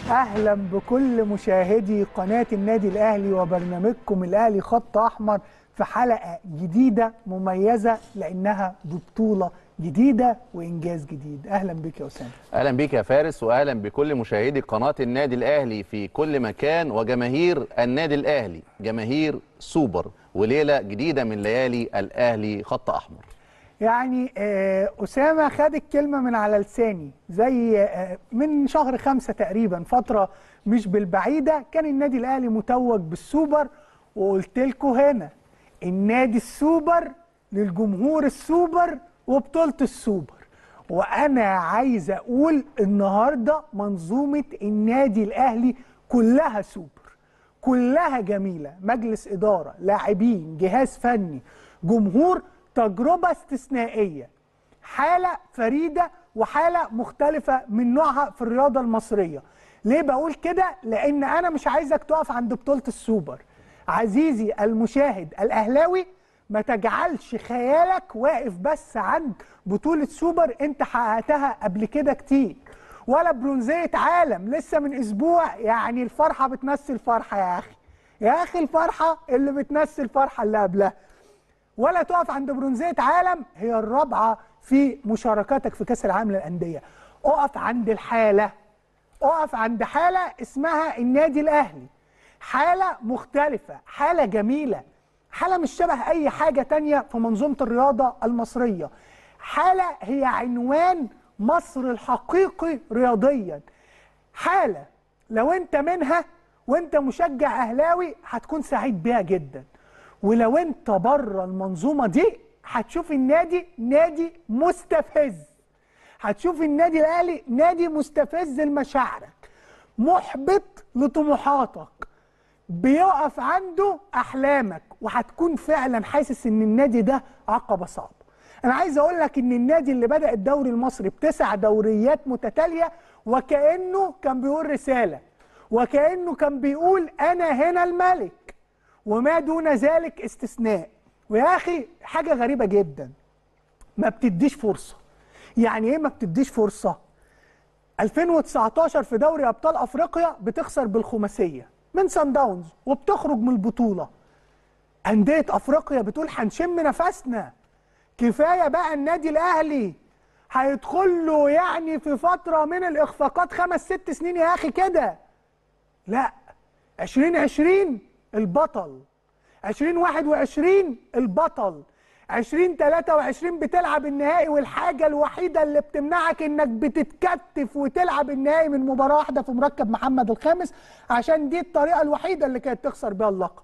اهلا بكل مشاهدي قناه النادي الاهلي وبرنامجكم الاهلي خط احمر في حلقه جديده مميزه لانها ببطوله جديده وانجاز جديد اهلا بك يا اسامه اهلا بيك يا فارس واهلا بكل مشاهدي قناه النادي الاهلي في كل مكان وجماهير النادي الاهلي جماهير سوبر وليله جديده من ليالي الاهلي خط احمر يعني آه، أسامة خد الكلمة من على لساني زي آه، من شهر خمسة تقريبا فترة مش بالبعيدة كان النادي الأهلي متوج بالسوبر وقلت لكم هنا النادي السوبر للجمهور السوبر وبطولة السوبر وأنا عايز أقول النهاردة منظومة النادي الأهلي كلها سوبر كلها جميلة مجلس إدارة لاعبين جهاز فني جمهور تجربة استثنائية حالة فريدة وحالة مختلفة من نوعها في الرياضة المصرية ليه بقول كده؟ لأن أنا مش عايزك تقف عند بطولة السوبر عزيزي المشاهد الأهلاوي ما تجعلش خيالك واقف بس عند بطولة سوبر انت حققتها قبل كده كتير ولا برونزية عالم لسه من اسبوع يعني الفرحة بتنسي الفرحة يا اخي يا اخي الفرحة اللي بتنسي الفرحة اللي قبلها ولا تقف عند برونزية عالم هي الرابعة في مشاركاتك في كأس العالم للأندية اقف عند الحالة اقف عند حالة اسمها النادي الأهلي حالة مختلفة حالة جميلة حالة مش شبه أي حاجة تانية في منظومة الرياضة المصرية حالة هي عنوان مصر الحقيقي رياضيا حالة لو انت منها وانت مشجع أهلاوي هتكون سعيد بيها جدا ولو انت بره المنظومة دي هتشوف النادي نادي مستفز هتشوف النادي الاهلي نادي مستفز لمشاعرك محبط لطموحاتك بيقف عنده احلامك وهتكون فعلا حاسس ان النادي ده عقبه صعبه انا عايز اقول لك ان النادي اللي بدا الدوري المصري بتسع دوريات متتاليه وكانه كان بيقول رساله وكانه كان بيقول انا هنا الملك وما دون ذلك استثناء ويا اخي حاجه غريبه جدا ما بتديش فرصه يعني ايه ما بتديش فرصه 2019 في دوري ابطال افريقيا بتخسر بالخماسيه من سان داونز وبتخرج من البطوله انديه افريقيا بتقول هنشم نفسنا كفايه بقى النادي الاهلي هيدخل له يعني في فتره من الاخفاقات خمس ست سنين يا اخي كده لا 2020 البطل 2021 البطل 2023 بتلعب النهائي والحاجه الوحيده اللي بتمنعك انك بتتكتف وتلعب النهائي من مباراه واحده في مركب محمد الخامس عشان دي الطريقه الوحيده اللي كانت تخسر بيها اللقب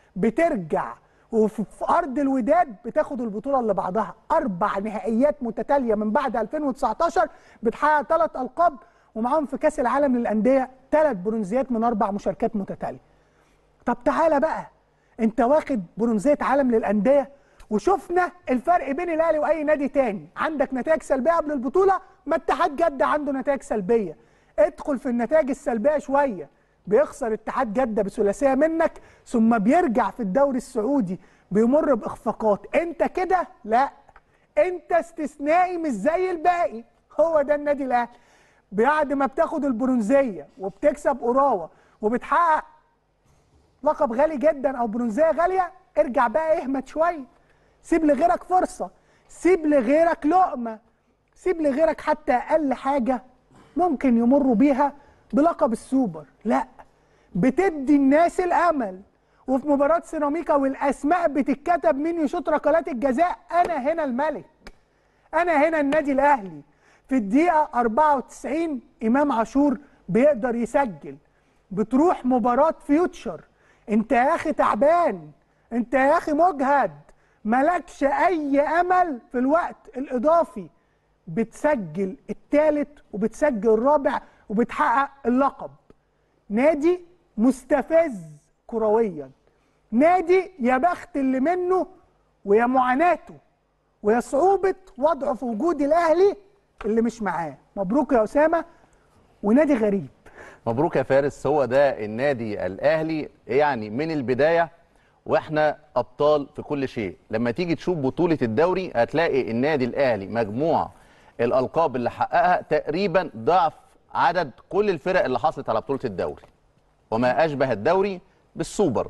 بترجع وفي في ارض الوداد بتاخد البطوله اللي بعدها اربع نهائيات متتاليه من بعد 2019 بتحقق ثلاث القاب ومعاهم في كاس العالم للانديه ثلاث برونزيات من اربع مشاركات متتاليه طب تعالى بقى انت واخد برونزيه عالم للانديه وشفنا الفرق بين الاهلي واي نادي تاني عندك نتائج سلبيه قبل البطوله ما اتحاد جده عنده نتائج سلبيه ادخل في النتائج السلبيه شويه بيخسر اتحاد جده بثلاثيه منك ثم بيرجع في الدوري السعودي بيمر باخفاقات انت كده لا انت استثنائي مش زي الباقي هو ده النادي الاهلي بعد ما بتاخد البرونزيه وبتكسب قراوه وبتحقق لقب غالي جدا او برونزيه غاليه ارجع بقى اهمت شويه سيب لغيرك فرصه سيب لغيرك لقمه سيب لغيرك حتى اقل حاجه ممكن يمروا بيها بلقب السوبر لا بتدي الناس الامل وفي مباراه سيراميكا والاسماء بتتكتب مين يشوط ركلات الجزاء انا هنا الملك انا هنا النادي الاهلي في الدقيقه 94 امام عاشور بيقدر يسجل بتروح مباراه فيوتشر انت يا اخي تعبان انت يا اخي مجهد ملكش اي امل في الوقت الاضافي بتسجل الثالث وبتسجل الرابع وبتحقق اللقب نادي مستفز كرويا نادي يا بخت اللي منه ويا معاناته ويا صعوبة وضعه في وجود الأهلي اللي مش معاه مبروك يا أسامة ونادي غريب مبروك يا فارس هو ده النادي الاهلي يعني من البدايه واحنا ابطال في كل شيء لما تيجي تشوف بطوله الدوري هتلاقي النادي الاهلي مجموع الالقاب اللي حققها تقريبا ضعف عدد كل الفرق اللي حصلت على بطوله الدوري وما اشبه الدوري بالسوبر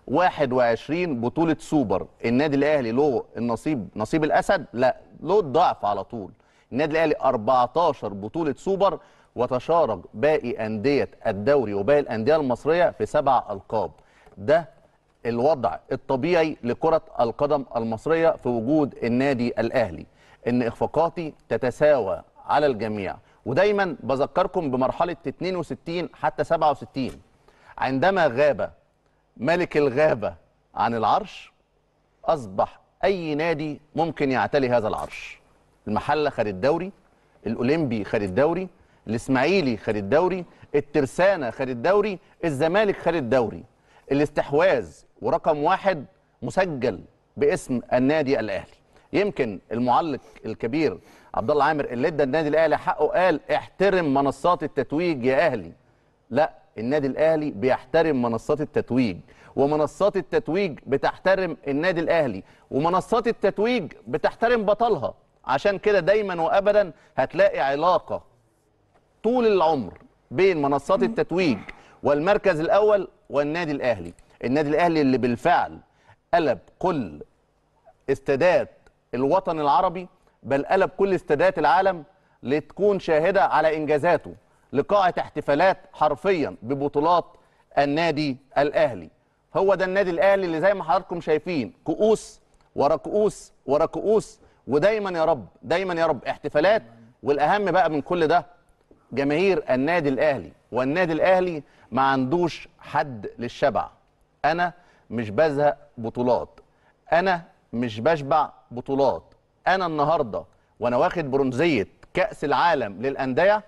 21 بطوله سوبر النادي الاهلي له النصيب نصيب الاسد لا له الضعف على طول النادي الاهلي 14 بطوله سوبر وتشارك باقي انديه الدوري وباقي الانديه المصريه في سبع القاب ده الوضع الطبيعي لكره القدم المصريه في وجود النادي الاهلي ان اخفاقاتي تتساوى على الجميع ودايما بذكركم بمرحله 62 حتى 67 عندما غاب ملك الغابه عن العرش اصبح اي نادي ممكن يعتلي هذا العرش المحله خد الدوري الاولمبي خد الدوري الاسماعيلي خد الدوري الترسانه خد الدوري الزمالك خد الدوري الاستحواذ ورقم واحد مسجل باسم النادي الاهلي يمكن المعلق الكبير عبد الله عامر اللي ادى النادي الاهلي حقه قال احترم منصات التتويج يا اهلي لا النادي الاهلي بيحترم منصات التتويج ومنصات التتويج بتحترم النادي الاهلي ومنصات التتويج بتحترم بطلها عشان كده دايما وابدا هتلاقي علاقه طول العمر بين منصات التتويج والمركز الاول والنادي الاهلي النادي الاهلي اللي بالفعل قلب كل استادات الوطن العربي بل قلب كل استادات العالم لتكون شاهده على انجازاته لقاعه احتفالات حرفيا ببطولات النادي الاهلي هو ده النادي الاهلي اللي زي ما حضراتكم شايفين كؤوس ورا كؤوس ورا كؤوس ودايما يا رب دايما يا رب احتفالات والاهم بقى من كل ده جماهير النادي الاهلي والنادي الاهلي ما عندوش حد للشبع انا مش بزهق بطولات انا مش بشبع بطولات انا النهارده وانا واخد برونزيه كاس العالم للانديه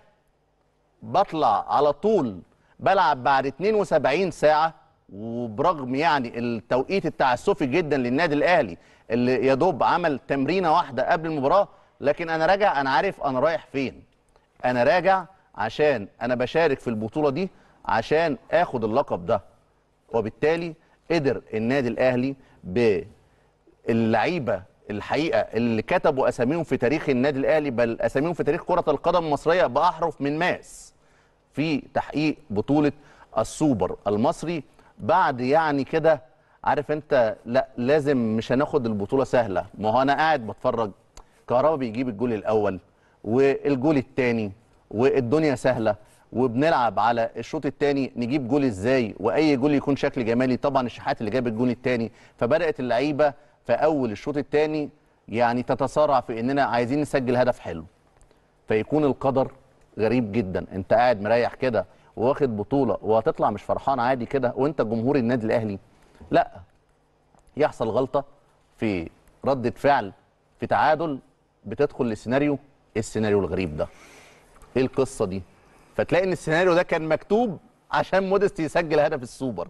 بطلع على طول بلعب بعد 72 ساعه وبرغم يعني التوقيت التعسفي جدا للنادي الاهلي اللي يا دوب عمل تمرينه واحده قبل المباراه لكن انا راجع انا عارف انا رايح فين انا راجع عشان انا بشارك في البطوله دي عشان اخد اللقب ده وبالتالي قدر النادي الاهلي باللعيبه الحقيقه اللي كتبوا اساميهم في تاريخ النادي الاهلي بل اساميهم في تاريخ كره القدم المصريه باحرف من ماس في تحقيق بطوله السوبر المصري بعد يعني كده عارف انت لا لازم مش هناخد البطوله سهله ما هو انا قاعد بتفرج كهربا بيجيب الجول الاول والجول الثاني والدنيا سهله وبنلعب على الشوط الثاني نجيب جول ازاي واي جول يكون شكل جمالي طبعا الشحات اللي جاب الجول الثاني فبدات اللعيبه في اول الشوط الثاني يعني تتسارع في اننا عايزين نسجل هدف حلو فيكون القدر غريب جدا انت قاعد مريح كده واخد بطوله وهتطلع مش فرحان عادي كده وانت جمهور النادي الاهلي لا يحصل غلطه في رده فعل في تعادل بتدخل لسيناريو ايه السيناريو الغريب ده ايه القصه دي فتلاقي ان السيناريو ده كان مكتوب عشان موديست يسجل هدف السوبر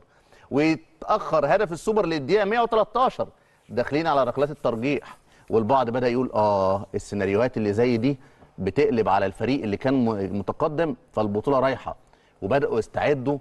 ويتاخر هدف السوبر للدقيقه 113 داخلين على ركلات الترجيح والبعض بدا يقول اه السيناريوهات اللي زي دي بتقلب على الفريق اللي كان م- متقدم فالبطوله رايحه وبداوا يستعدوا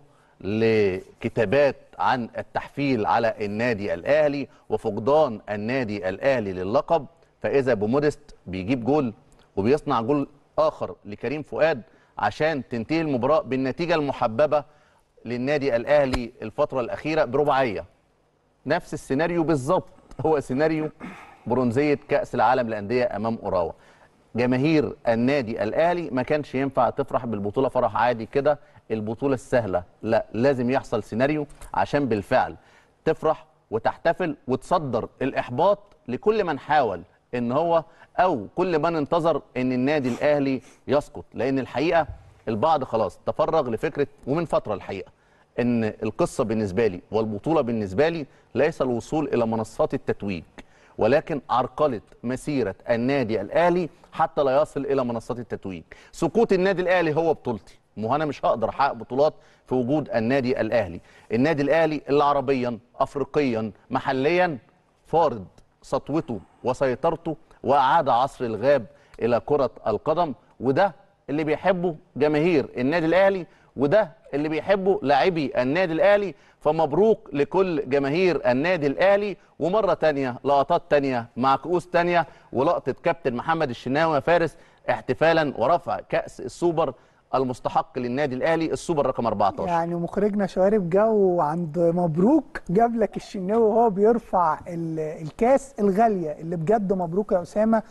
لكتابات عن التحفيل على النادي الاهلي وفقدان النادي الاهلي للقب فاذا بموديست بيجيب جول وبيصنع جول اخر لكريم فؤاد عشان تنتهي المباراه بالنتيجه المحببه للنادي الاهلي الفتره الاخيره برباعيه نفس السيناريو بالظبط هو سيناريو برونزيه كاس العالم للانديه امام اوراوا جماهير النادي الاهلي ما كانش ينفع تفرح بالبطوله فرح عادي كده البطوله السهله لا لازم يحصل سيناريو عشان بالفعل تفرح وتحتفل وتصدر الاحباط لكل من حاول ان هو او كل من انتظر ان النادي الاهلي يسقط لان الحقيقه البعض خلاص تفرغ لفكره ومن فتره الحقيقه ان القصه بالنسبه لي والبطوله بالنسبه لي ليس الوصول الى منصات التتويج ولكن عرقله مسيره النادي الاهلي حتى لا يصل الى منصات التتويج سقوط النادي الاهلي هو بطولتي ما هو انا مش هقدر احقق بطولات في وجود النادي الاهلي النادي الاهلي اللي عربيا افريقيا محليا فارض سطوته وسيطرته واعاد عصر الغاب الى كره القدم وده اللي بيحبه جماهير النادي الاهلي وده اللي بيحبه لاعبي النادي الاهلي فمبروك لكل جماهير النادي الاهلي ومره تانية لقطات تانية مع كؤوس تانية ولقطه كابتن محمد الشناوي يا فارس احتفالا ورفع كاس السوبر المستحق للنادي الاهلي السوبر رقم 14 يعني مخرجنا شوارب جو عند مبروك جاب لك الشناوي وهو بيرفع ال- الكاس الغاليه اللي بجد مبروك يا اسامه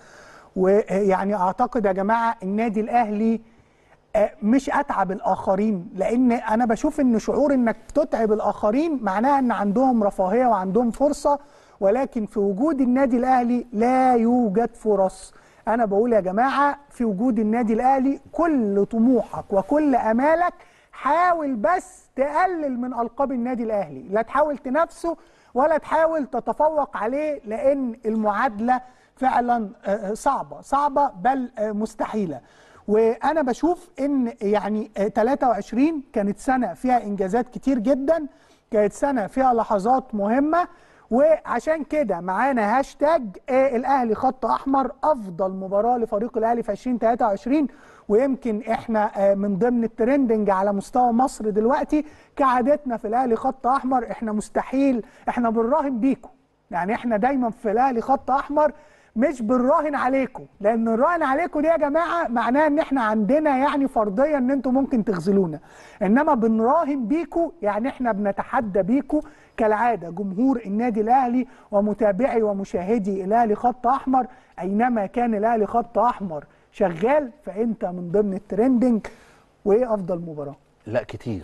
ويعني اعتقد يا جماعه النادي الاهلي آه، مش اتعب الاخرين لان انا بشوف ان شعور انك تتعب الاخرين معناها ان عندهم رفاهيه وعندهم فرصه ولكن في وجود النادي الاهلي لا يوجد فرص انا بقول يا جماعه في وجود النادي الاهلي كل طموحك وكل امالك حاول بس تقلل من القاب النادي الاهلي لا تحاول تنافسه ولا تحاول تتفوق عليه لان المعادله فعلا آه، صعبه صعبه بل آه، مستحيله وانا بشوف ان يعني آه، 23 كانت سنه فيها انجازات كتير جدا كانت سنه فيها لحظات مهمه وعشان كده معانا هاشتاج آه، الاهلي خط احمر افضل مباراه لفريق الاهلي في 2023 ويمكن احنا آه، من ضمن الترندنج على مستوى مصر دلوقتي كعادتنا في الاهلي خط احمر احنا مستحيل احنا بنراهن بيكم يعني احنا دايما في الاهلي خط احمر مش بنراهن عليكم لان الراهن عليكم دي يا جماعه معناها ان احنا عندنا يعني فرضيه ان انتم ممكن تخذلونا انما بنراهن بيكم يعني احنا بنتحدى بيكم كالعاده جمهور النادي الاهلي ومتابعي ومشاهدي الاهلي خط احمر اينما كان الاهلي خط احمر شغال فانت من ضمن الترندنج وايه افضل مباراه لا كتير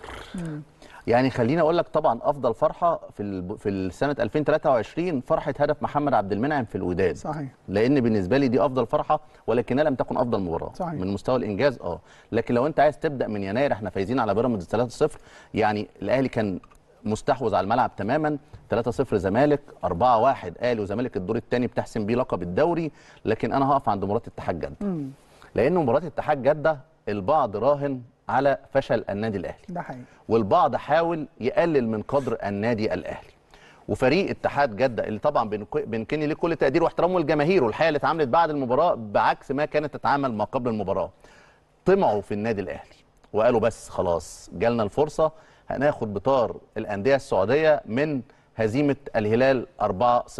يعني خليني اقول لك طبعا افضل فرحه في ال- في السنه 2023 فرحه هدف محمد عبد المنعم في الوداد صحيح. لان بالنسبه لي دي افضل فرحه ولكنها لم تكن افضل مباراه صحيح. من مستوى الانجاز اه لكن لو انت عايز تبدا من يناير احنا فايزين على بيراميدز 3-0 يعني الاهلي كان مستحوذ على الملعب تماما 3-0 زمالك 4-1 اهلي وزمالك الدور الثاني بتحسم بيه لقب الدوري لكن انا هقف عند مباراه اتحاد جده لان مباراه اتحاد جده البعض راهن على فشل النادي الاهلي ده حقيقي والبعض حاول يقلل من قدر النادي الاهلي وفريق اتحاد جده اللي طبعا بنك- بنكني ليه كل تقدير واحترامه للجماهير والحقيقه اللي اتعاملت بعد المباراه بعكس ما كانت تتعامل ما قبل المباراه طمعوا في النادي الاهلي وقالوا بس خلاص جالنا الفرصه هناخد بطار الانديه السعوديه من هزيمه الهلال 4-0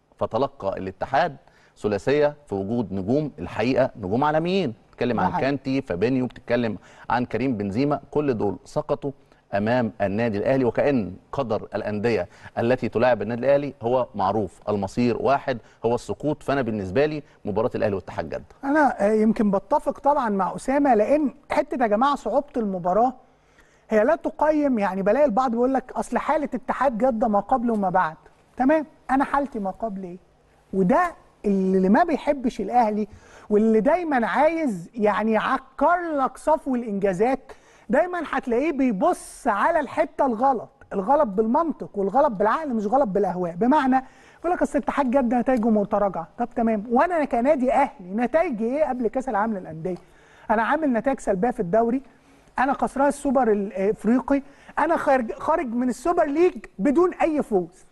فتلقى الاتحاد ثلاثيه في وجود نجوم الحقيقه نجوم عالميين بتتكلم ده عن حقيقي. كانتي فابينيو بتتكلم عن كريم بنزيما كل دول سقطوا امام النادي الاهلي وكان قدر الانديه التي تلاعب النادي الاهلي هو معروف المصير واحد هو السقوط فانا بالنسبه لي مباراه الاهلي واتحاد جده انا آه، يمكن بتفق طبعا مع اسامه لان حته يا جماعه صعوبه المباراه هي لا تقيم يعني بلاقي البعض بيقول لك اصل حاله اتحاد جده ما قبل وما بعد تمام انا حالتي ما قبل ايه وده اللي ما بيحبش الاهلي واللي دايما عايز يعني يعكر لك صفو الانجازات دايما هتلاقيه بيبص على الحته الغلط الغلط بالمنطق والغلط بالعقل مش غلط بالاهواء بمعنى يقول لك اصل اتحاد جده نتائجه متراجعه طب تمام وانا كنادي اهلي نتائجي ايه قبل كاس العالم للانديه انا عامل نتائج سلبيه في الدوري انا خسران السوبر الافريقي انا خارج خارج من السوبر ليج بدون اي فوز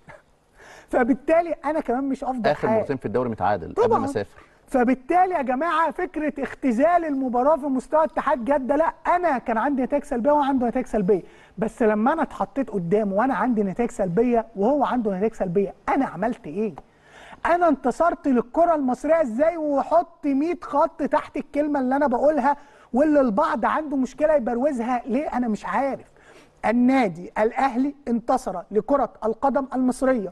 فبالتالي انا كمان مش افضل اخر حال. مرتين في الدوري متعادل قبل طبعا ما اسافر فبالتالي يا جماعه فكره اختزال المباراه في مستوى اتحاد جده لا انا كان عندي نتائج سلبيه وهو عنده نتائج سلبيه بس لما انا اتحطيت قدامه وانا عندي نتائج سلبيه وهو عنده نتائج سلبيه انا عملت ايه؟ انا انتصرت للكره المصريه ازاي وحط 100 خط تحت الكلمه اللي انا بقولها واللي البعض عنده مشكله يبروزها ليه انا مش عارف النادي الاهلي انتصر لكره القدم المصريه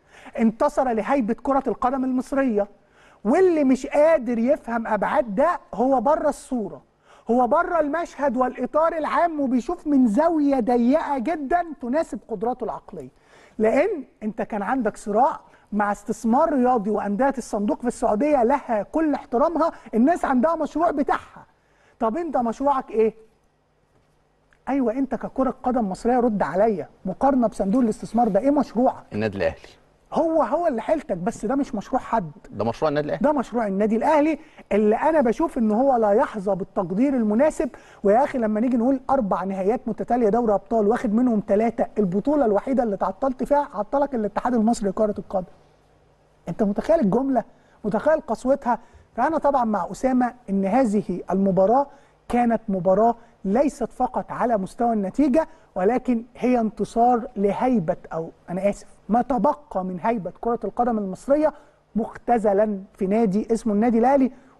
انتصر لهيبه كره القدم المصريه واللي مش قادر يفهم ابعاد ده هو بره الصوره هو بره المشهد والاطار العام وبيشوف من زاويه ضيقه جدا تناسب قدراته العقليه لان انت كان عندك صراع مع استثمار رياضي وانديه الصندوق في السعوديه لها كل احترامها الناس عندها مشروع بتاعها طب انت مشروعك ايه ايوه انت ككره قدم مصريه رد عليا مقارنه بصندوق الاستثمار ده ايه مشروعك النادي الاهلي هو هو اللي حيلتك بس ده مش مشروع حد ده مشروع النادي الاهلي ده مشروع النادي الاهلي اللي انا بشوف ان هو لا يحظى بالتقدير المناسب ويا اخي لما نيجي نقول اربع نهائيات متتاليه دوري ابطال واخد منهم ثلاثه البطوله الوحيده اللي تعطلت فيها عطلك الاتحاد المصري لكره القدم انت متخيل الجمله متخيل قسوتها فانا طبعا مع اسامه ان هذه المباراه كانت مباراه ليست فقط على مستوى النتيجه ولكن هي انتصار لهيبه او انا اسف ما تبقى من هيبه كره القدم المصريه مختزلا في نادي اسمه النادي الاهلي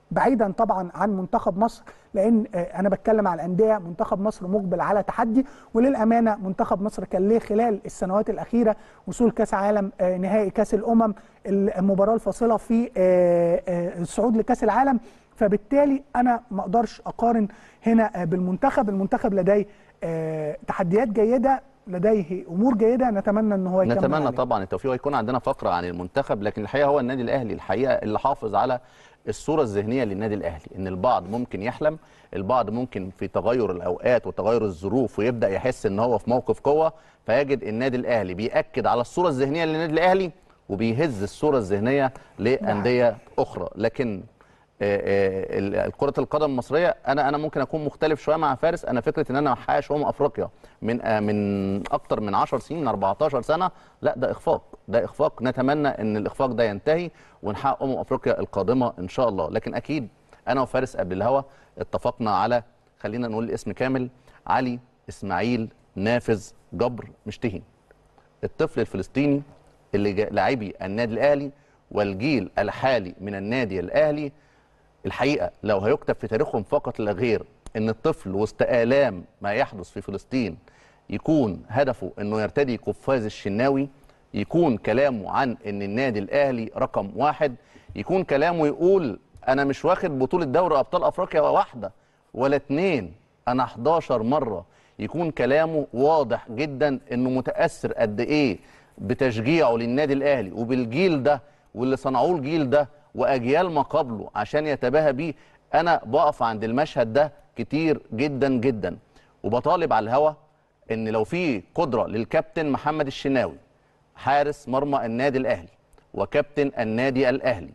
بعيدا طبعا عن منتخب مصر لان آه، انا بتكلم على الانديه منتخب مصر مقبل على تحدي وللامانه منتخب مصر كان ليه خلال السنوات الاخيره وصول كاس عالم آه، نهائي كاس الامم المباراه الفاصله في آه، آه، الصعود لكاس العالم فبالتالي انا ما اقدرش اقارن هنا آه، بالمنتخب المنتخب لديه آه، تحديات جيده لديه امور جيده نتمنى ان هو يكمل نتمنى عليها. طبعا التوفيق ويكون عندنا فقره عن المنتخب لكن الحقيقه هو النادي الاهلي الحقيقه اللي حافظ على الصوره الذهنيه للنادي الاهلي ان البعض ممكن يحلم البعض ممكن في تغير الاوقات وتغير الظروف ويبدا يحس ان هو في موقف قوه فيجد النادي الاهلي بياكد على الصوره الذهنيه للنادي الاهلي وبيهز الصوره الذهنيه لانديه اخرى لكن آه، آه، ال- كرة القدم المصرية أنا أنا ممكن أكون مختلف شوية مع فارس أنا فكرة إن أنا ما أحققش أمم أفريقيا من آه، من أكتر من 10 سنين من 14 سنة لا ده إخفاق ده إخفاق نتمنى إن الإخفاق ده ينتهي ونحقق أمم أفريقيا القادمة إن شاء الله لكن أكيد أنا وفارس قبل الهوا اتفقنا على خلينا نقول الاسم كامل علي إسماعيل نافذ جبر مشتهي الطفل الفلسطيني اللي جا- لاعبي النادي الاهلي والجيل الحالي من النادي الاهلي الحقيقه لو هيكتب في تاريخهم فقط لا غير ان الطفل وسط الام ما يحدث في فلسطين يكون هدفه انه يرتدي قفاز الشناوي يكون كلامه عن ان النادي الاهلي رقم واحد يكون كلامه يقول انا مش واخد بطوله دوري ابطال افريقيا واحده ولا اتنين انا 11 مره يكون كلامه واضح جدا انه متاثر قد ايه بتشجيعه للنادي الاهلي وبالجيل ده واللي صنعوه الجيل ده واجيال ما قبله عشان يتباهى بيه انا بقف عند المشهد ده كتير جدا جدا وبطالب على الهوا ان لو في قدره للكابتن محمد الشناوي حارس مرمى النادي الاهلي وكابتن النادي الاهلي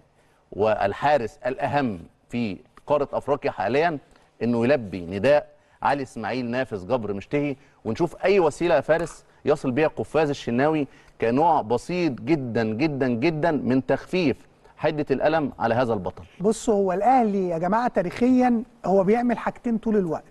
والحارس الاهم في قاره افريقيا حاليا انه يلبي نداء علي اسماعيل نافذ جبر مشتهي ونشوف اي وسيله يا فارس يصل بيها قفاز الشناوي كنوع بسيط جدا جدا جدا من تخفيف حده الالم على هذا البطل بص هو الاهلي يا جماعه تاريخيا هو بيعمل حاجتين طول الوقت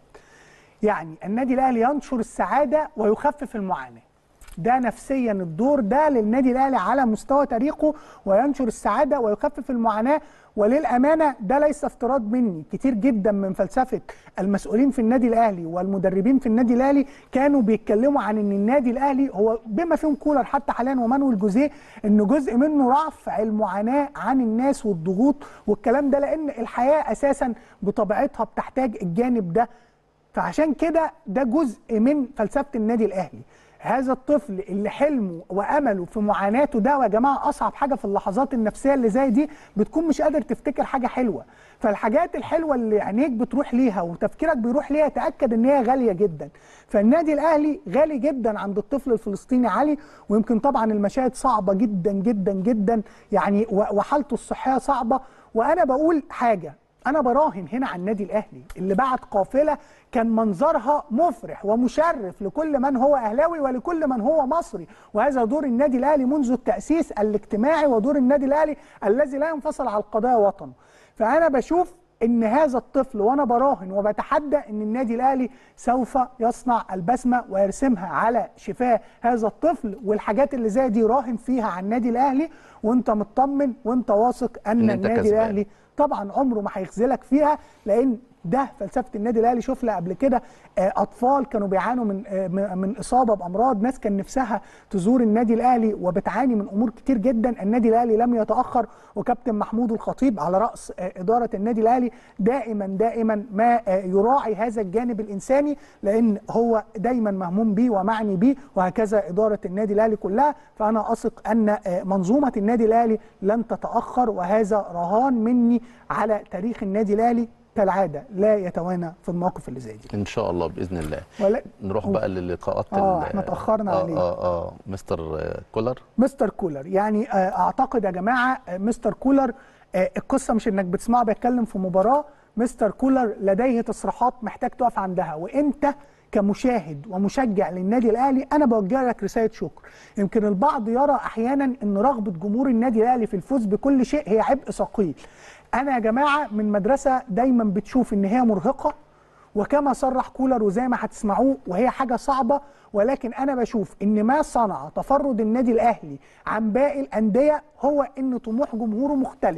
يعني النادي الاهلي ينشر السعاده ويخفف المعاناه ده نفسيا الدور ده للنادي الاهلي على مستوى تاريخه وينشر السعاده ويخفف المعاناه وللامانه ده ليس افتراض مني كتير جدا من فلسفه المسؤولين في النادي الاهلي والمدربين في النادي الاهلي كانوا بيتكلموا عن ان النادي الاهلي هو بما فيهم كولر حتى حاليا ومانويل جوزيه انه جزء منه رفع المعاناه عن الناس والضغوط والكلام ده لان الحياه اساسا بطبيعتها بتحتاج الجانب ده فعشان كده ده جزء من فلسفه النادي الاهلي هذا الطفل اللي حلمه وامله في معاناته ده يا جماعه اصعب حاجه في اللحظات النفسيه اللي زي دي بتكون مش قادر تفتكر حاجه حلوه فالحاجات الحلوه اللي عينيك بتروح ليها وتفكيرك بيروح ليها تاكد ان هي غاليه جدا فالنادي الاهلي غالي جدا عند الطفل الفلسطيني علي ويمكن طبعا المشاهد صعبه جدا جدا جدا يعني و- وحالته الصحيه صعبه وانا بقول حاجه انا براهن هنا على النادي الاهلي اللي بعت قافله كان منظرها مفرح ومشرف لكل من هو اهلاوي ولكل من هو مصري وهذا دور النادي الاهلي منذ التاسيس الاجتماعي ودور النادي الاهلي الذي لا ينفصل على القضايا وطنه فانا بشوف ان هذا الطفل وانا براهن وبتحدى ان النادي الاهلي سوف يصنع البسمه ويرسمها على شفاه هذا الطفل والحاجات اللي زي دي راهن فيها على النادي الاهلي وانت مطمن وانت واثق ان, إن أنت النادي كسبان. الاهلي طبعا عمره ما هيخذلك فيها لان ده فلسفه النادي الاهلي شفنا قبل كده آه، اطفال كانوا بيعانوا من آه، من من اصابه بامراض ناس كان نفسها تزور النادي الاهلي وبتعاني من امور كتير جدا النادي الاهلي لم يتاخر وكابتن محمود الخطيب على راس آه، اداره النادي الاهلي دائما دائما ما آه، يراعي هذا الجانب الانساني لان هو دايما مهموم بيه ومعني بيه وهكذا اداره النادي الاهلي كلها فانا اثق ان آه، منظومه النادي الاهلي لن تتاخر وهذا رهان مني على تاريخ النادي الاهلي كالعاده لا يتوانى في المواقف اللي زي دي ان شاء الله باذن الله ولا نروح بقى للقاءات آه، ال- إحنا اتأخرنا آه عليه. اه اه مستر آه، كولر مستر كولر يعني آه، اعتقد يا جماعه آه، مستر كولر آه، القصه مش انك بتسمعه بيتكلم في مباراه مستر كولر لديه تصريحات محتاج تقف عندها وانت كمشاهد ومشجع للنادي الاهلي انا بوجه لك رساله شكر يمكن البعض يرى احيانا ان رغبه جمهور النادي الاهلي في الفوز بكل شيء هي عبء ثقيل انا يا جماعه من مدرسه دايما بتشوف ان هي مرهقه وكما صرح كولر وزي ما هتسمعوه وهي حاجه صعبه ولكن انا بشوف ان ما صنع تفرد النادي الاهلي عن باقي الانديه هو ان طموح جمهوره مختلف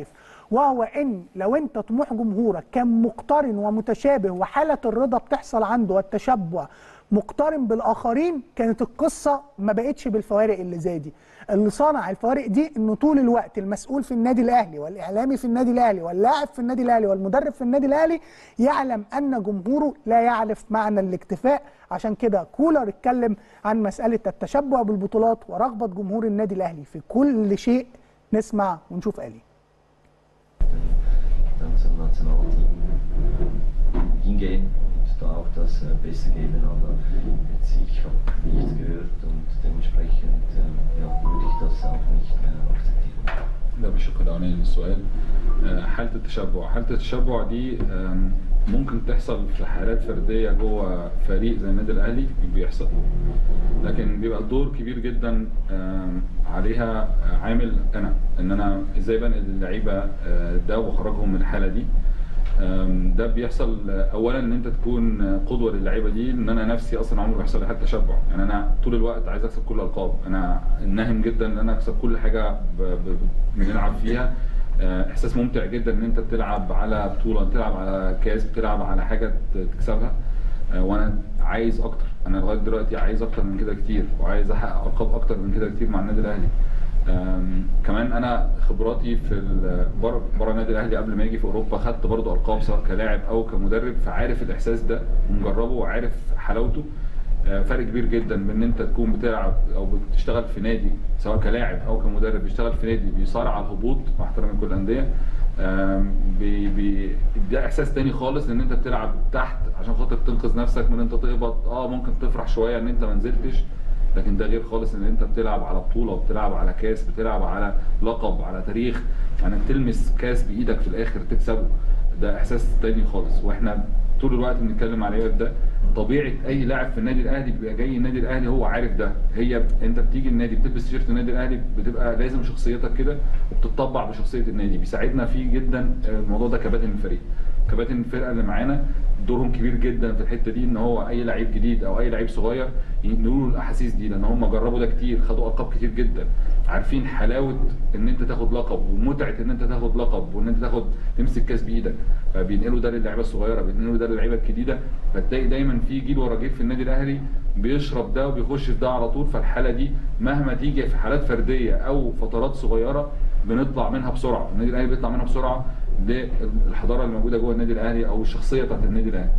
وهو ان لو انت طموح جمهورك كان مقترن ومتشابه وحاله الرضا بتحصل عنده والتشبع مقترن بالاخرين كانت القصه ما بقتش بالفوارق اللي زي دي اللي صنع الفوارق دي انه طول الوقت المسؤول في النادي الاهلي والاعلامي في النادي الاهلي واللاعب في النادي الاهلي والمدرب في النادي الاهلي يعلم ان جمهوره لا يعرف معنى الاكتفاء عشان كده كولر اتكلم عن مساله التشبع بالبطولات ورغبه جمهور النادي الاهلي في كل شيء نسمع ونشوف قال ايه dann zum Nationalteam hingehen und da auch das äh, Beste geben. Aber jetzt, ich habe nichts gehört und dementsprechend äh, ja, würde ich das auch nicht äh, akzeptieren. ده بالشق الاولاني للسؤال آه، حاله التشبع حاله التشبع دي آم، ممكن تحصل في حالات فرديه جوه فريق زي النادي الاهلي بيحصل لكن بيبقى الدور كبير جدا آم، عليها عامل انا ان انا ازاي بنقل اللعيبه آه، ده واخرجهم من الحاله دي آم، ده بيحصل آه، اولا ان انت تكون آه، قدوه للعيبه دي ان انا نفسي اصلا عمري ما بيحصل لي حاله تشبع يعني انا طول الوقت عايز اكسب كل الالقاب انا ناهم جدا ان انا اكسب كل حاجه ب- ب- بنلعب فيها آه، احساس ممتع جدا ان انت بتلعب على بطوله بتلعب على كاس بتلعب على حاجه ت- تكسبها آه، وانا عايز اكتر انا لغايه دلوقتي عايز اكتر من كده كتير وعايز احقق القاب اكتر من كده كتير مع النادي الاهلي آم، كمان انا خبراتي في ال- بره بره النادي الاهلي قبل ما اجي في اوروبا خدت برضو القاب سواء كلاعب او كمدرب فعارف الاحساس ده ومجربه وعارف حلاوته آه، فرق كبير جدا بين ان انت تكون بتلعب او بتشتغل في نادي سواء كلاعب او كمدرب بيشتغل في نادي بيصارع على الهبوط مع احترامي لكل الانديه آم، بي بي ده احساس تاني خالص ان انت بتلعب تحت عشان خاطر تنقذ نفسك من ان انت تهبط اه ممكن تفرح شويه ان انت ما نزلتش لكن ده غير خالص ان انت بتلعب على بطوله بتلعب على كاس بتلعب على لقب على تاريخ انك تلمس كاس بايدك في الاخر تكسبه ده احساس تاني خالص واحنا طول الوقت بنتكلم على ده طبيعه اي لاعب في النادي الاهلي بيبقى جاي النادي الاهلي هو عارف ده هي ب... انت بتيجي النادي بتلبس تيشيرت النادي الاهلي بتبقى لازم شخصيتك كده وبتطبع بشخصيه النادي بيساعدنا فيه جدا الموضوع ده كباتن الفريق كباتن الفرقه اللي معانا دورهم كبير جدا في الحته دي ان هو اي لعيب جديد او اي لعيب صغير ينقلوا له الاحاسيس دي لان هم جربوا ده كتير خدوا القاب كتير جدا عارفين حلاوه ان انت تاخد لقب ومتعه ان انت تاخد لقب وان انت تاخد تمسك كاس بايدك فبينقلوا ده للعيبه الصغيره بينقلوا ده للعيبه الجديده فتلاقي دايما في جيل ورا جيل في النادي الاهلي بيشرب ده وبيخش في ده على طول فالحاله دي مهما تيجي في حالات فرديه او فترات صغيره بنطلع منها بسرعه النادي الاهلي بيطلع منها بسرعه للحضاره اللي موجوده جوه النادي الاهلي او الشخصيه بتاعت النادي الاهلي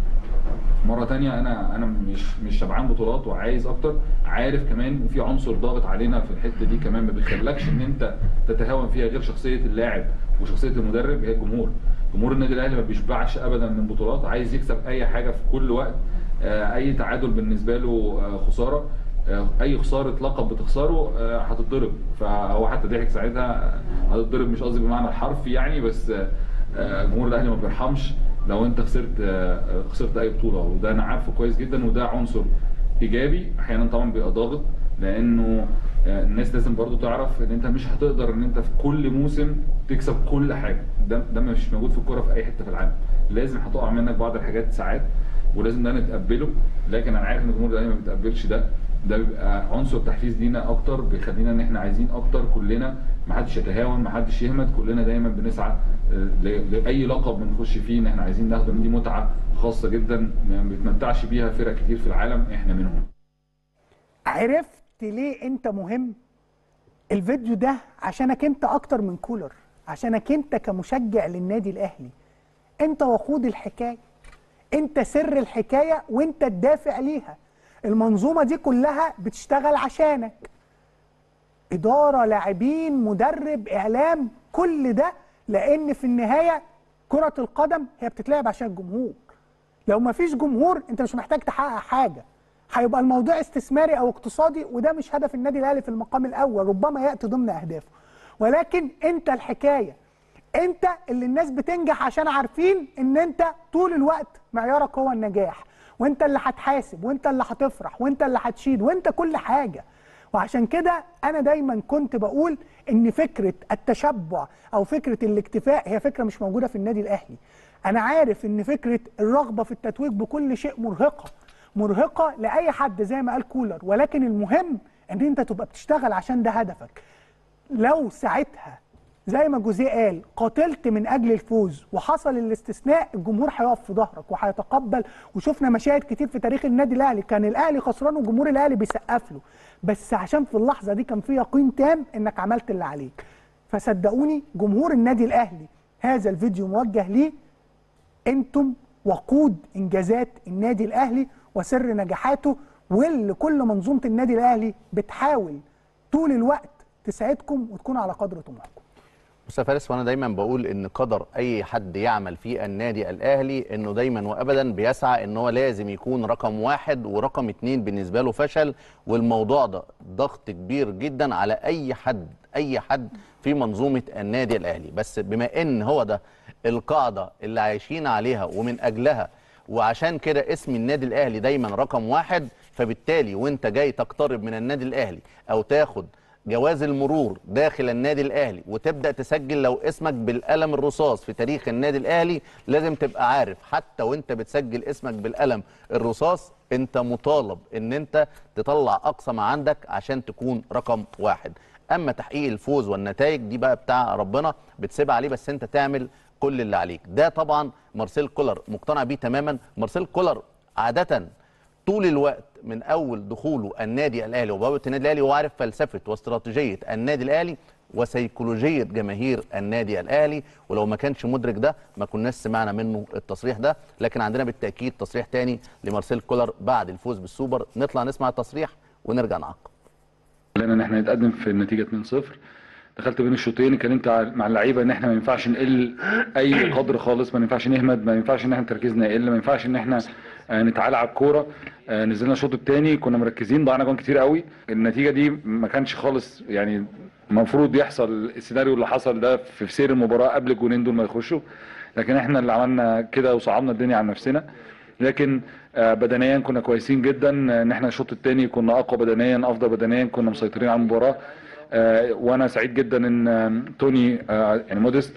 مره تانية انا انا مش مش شبعان بطولات وعايز اكتر عارف كمان وفي عنصر ضاغط علينا في الحته دي كمان ما بيخلكش ان انت تتهاون فيها غير شخصيه اللاعب وشخصيه المدرب هي الجمهور جمهور النادي الاهلي ما بيشبعش ابدا من بطولات عايز يكسب اي حاجه في كل وقت آه، اي تعادل بالنسبه له آه، خساره آه، اي خساره لقب بتخسره آه، هتتضرب فهو حتى ضحك ساعتها آه، هتتضرب مش قصدي بمعنى الحرفي يعني بس آه، آه، جمهور الاهلي ما بيرحمش لو انت خسرت آه، خسرت اي بطوله وده انا عارفه كويس جدا وده عنصر ايجابي احيانا طبعا بيبقى ضاغط لانه آه، الناس لازم برضو تعرف ان انت مش هتقدر ان انت في كل موسم تكسب كل حاجه ده ده مش موجود في الكوره في اي حته في العالم لازم هتقع منك بعض الحاجات ساعات ولازم ده نتقبله لكن انا عارف ان الجمهور الاهلي ما بيتقبلش ده ده بيبقى عنصر تحفيز لينا اكتر بيخلينا ان احنا عايزين اكتر كلنا ما حدش يتهاون ما حدش يهمت كلنا دايما بنسعى آه، ل- لاي لقب بنخش فيه ان احنا عايزين ناخده إن دي متعه خاصه جدا ما بيتمتعش بيها فرق كتير في العالم احنا منهم عرفت ليه انت مهم الفيديو ده عشانك انت اكتر من كولر عشانك انت كمشجع للنادي الاهلي انت وقود الحكايه انت سر الحكايه وانت الدافع ليها المنظومه دي كلها بتشتغل عشانك اداره لاعبين مدرب اعلام كل ده لان في النهايه كره القدم هي بتتلعب عشان الجمهور لو ما فيش جمهور انت مش محتاج تحقق حاجه هيبقى الموضوع استثماري او اقتصادي وده مش هدف النادي الاهلي في المقام الاول ربما ياتي ضمن اهدافه ولكن انت الحكايه انت اللي الناس بتنجح عشان عارفين ان انت طول الوقت معيارك هو النجاح وانت اللي هتحاسب وانت اللي هتفرح وانت اللي هتشيد وانت كل حاجه وعشان كده انا دايما كنت بقول ان فكره التشبع او فكره الاكتفاء هي فكره مش موجوده في النادي الاهلي انا عارف ان فكره الرغبه في التتويج بكل شيء مرهقه مرهقه لاي حد زي ما قال كولر ولكن المهم ان انت تبقى بتشتغل عشان ده هدفك لو ساعتها زي ما جوزيه قال قاتلت من اجل الفوز وحصل الاستثناء الجمهور هيقف في ظهرك وهيتقبل وشفنا مشاهد كتير في تاريخ النادي الاهلي كان الاهلي خسران وجمهور الاهلي بيسقف له بس عشان في اللحظه دي كان في يقين تام انك عملت اللي عليك فصدقوني جمهور النادي الاهلي هذا الفيديو موجه ليه انتم وقود انجازات النادي الاهلي وسر نجاحاته واللي كل منظومه النادي الاهلي بتحاول طول الوقت تساعدكم وتكون على قدر طموحكم بص يا فارس وانا دايما بقول ان قدر اي حد يعمل في النادي الاهلي انه دايما وابدا بيسعى ان هو لازم يكون رقم واحد ورقم اتنين بالنسبه له فشل والموضوع ده ضغط كبير جدا على اي حد اي حد في منظومه النادي الاهلي بس بما ان هو ده القاعده اللي عايشين عليها ومن اجلها وعشان كده اسم النادي الاهلي دايما رقم واحد فبالتالي وانت جاي تقترب من النادي الاهلي او تاخد جواز المرور داخل النادي الاهلي وتبدا تسجل لو اسمك بالقلم الرصاص في تاريخ النادي الاهلي لازم تبقى عارف حتى وانت بتسجل اسمك بالقلم الرصاص انت مطالب ان انت تطلع اقصى ما عندك عشان تكون رقم واحد اما تحقيق الفوز والنتائج دي بقى بتاع ربنا بتسيبها عليه بس انت تعمل كل اللي عليك ده طبعا مارسيل كولر مقتنع بيه تماما مارسيل كولر عاده طول الوقت من اول دخوله النادي الاهلي وبوابه النادي الاهلي هو عارف فلسفه واستراتيجيه النادي الاهلي وسيكولوجيه جماهير النادي الاهلي ولو ما كانش مدرك ده ما كناش سمعنا منه التصريح ده لكن عندنا بالتاكيد تصريح تاني لمارسيل كولر بعد الفوز بالسوبر نطلع نسمع التصريح ونرجع نعقب لنا ان احنا نتقدم في النتيجه 2-0 دخلت بين الشوطين اتكلمت ع- مع اللعيبه ان احنا ما ينفعش نقل اي قدر خالص ما ينفعش نهمد ما ينفعش ان احنا تركيزنا يقل ما ينفعش ان احنا آه، نتعالى على الكوره آه، نزلنا الشوط الثاني كنا مركزين ضيعنا جوان كتير قوي النتيجه دي ما كانش خالص يعني المفروض يحصل السيناريو اللي حصل ده في في سير المباراه قبل الجونين دول ما يخشوا لكن احنا اللي عملنا كده وصعبنا الدنيا على نفسنا لكن آه، بدنيا كنا كويسين جدا آه، ان احنا الشوط الثاني كنا اقوى بدنيا افضل بدنيا كنا مسيطرين على المباراه آه، وانا سعيد جدا ان آه، توني آه، يعني موديست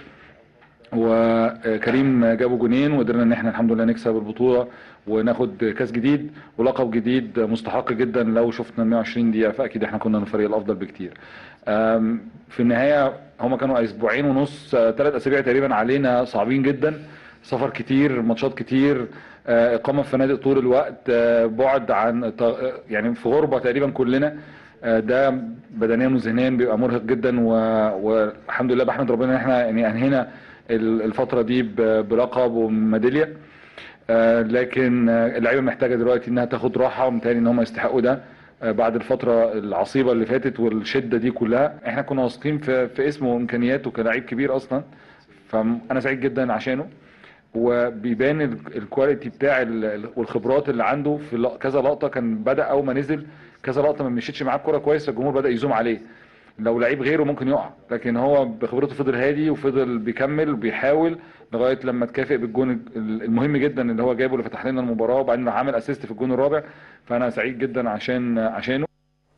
وكريم جابوا جونين وقدرنا ان احنا الحمد لله نكسب البطوله وناخد كاس جديد ولقب جديد مستحق جدا لو شفنا 120 دقيقه فاكيد احنا كنا الفريق الافضل بكتير. آم، في النهايه هما كانوا اسبوعين ونص ثلاث اسابيع تقريبا علينا صعبين جدا سفر كتير ماتشات كتير آه، اقامه في فنادق طول الوقت آه، بعد عن ط- يعني في غربه تقريبا كلنا آه، ده بدنيا وذهنيا بيبقى مرهق جدا و- والحمد لله بحمد ربنا ان احنا يعني انهينا ال- الفتره دي ب- بلقب وميداليه آه، لكن آه، اللعيبه محتاجه دلوقتي انها تاخد راحه ومتهيألي ان هم يستحقوا ده آه، بعد الفتره العصيبه اللي فاتت والشده دي كلها احنا كنا واثقين في في اسمه وامكانياته كلاعب كبير اصلا فانا سعيد جدا عشانه وبيبان ال- الكواليتي بتاع ال- ال- والخبرات اللي عنده في لق- كذا لقطه كان بدا اول ما نزل كذا لقطه ما مشيتش معاه الكوره كويس فالجمهور بدا يزوم عليه لو لعيب غيره ممكن يقع لكن هو بخبرته فضل هادي وفضل بيكمل وبيحاول لغايه لما اتكافئ بالجون ال- المهم جدا اللي هو جابه اللي فتح لنا المباراه وبعدين راح عمل اسيست في الجون الرابع فانا سعيد جدا عشان عشانه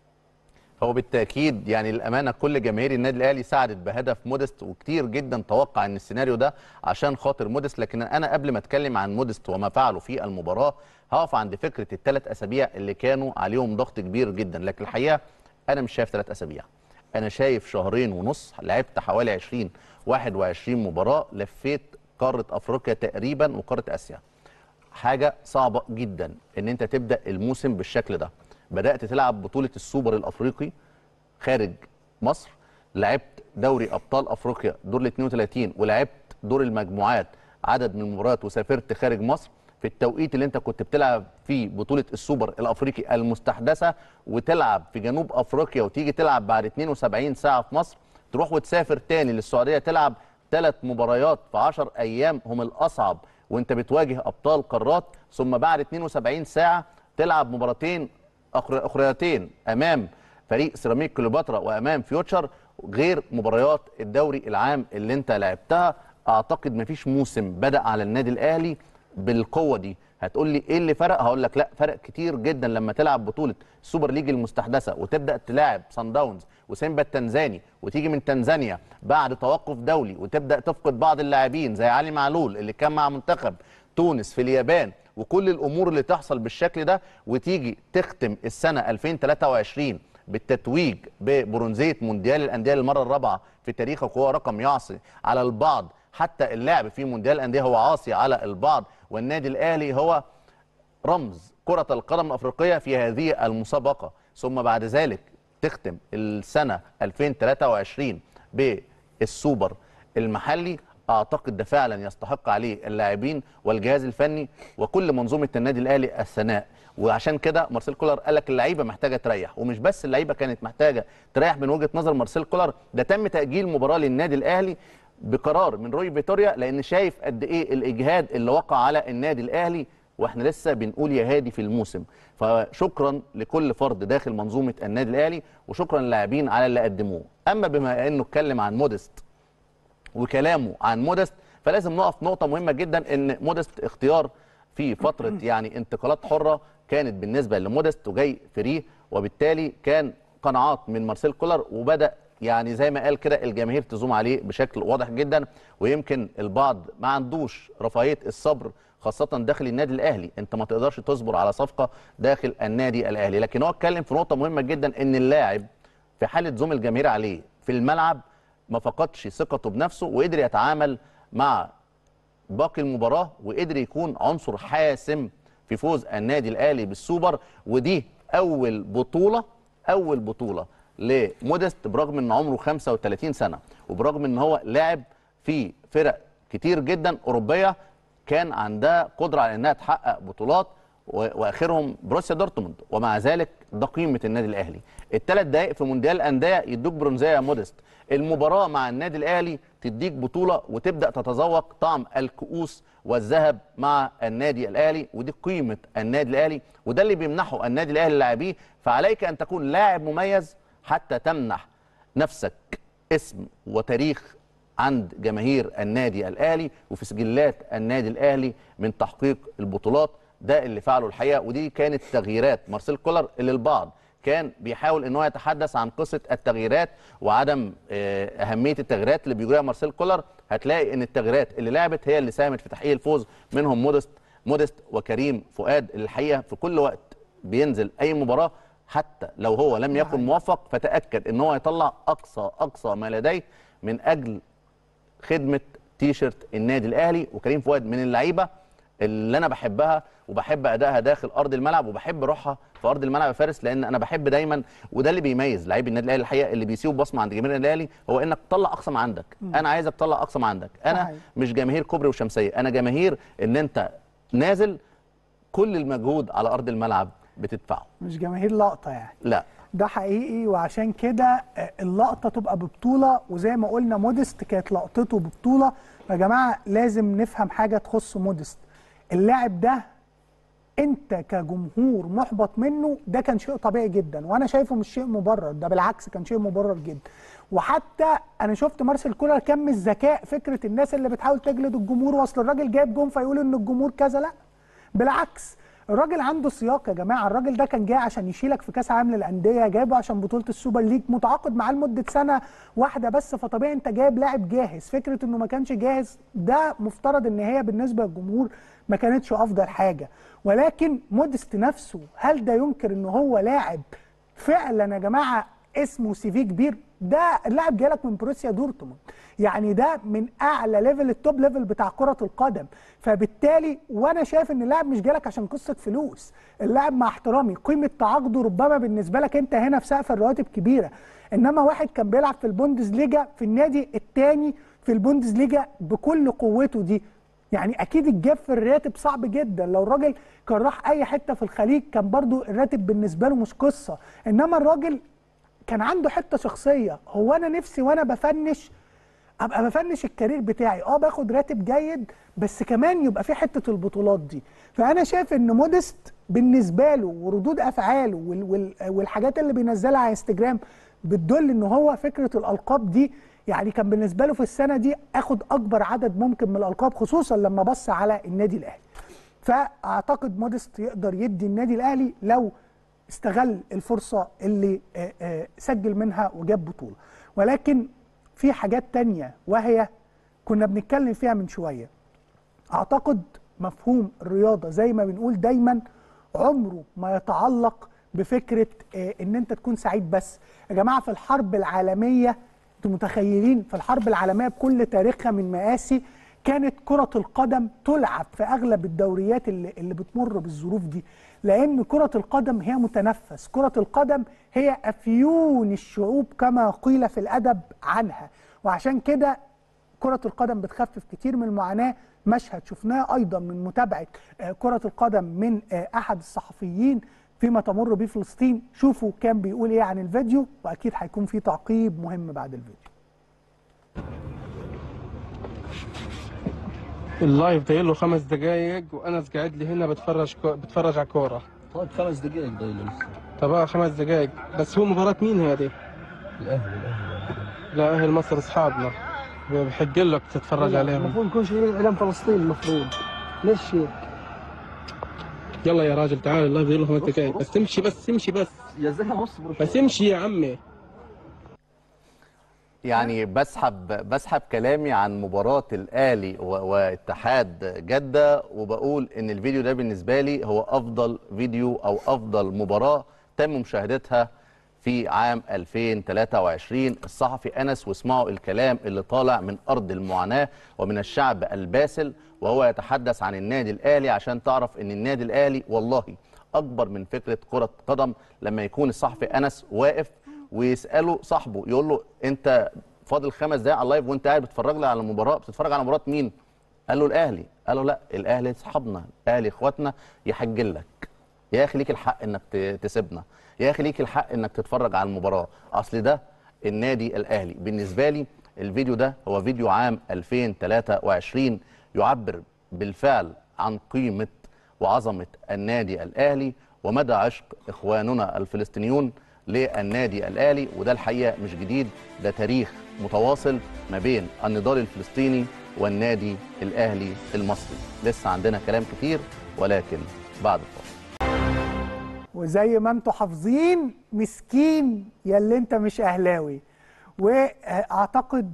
هو بالتاكيد يعني الامانه كل جماهير النادي الاهلي ساعدت بهدف مودست وكتير جدا توقع ان السيناريو ده عشان خاطر مودست لكن انا قبل ما اتكلم عن مودست وما فعله في المباراه هقف عند فكره الثلاث اسابيع اللي كانوا عليهم ضغط كبير جدا لكن الحقيقه انا مش شايف ثلاث اسابيع انا شايف شهرين ونص لعبت حوالي 20 21 مباراه لفيت قاره افريقيا تقريبا وقاره اسيا حاجه صعبه جدا ان انت تبدا الموسم بالشكل ده بدات تلعب بطوله السوبر الافريقي خارج مصر لعبت دوري ابطال افريقيا دور ال 32 ولعبت دور المجموعات عدد من المباريات وسافرت خارج مصر في التوقيت اللي انت كنت بتلعب فيه بطوله السوبر الافريقي المستحدثه وتلعب في جنوب افريقيا وتيجي تلعب بعد 72 ساعه في مصر تروح وتسافر تاني للسعوديه تلعب ثلاث مباريات في 10 ايام هم الاصعب وانت بتواجه ابطال قارات ثم بعد 72 ساعه تلعب مباراتين أخر- اخريتين امام فريق سيراميك كليوباترا وامام فيوتشر غير مباريات الدوري العام اللي انت لعبتها اعتقد مفيش موسم بدا على النادي الاهلي بالقوه دي هتقول لي ايه اللي فرق هقول لك لا فرق كتير جدا لما تلعب بطوله السوبر ليج المستحدثه وتبدا تلاعب سان داونز وسيمبا التنزاني وتيجي من تنزانيا بعد توقف دولي وتبدا تفقد بعض اللاعبين زي علي معلول اللي كان مع منتخب تونس في اليابان وكل الامور اللي تحصل بالشكل ده وتيجي تختم السنه 2023 بالتتويج ببرونزيه مونديال الانديه للمره الرابعه في تاريخه وهو رقم يعصي على البعض حتى اللعب في مونديال الانديه هو عاصي على البعض والنادي الاهلي هو رمز كرة القدم الأفريقية في هذه المسابقة ثم بعد ذلك تختم السنة 2023 بالسوبر المحلي أعتقد ده فعلا يستحق عليه اللاعبين والجهاز الفني وكل منظومة النادي الأهلي الثناء وعشان كده مارسيل كولر قال لك اللعيبه محتاجه تريح ومش بس اللعيبه كانت محتاجه تريح من وجهه نظر مارسيل كولر ده تم تاجيل مباراه للنادي الاهلي بقرار من روي فيتوريا لان شايف قد ايه الاجهاد اللي وقع على النادي الاهلي واحنا لسه بنقول يا هادي في الموسم فشكرا لكل فرد داخل منظومه النادي الاهلي وشكرا للاعبين على اللي قدموه اما بما انه اتكلم عن مودست وكلامه عن مودست فلازم نقف نقطه مهمه جدا ان مودست اختيار في فتره يعني انتقالات حره كانت بالنسبه لمودست وجاي فري وبالتالي كان قناعات من مارسيل كولر وبدا يعني زي ما قال كده الجماهير تزوم عليه بشكل واضح جدا ويمكن البعض ما عندوش رفاهيه الصبر خاصة داخل النادي الأهلي، أنت ما تقدرش تصبر على صفقة داخل النادي الأهلي، لكن هو اتكلم في نقطة مهمة جدا إن اللاعب في حالة زوم الجماهير عليه في الملعب ما فقدش ثقته بنفسه وقدر يتعامل مع باقي المباراه وقدر يكون عنصر حاسم في فوز النادي الاهلي بالسوبر ودي اول بطوله اول بطوله لمودست برغم ان عمره 35 سنه وبرغم ان هو لاعب في فرق كتير جدا اوروبيه كان عندها قدره على انها تحقق بطولات و- واخرهم بروسيا دورتموند ومع ذلك ده قيمه النادي الاهلي الثلاث دقائق في مونديال الانديه يدوك برونزيه يا مودست المباراه مع النادي الاهلي تديك بطوله وتبدا تتذوق طعم الكؤوس والذهب مع النادي الاهلي ودي قيمه النادي الاهلي وده اللي بيمنحه النادي الاهلي لاعبيه فعليك ان تكون لاعب مميز حتى تمنح نفسك اسم وتاريخ عند جماهير النادي الاهلي وفي سجلات النادي الاهلي من تحقيق البطولات ده اللي فعله الحقيقه ودي كانت تغييرات مارسيل كولر اللي البعض كان بيحاول ان هو يتحدث عن قصه التغييرات وعدم آه، اهميه التغييرات اللي بيجريها مارسيل كولر هتلاقي ان التغييرات اللي لعبت هي اللي ساهمت في تحقيق الفوز منهم مودست مودست وكريم فؤاد اللي الحقيقه في كل وقت بينزل اي مباراه حتى لو هو لم يكن موفق فتاكد ان هو يطلع اقصى اقصى ما لديه من اجل خدمه تيشرت النادي الاهلي وكريم فؤاد من اللعيبه اللي انا بحبها وبحب ادائها داخل ارض الملعب وبحب روحها في ارض الملعب يا فارس لان انا بحب دايما وده اللي بيميز لعيب النادي الاهلي الحقيقه اللي بيسيب بصمه عند جماهير النادي الاهلي هو انك تطلع اقصى ما عندك انا عايزك تطلع اقصى ما عندك انا صحيح. مش جماهير كوبري وشمسيه انا جماهير ان انت نازل كل المجهود على ارض الملعب بتدفعه مش جماهير لقطه يعني لا ده حقيقي وعشان كده آه، اللقطه تبقى ببطوله وزي ما قلنا مودست كانت لقطته ببطوله يا جماعه لازم نفهم حاجه تخص مودست اللاعب ده انت كجمهور محبط منه ده كان شيء طبيعي جدا وانا شايفه مش شيء مبرر ده بالعكس كان شيء مبرر جدا وحتى انا شفت مارسيل كولر كم من الذكاء فكره الناس اللي بتحاول تجلد الجمهور واصل الراجل جايب جون فيقول ان الجمهور كذا لا بالعكس الراجل عنده سياق يا جماعه الراجل ده كان جاي عشان يشيلك في كاس عالم للانديه جايبه عشان بطوله السوبر ليج متعاقد معاه لمده سنه واحده بس فطبيعي انت جايب لاعب جاهز فكره انه ما كانش جاهز ده مفترض ان هي بالنسبه للجمهور ما كانتش افضل حاجه ولكن مودست نفسه هل ده ينكر ان هو لاعب فعلا يا جماعه اسمه سي في كبير ده اللاعب جالك من بروسيا دورتموند يعني ده من اعلى ليفل التوب ليفل بتاع كره القدم فبالتالي وانا شايف ان اللاعب مش جالك عشان قصه فلوس اللاعب مع احترامي قيمه تعاقده ربما بالنسبه لك انت هنا في سقف الرواتب كبيره انما واحد كان بيلعب في البوندسليجا في النادي الثاني في البوندسليجا بكل قوته دي يعني اكيد الجاب في الراتب صعب جدا لو الراجل كان راح اي حته في الخليج كان برضو الراتب بالنسبه له مش قصه انما الراجل كان عنده حته شخصيه هو انا نفسي وانا بفنش ابقى بفنش الكارير بتاعي اه باخد راتب جيد بس كمان يبقى في حته البطولات دي فانا شايف ان مودست بالنسبه له وردود افعاله وال وال والحاجات اللي بينزلها على انستجرام بتدل ان هو فكره الالقاب دي يعني كان بالنسبه له في السنه دي اخد اكبر عدد ممكن من الالقاب خصوصا لما بص على النادي الاهلي فاعتقد مودست يقدر يدي النادي الاهلي لو استغل الفرصه اللي آه، آه، سجل منها وجاب بطوله ولكن في حاجات تانية وهي كنا بنتكلم فيها من شويه اعتقد مفهوم الرياضه زي ما بنقول دايما عمره ما يتعلق بفكره آه، ان انت تكون سعيد بس يا جماعه في الحرب العالميه انتوا متخيلين في الحرب العالميه بكل تاريخها من مآسي كانت كرة القدم تلعب في أغلب الدوريات اللي, اللي بتمر بالظروف دي لأن كرة القدم هي متنفس كرة القدم هي أفيون الشعوب كما قيل في الأدب عنها وعشان كده كرة القدم بتخفف كتير من المعاناة مشهد شفناه أيضا من متابعة آه، كرة القدم من آه، أحد الصحفيين فيما تمر به فلسطين شوفوا كان بيقول إيه عن الفيديو وأكيد هيكون في تعقيب مهم بعد الفيديو اللايف ده له خمس دقايق وانا قاعد لي هنا بتفرج كو... بتفرج على كوره طيب خمس دقائق ضايل لسه طب آه، خمس دقايق بس هو مباراة مين هذه؟ الاهلي الاهلي لا اهل مصر اصحابنا بحق لك تتفرج عليهم المفروض يكون شيء اعلام فلسطين المفروض ليش هيك؟ يلا يا راجل تعال اللايف ده له خمس دقايق بس امشي بس امشي بس يا زلمه اصبر بس امشي يا عمي يعني بسحب بسحب كلامي عن مباراة الأهلي و- واتحاد جدة وبقول إن الفيديو ده بالنسبة لي هو أفضل فيديو أو أفضل مباراة تم مشاهدتها في عام 2023 الصحفي أنس واسمعوا الكلام اللي طالع من أرض المعاناة ومن الشعب الباسل وهو يتحدث عن النادي الأهلي عشان تعرف إن النادي الأهلي والله أكبر من فكرة كرة قدم لما يكون الصحفي أنس واقف ويساله صاحبه يقول له انت فاضل خمس دقايق على اللايف وانت قاعد بتتفرج لي على المباراه بتتفرج على مباراه مين؟ قال له الاهلي قال له لا الاهلي اصحابنا الاهلي اخواتنا يحجل لك يا اخي ليك الحق انك ت- تسيبنا يا اخي ليك الحق انك تتفرج على المباراه اصل ده النادي الاهلي بالنسبه لي الفيديو ده هو فيديو عام 2023 يعبر بالفعل عن قيمه وعظمه النادي الاهلي ومدى عشق اخواننا الفلسطينيون للنادي الاهلي وده الحقيقه مش جديد ده تاريخ متواصل ما بين النضال الفلسطيني والنادي الاهلي المصري لسه عندنا كلام كتير ولكن بعد الفاصل وزي ما انتوا حافظين مسكين يا اللي انت مش اهلاوي واعتقد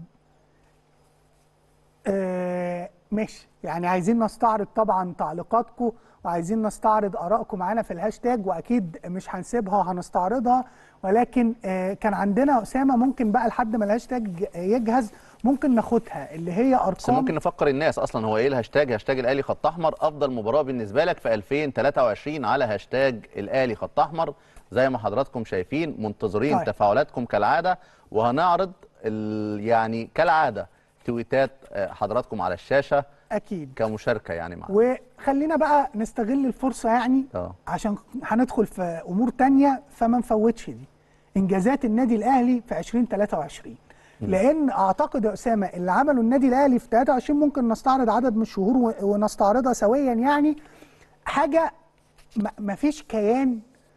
آه ماشي يعني عايزين نستعرض طبعا تعليقاتكم وعايزين نستعرض ارائكم معانا في الهاشتاج واكيد مش هنسيبها وهنستعرضها ولكن آه كان عندنا اسامه ممكن بقى لحد ما الهاشتاج يجهز ممكن ناخدها اللي هي بس ارقام ممكن نفكر الناس اصلا هو ايه الهاشتاج هاشتاج الاهلي خط احمر افضل مباراه بالنسبه لك في 2023 على هاشتاج الاهلي خط احمر زي ما حضراتكم شايفين منتظرين طيب. تفاعلاتكم كالعاده وهنعرض ال- يعني كالعاده تويتات آه، حضراتكم على الشاشه اكيد كمشاركه يعني معنا وخلينا بقى نستغل الفرصه يعني اه عشان هندخل في امور تانية فما نفوتش دي انجازات النادي الاهلي في 2023 لان اعتقد يا اسامه اللي عمله النادي الاهلي في 23 ممكن نستعرض عدد من الشهور و- ونستعرضها سويا يعني حاجه ما فيش كيان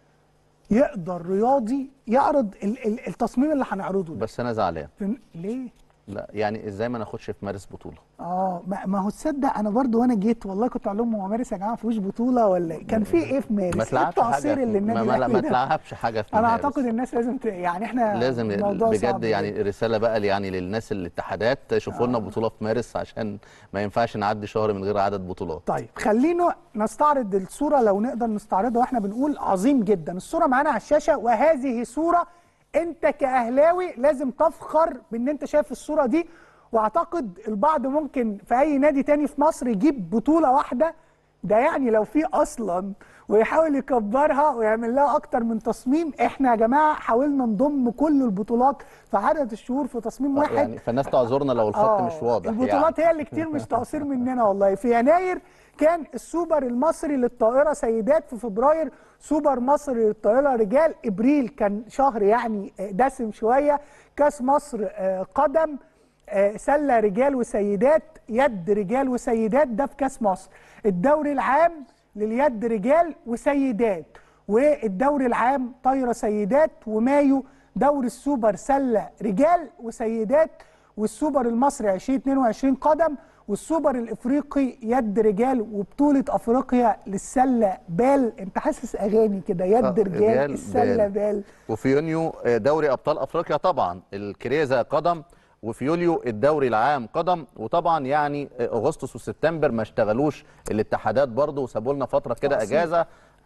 يقدر رياضي يعرض ال- ال- التصميم اللي هنعرضه ده بس انا زعلان في- ليه؟ لا يعني ازاي ما ناخدش في مارس بطوله اه ما, ما هو تصدق انا برضو وانا جيت والله كنت اقول لهم هو مارس يا جماعه ما فيهوش بطوله ولا إيه؟ كان في ايه في مارس؟ ما إيه تلعبش حاجه التعصير اللي ما, النادي ما, الأهلي ما ده؟ تلعبش حاجه في انا مارس. اعتقد الناس لازم ت... يعني احنا لازم الموضوع بجد صعب يعني جداً. رساله بقى يعني للناس الاتحادات شوفوا لنا بطوله في مارس عشان ما ينفعش نعدي شهر من غير عدد بطولات طيب خلينا نستعرض الصوره لو نقدر نستعرضها واحنا بنقول عظيم جدا الصوره معانا على الشاشه وهذه صوره انت كاهلاوي لازم تفخر بان انت شايف الصوره دي واعتقد البعض ممكن في اي نادي تاني في مصر يجيب بطوله واحده ده يعني لو في اصلا ويحاول يكبرها ويعمل لها اكتر من تصميم احنا يا جماعه حاولنا نضم كل البطولات في عدد الشهور في تصميم واحد يعني فالناس تعذرنا لو الخط آه، مش واضح البطولات يعني. هي اللي كتير مش تقصير مننا والله في يناير كان السوبر المصري للطائره سيدات في فبراير سوبر مصري للطائره رجال ابريل كان شهر يعني آه، دسم شويه كاس مصر آه، قدم آه، سله رجال وسيدات يد رجال وسيدات ده في كاس مصر الدوري العام لليد رجال وسيدات والدوري العام طايره سيدات ومايو دوري السوبر سله رجال وسيدات والسوبر المصري 2022 قدم والسوبر الافريقي يد رجال وبطوله افريقيا للسله بال انت حاسس اغاني كده يد آه، رجال رجال السله بال. بال وفي يونيو آه، دوري ابطال افريقيا طبعا الكريزه قدم وفي يوليو الدوري العام قدم وطبعا يعني آه، اغسطس وسبتمبر ما اشتغلوش الاتحادات برضه وسابوا لنا فتره كده تقصير. اجازه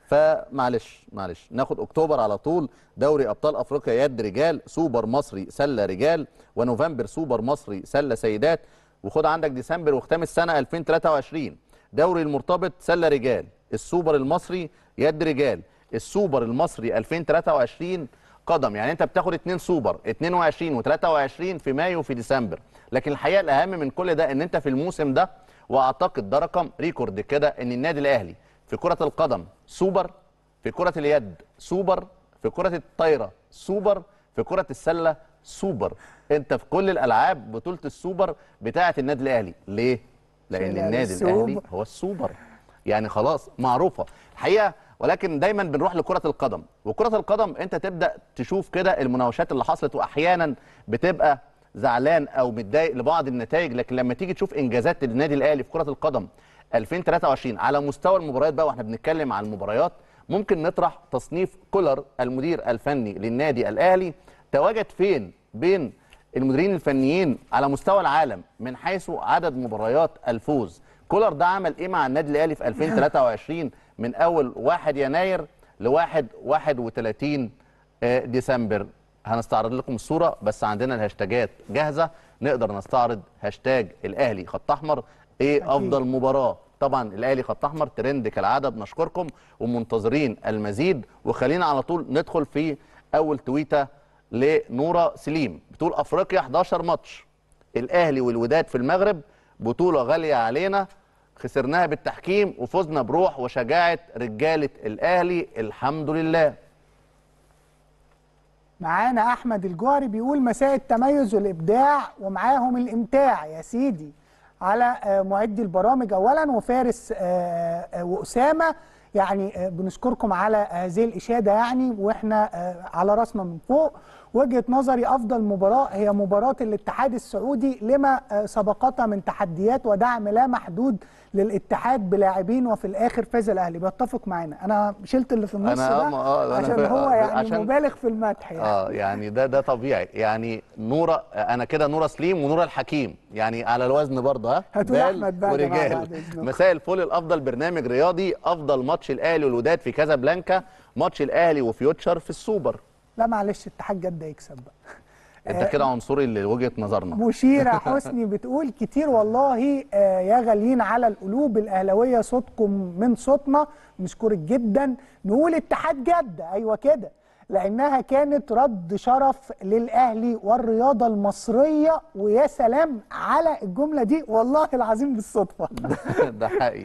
فمعلش معلش ناخد اكتوبر على طول دوري ابطال افريقيا يد رجال سوبر مصري سله رجال ونوفمبر سوبر مصري سله سيدات وخد عندك ديسمبر وختام السنه 2023 دوري المرتبط سله رجال السوبر المصري يد رجال السوبر المصري 2023 قدم يعني انت بتاخد اتنين سوبر 22 و23 في مايو وفي ديسمبر لكن الحقيقه الاهم من كل ده ان انت في الموسم ده واعتقد ده رقم ريكورد كده ان النادي الاهلي في كره القدم سوبر في كره اليد سوبر في كره الطايره سوبر في كره السله سوبر انت في كل الالعاب بطوله السوبر بتاعه النادي الاهلي ليه لان عشان النادي السوبر. الاهلي هو السوبر يعني خلاص معروفه الحقيقه ولكن دايما بنروح لكره القدم وكره القدم انت تبدا تشوف كده المناوشات اللي حصلت واحيانا بتبقى زعلان او متضايق لبعض النتائج لكن لما تيجي تشوف انجازات النادي الاهلي في كره القدم 2023 على مستوى المباريات بقى واحنا بنتكلم عن المباريات ممكن نطرح تصنيف كولر المدير الفني للنادي الاهلي تواجد فين بين المديرين الفنيين على مستوى العالم من حيث عدد مباريات الفوز كولر ده عمل ايه مع النادي الاهلي في 2023 من اول 1 يناير ل 1 31 آه، ديسمبر هنستعرض لكم الصوره بس عندنا الهاشتاجات جاهزه نقدر نستعرض هاشتاج الاهلي خط احمر ايه أكيد. افضل مباراه طبعا الاهلي خط احمر ترند كالعاده بنشكركم ومنتظرين المزيد وخلينا على طول ندخل في اول تويته لنوره سليم بتقول افريقيا 11 ماتش الاهلي والوداد في المغرب بطوله غاليه علينا خسرناها بالتحكيم وفزنا بروح وشجاعه رجاله الاهلي الحمد لله معانا احمد الجوهري بيقول مساء التميز والابداع ومعاهم الامتاع يا سيدي على آه، معدي البرامج اولا وفارس آه، آه، واسامه يعني آه، بنشكركم على هذه الاشاده يعني واحنا آه، على راسنا من فوق وجهه نظري افضل مباراه هي مباراه الاتحاد السعودي لما آه، سبقتها من تحديات ودعم لا محدود للاتحاد بلاعبين وفي الاخر فاز الاهلي بيتفق معانا انا شلت اللي في النص أنا- ده آه، أنا عشان فا- هو آه، يعني عشان- مبالغ في المدح يعني اه يعني ده ده طبيعي يعني نوره انا كده نوره سليم ونوره الحكيم يعني على الوزن برضه ها هاتوا لي بال أحمد بقى يا جماعة ورجال بعد إذنكم. مساء الفل الافضل برنامج رياضي افضل ماتش الاهلي والوداد في كازابلانكا ماتش الاهلي وفيوتشر في السوبر لا معلش اتحاد جده يكسب بقى انت كده عنصري لوجهه نظرنا مشيرة حسني بتقول كتير والله آه، يا غاليين على القلوب الأهلوية صوتكم من صوتنا نشكرك جدا نقول اتحاد جدة أيوة كده لأنها كانت رد شرف للأهلي والرياضة المصرية ويا سلام على الجملة دي والله العظيم بالصدفة ده حقيقي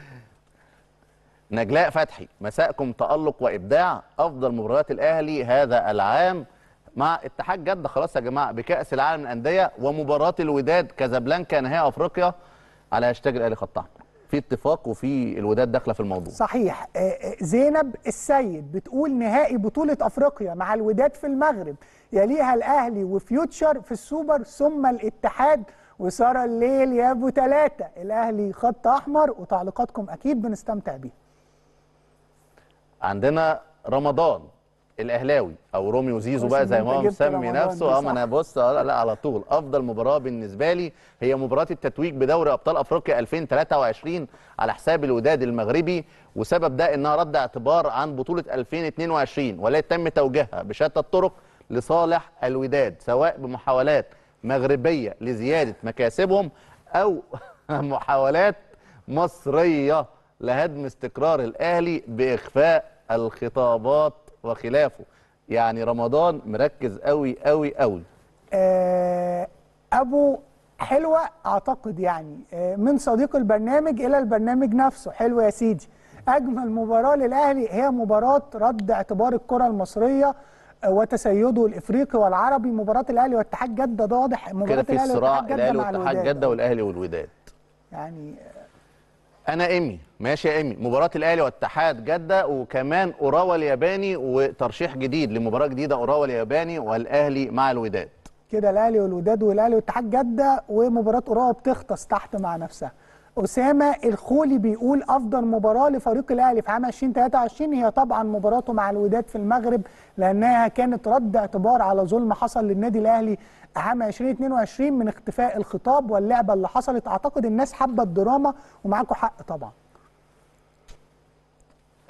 نجلاء فتحي مساءكم تألق وإبداع أفضل مباريات الأهلي هذا العام مع اتحاد جدة خلاص يا جماعة بكأس العالم للأندية ومباراة الوداد كازابلانكا نهائي أفريقيا على هاشتاج الأهلي خط أحمر في اتفاق وفي الوداد داخلة في الموضوع صحيح آه، آه، زينب السيد بتقول نهائي بطولة أفريقيا مع الوداد في المغرب يليها الأهلي وفيوتشر في السوبر ثم الاتحاد وسارة الليل يا أبو ثلاثة الأهلي خط أحمر وتعليقاتكم أكيد بنستمتع بيها عندنا رمضان الاهلاوي او روميو زيزو بقى كويس زي إن ما هو أنت جبت مسمي رمضان نفسه دي اه صح. ما انا بص آه، لا على طول افضل مباراه بالنسبه لي هي مباراه التتويج بدوري ابطال افريقيا 2023 على حساب الوداد المغربي وسبب ده انها رد اعتبار عن بطوله 2022 ولا تم توجيهها بشتى الطرق لصالح الوداد سواء بمحاولات مغربيه لزياده مكاسبهم او محاولات مصريه لهدم استقرار الاهلي باخفاء الخطابات وخلافه يعني رمضان مركز قوي قوي قوي آه، أبو حلوة أعتقد يعني آه، من صديق البرنامج إلى البرنامج نفسه حلو يا سيدي أجمل مباراة للأهلي هي مباراة رد اعتبار الكرة المصرية آه، وتسيده الإفريقي والعربي مباراة الأهلي واتحاد جدة ده واضح مباراة كده في الأهلي الصراع واتحاد جدة الاهلي مع واتحاد الوداد جده والاهلي والوداد يعني انا ايمي ماشي يا ايمي مباراه الاهلي واتحاد جده وكمان اوراوا الياباني وترشيح جديد لمباراه جديده اوراوا الياباني والاهلي مع الوداد كده الاهلي والوداد والاهلي واتحاد جده ومباراه اوراوا بتغطس تحت مع نفسها اسامه الخولي بيقول افضل مباراه لفريق الاهلي في عام 2023 هي طبعا مباراته مع الوداد في المغرب لانها كانت رد اعتبار على ظلم حصل للنادي الاهلي عام 2022 من اختفاء الخطاب واللعبه اللي حصلت اعتقد الناس حابه الدراما ومعاكم حق طبعا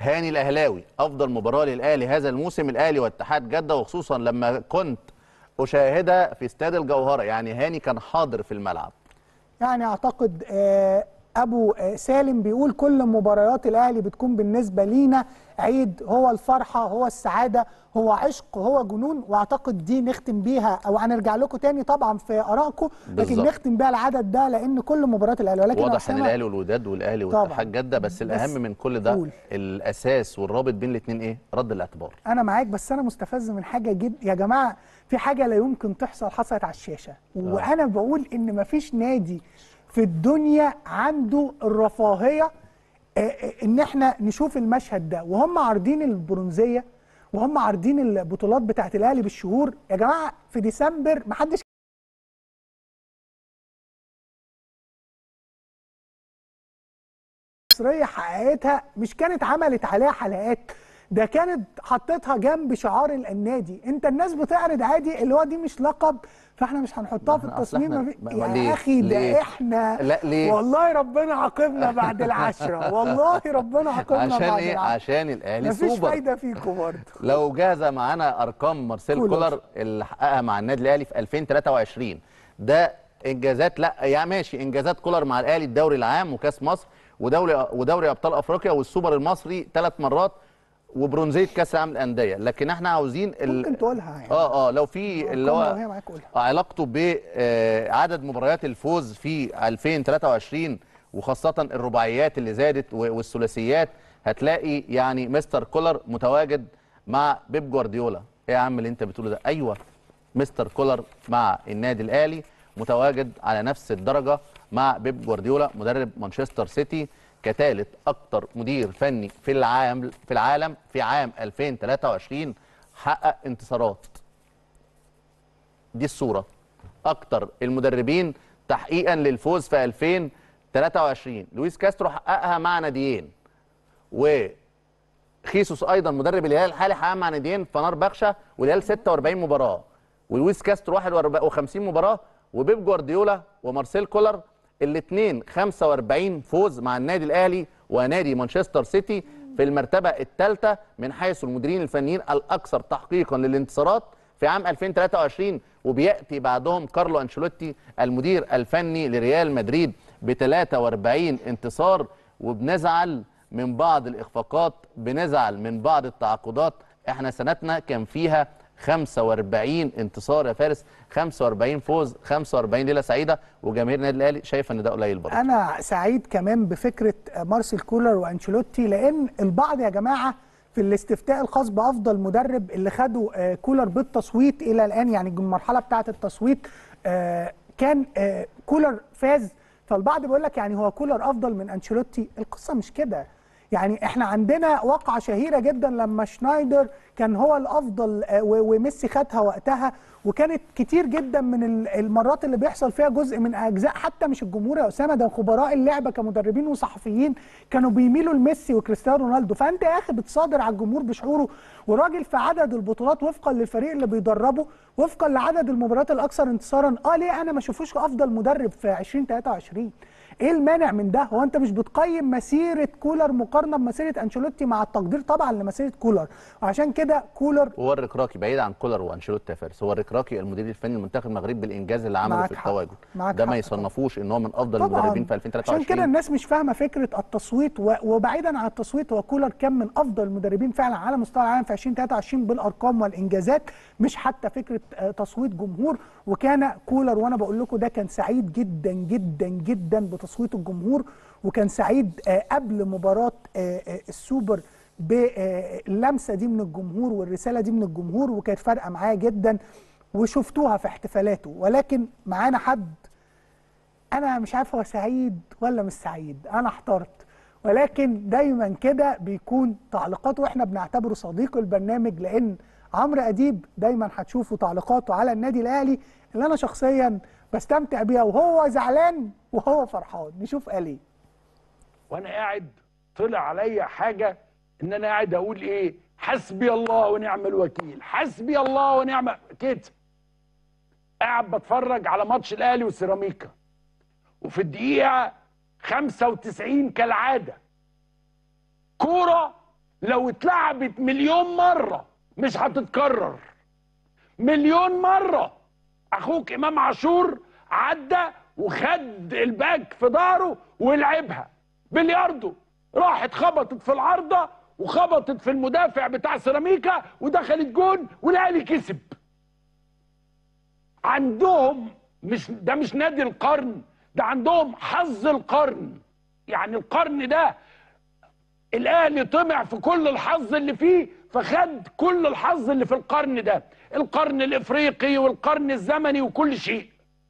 هاني الاهلاوي افضل مباراه للاهلي هذا الموسم الاهلي واتحاد جده وخصوصا لما كنت اشاهدها في استاد الجوهره يعني هاني كان حاضر في الملعب يعني اعتقد آه، ابو آه، سالم بيقول كل مباريات الاهلي بتكون بالنسبه لينا عيد هو الفرحه هو السعاده هو عشق هو جنون واعتقد دي نختم بيها او هنرجع لكم تاني طبعا في ارائكم لكن بالظبط. نختم بيها العدد ده لان كل مباريات الاهلي ولكن يا واضح ان أسامة- الاهلي والوداد والاهلي طبعاً. واتحاد جده بس الاهم بس من كل ده قول. الاساس والرابط بين الاثنين ايه رد الاعتبار انا معاك بس انا مستفز من حاجه جد يا جماعه في حاجه لا يمكن تحصل حصلت على الشاشه وانا بقول ان مفيش نادي في الدنيا عنده الرفاهيه آه، آه، ان احنا نشوف المشهد ده وهم عارضين البرونزيه وهم عارضين البطولات بتاعت الاهلي بالشهور يا جماعه في ديسمبر محدش المصريه حققتها مش كانت عملت عليها حلقات ده كانت حطيتها جنب شعار النادي انت الناس بتعرض عادي اللي هو دي مش لقب فاحنا مش هنحطها في ما إحنا أصل التصميم إحنا- ما في- ما- يا ليه؟ اخي ده ليه؟ احنا لا، ليه؟ والله ربنا عاقبنا بعد العشرة والله ربنا عاقبنا عشان بعد ايه العشرة عشان الاهلي مفيش سوبر فايده فيكم برضه لو جاهزه معانا ارقام مارسيل كولر. كولر اللي حققها مع النادي الاهلي في 2023 ده انجازات لا يا ماشي انجازات كولر مع الاهلي الدوري العام وكاس مصر ودوري ودوري ابطال افريقيا والسوبر المصري ثلاث مرات وبرونزيه كاس العالم للانديه لكن احنا عاوزين ال... ممكن تقولها يعني اه اه لو في اللي أرقام هو لو هي معاك قولها. علاقته بعدد مباريات الفوز في 2023 وخاصة الرباعيات اللي زادت و- والثلاثيات هتلاقي يعني مستر كولر متواجد مع بيب جوارديولا ايه يا عم اللي انت بتقوله ده ايوه مستر كولر مع النادي الاهلي متواجد على نفس الدرجة مع بيب جوارديولا مدرب مانشستر سيتي كثالث اكتر مدير فني في العالم في العالم في عام 2023 حقق انتصارات دي الصورة أكتر المدربين تحقيقا للفوز في 2023 لويس كاسترو حققها مع ناديين وخيسوس أيضا مدرب الهلال الحالي حققها مع ناديين فنار بخشة والهلال 46 مباراة ولويس كاسترو 51 مباراة وبيب جوارديولا ومارسيل كولر الاثنين 45 فوز مع النادي الأهلي ونادي مانشستر سيتي في المرتبة الثالثة من حيث المديرين الفنيين الأكثر تحقيقا للانتصارات في عام 2023 وبياتي بعدهم كارلو انشيلوتي المدير الفني لريال مدريد ب 43 انتصار وبنزعل من بعض الاخفاقات بنزعل من بعض التعاقدات احنا سنتنا كان فيها 45 انتصار يا فارس 45 فوز 45 ليله سعيده وجماهير النادي الاهلي شايفه ان ده قليل برضه انا سعيد كمان بفكره مارسيل كولر وانشيلوتي لان البعض يا جماعه في الاستفتاء الخاص بافضل مدرب اللي خدوا آه، كولر بالتصويت الى الان يعني المرحله بتاعه التصويت آه، كان آه، كولر فاز فالبعض بيقول لك يعني هو كولر افضل من انشيلوتي القصه مش كده يعني احنا عندنا واقعه شهيره جدا لما شنايدر كان هو الافضل آه، و- وميسي خدها وقتها وكانت كتير جدا من ال- المرات اللي بيحصل فيها جزء من اجزاء حتى مش الجمهور يا اسامه ده خبراء اللعبه كمدربين وصحفيين كانوا بيميلوا لميسي وكريستيانو رونالدو فانت يا اخي بتصادر على الجمهور بشعوره وراجل في عدد البطولات وفقا للفريق اللي بيدربه وفقا لعدد المباريات الاكثر انتصارا اه ليه انا ما اشوفوش افضل مدرب في 2023 ايه المانع من ده هو انت مش بتقيم مسيره كولر مقارنه بمسيره انشيلوتي مع التقدير طبعا لمسيره كولر وعشان كده كولر هو الركراكي بعيد عن كولر وانشيلوتي يا فارس هو الركراكي المدير الفني لمنتخب المغرب بالانجاز اللي عمله معاك في حق. التواجد معاك ده ما حق يصنفوش ان هو من افضل طبعاً. المدربين في 2023 عشان كده الناس مش فاهمه فكره التصويت و- وبعيدا عن التصويت هو كولر كان من افضل المدربين فعلا على مستوى العالم في 2023 بالارقام والانجازات مش حتى فكره آه، تصويت جمهور وكان كولر وانا بقول لكم ده كان سعيد جدا جدا جدا بتصويت الجمهور وكان سعيد آه، قبل مباراه آه، آه، السوبر باللمسه دي من الجمهور والرساله دي من الجمهور وكانت فارقه معاه جدا وشفتوها في احتفالاته ولكن معانا حد انا مش عارف هو سعيد ولا مش سعيد انا احترت ولكن دايما كده بيكون تعليقاته واحنا بنعتبره صديق البرنامج لان عمرو اديب دايما هتشوفوا تعليقاته على النادي الاهلي اللي انا شخصيا بستمتع بيها وهو زعلان وهو فرحان نشوف قال ايه وانا قاعد طلع عليا حاجه ان انا قاعد اقول ايه حسبي الله ونعم الوكيل حسبي الله ونعم كده قاعد بتفرج على ماتش الاهلي والسيراميكا وفي الدقيقه 95 كالعاده كوره لو اتلعبت مليون مره مش هتتكرر مليون مره اخوك امام عاشور عدى وخد الباك في ظهره ولعبها بلياردو راحت خبطت في العارضه وخبطت في المدافع بتاع سيراميكا ودخلت جون والاهلي كسب عندهم مش ده مش نادي القرن ده عندهم حظ القرن يعني القرن ده الاهلي طمع في كل الحظ اللي فيه فخد كل الحظ اللي في القرن ده القرن الافريقي والقرن الزمني وكل شيء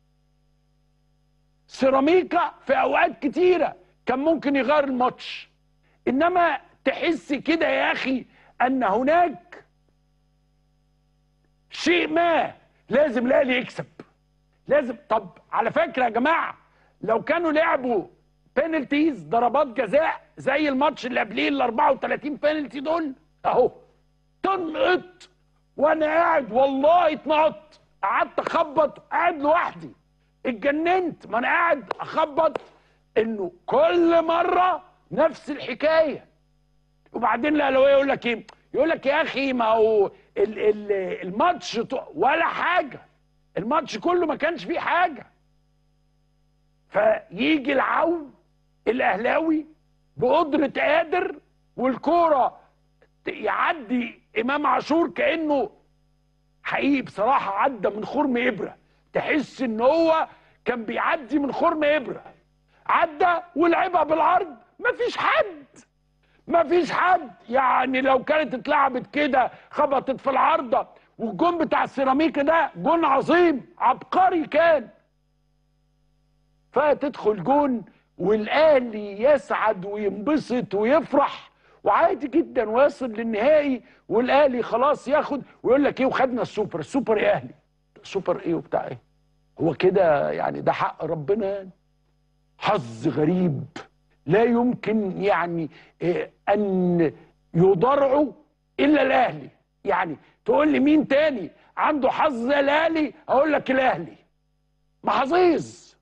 سيراميكا في اوقات كتيره كان ممكن يغير الماتش انما تحس كده يا اخي ان هناك شيء ما لازم الاهلي يكسب لازم طب على فكره يا جماعه لو كانوا لعبوا بينالتيز ضربات جزاء زي الماتش اللي قبليه ال 34 بينالتي دول اهو تنقط وانا قاعد والله اتنقط قعدت اخبط قاعد لوحدي اتجننت ما انا قاعد اخبط انه كل مره نفس الحكايه وبعدين الاهلاويه يقول لك ايه يقول لك يا اخي ما هو ال- ال- الماتش ط- ولا حاجه الماتش كله ما كانش فيه حاجه فيجي العو الاهلاوي بقدره قادر والكوره ت- يعدي امام عاشور كانه حقيقي بصراحه عدى من خرم ابره تحس ان هو كان بيعدي من خرم ابره عدى ولعبها بالعرض مفيش حد مفيش حد يعني لو كانت اتلعبت كده خبطت في العارضه والجون بتاع السيراميكا ده جون عظيم عبقري كان فتدخل جون والاهلي يسعد وينبسط ويفرح وعادي جدا ويصل للنهائي والاهلي خلاص ياخد ويقول لك ايه وخدنا السوبر السوبر يا اهلي سوبر ايه وبتاع ايه هو كده يعني ده حق ربنا يعني حظ غريب لا يمكن يعني إيه ان يضرعوا الا الاهلي يعني تقول لي مين تاني عنده حظ زي الاهلي اقول لك الاهلي محظوظ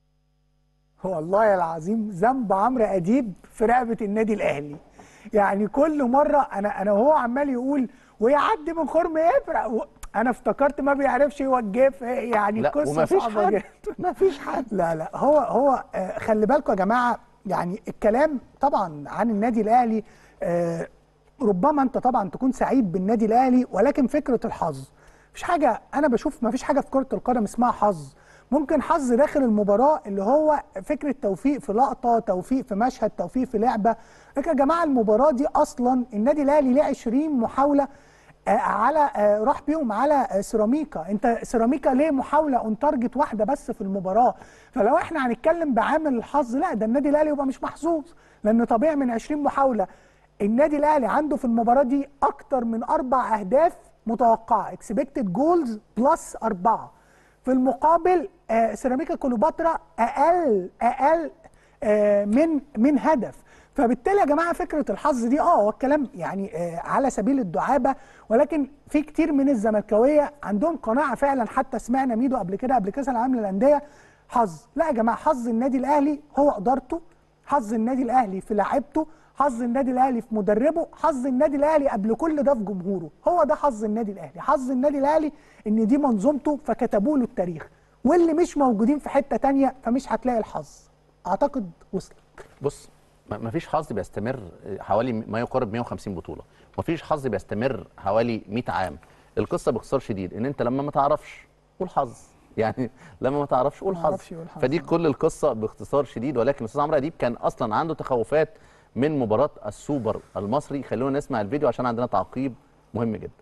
والله العظيم ذنب عمرو اديب في رقبه النادي الاهلي يعني كل مره انا انا وهو عمال يقول ويعدي من خرم ابره و... انا افتكرت ما بيعرفش يوجه في يعني لا، قصه ومفيش صعبه حد. جدا مفيش حد لا لا هو هو آه، خلي بالكم يا جماعه يعني الكلام طبعا عن النادي الاهلي آه، ربما انت طبعا تكون سعيد بالنادي الاهلي ولكن فكره الحظ مفيش حاجه انا بشوف مفيش حاجه في كره القدم اسمها حظ ممكن حظ داخل المباراه اللي هو فكره توفيق في لقطه توفيق في مشهد توفيق في لعبه لكن يا جماعه المباراه دي اصلا النادي الاهلي ليه 20 محاوله آه، على آه، راح بيهم على آه، سيراميكا انت سيراميكا ليه محاوله اون تارجت واحده بس في المباراه فلو احنا هنتكلم بعامل الحظ لا ده النادي الاهلي يبقى مش محظوظ لان طبيعي من 20 محاوله النادي الاهلي عنده في المباراه دي اكتر من اربع اهداف متوقعه اكسبكتد جولز بلس اربعه في المقابل آه سيراميكا كليوباترا اقل اقل آه من من هدف فبالتالي يا جماعه فكره الحظ دي اه هو الكلام يعني آه على سبيل الدعابه ولكن في كتير من الزملكاويه عندهم قناعه فعلا حتى سمعنا ميدو قبل كده قبل كاس العالم للانديه حظ لا يا جماعه حظ النادي الاهلي هو ادارته حظ النادي الاهلي في لاعيبته حظ النادي الاهلي في مدربه حظ النادي الاهلي قبل كل ده في جمهوره هو ده حظ النادي الاهلي حظ النادي الاهلي ان دي منظومته فكتبوا له التاريخ واللي مش موجودين في حته تانية فمش هتلاقي الحظ اعتقد وصل بص ما ما فيش حظ بيستمر حوالي ما يقارب 150 بطوله ما فيش حظ بيستمر حوالي 100 عام القصه باختصار شديد ان انت لما ما تعرفش قول حظ يعني لما ما تعرفش قول ما حظ أعرفش يقول حظ. فدي كل القصه باختصار شديد ولكن الاستاذ عمرو اديب كان اصلا عنده تخوفات من مباراه السوبر المصري خلونا نسمع الفيديو عشان عندنا تعقيب مهم جدا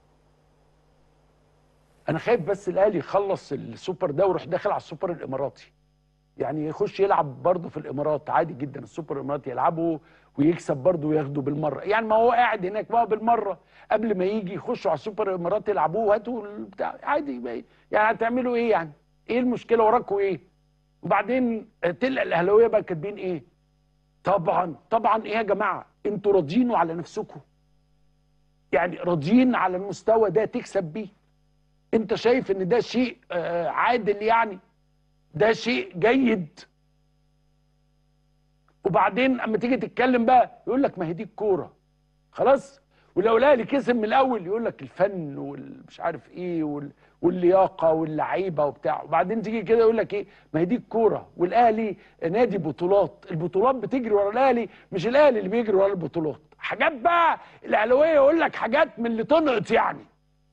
انا خايف بس الاهلي يخلص السوبر ده ويروح داخل على السوبر الاماراتي يعني يخش يلعب برضه في الامارات عادي جدا السوبر الاماراتي يلعبه ويكسب برضه وياخده بالمره يعني ما هو قاعد هناك بقى بالمره قبل ما يجي يخشوا على السوبر الاماراتي يلعبوه وهاتوا البتاع عادي بقى. يعني هتعملوا ايه يعني ايه المشكله وراكوا ايه وبعدين تلقى الاهلاويه بقى كاتبين ايه طبعا طبعا ايه يا جماعه انتوا راضيين على نفسكم يعني راضيين على المستوى ده تكسب بيه انت شايف ان ده شيء آه، عادل يعني ده شيء جيد وبعدين اما تيجي تتكلم بقى يقول لك ما هي دي الكوره خلاص ولو الاهلي كسب من الاول يقول لك الفن والمش عارف ايه وال... واللياقه واللعيبه وبتاع وبعدين تيجي كده يقول لك ايه ما هي دي الكوره والاهلي نادي بطولات البطولات بتجري ورا الاهلي مش الاهلي اللي بيجري ورا البطولات حاجات بقى الاهلاويه يقول لك حاجات من اللي تنقط يعني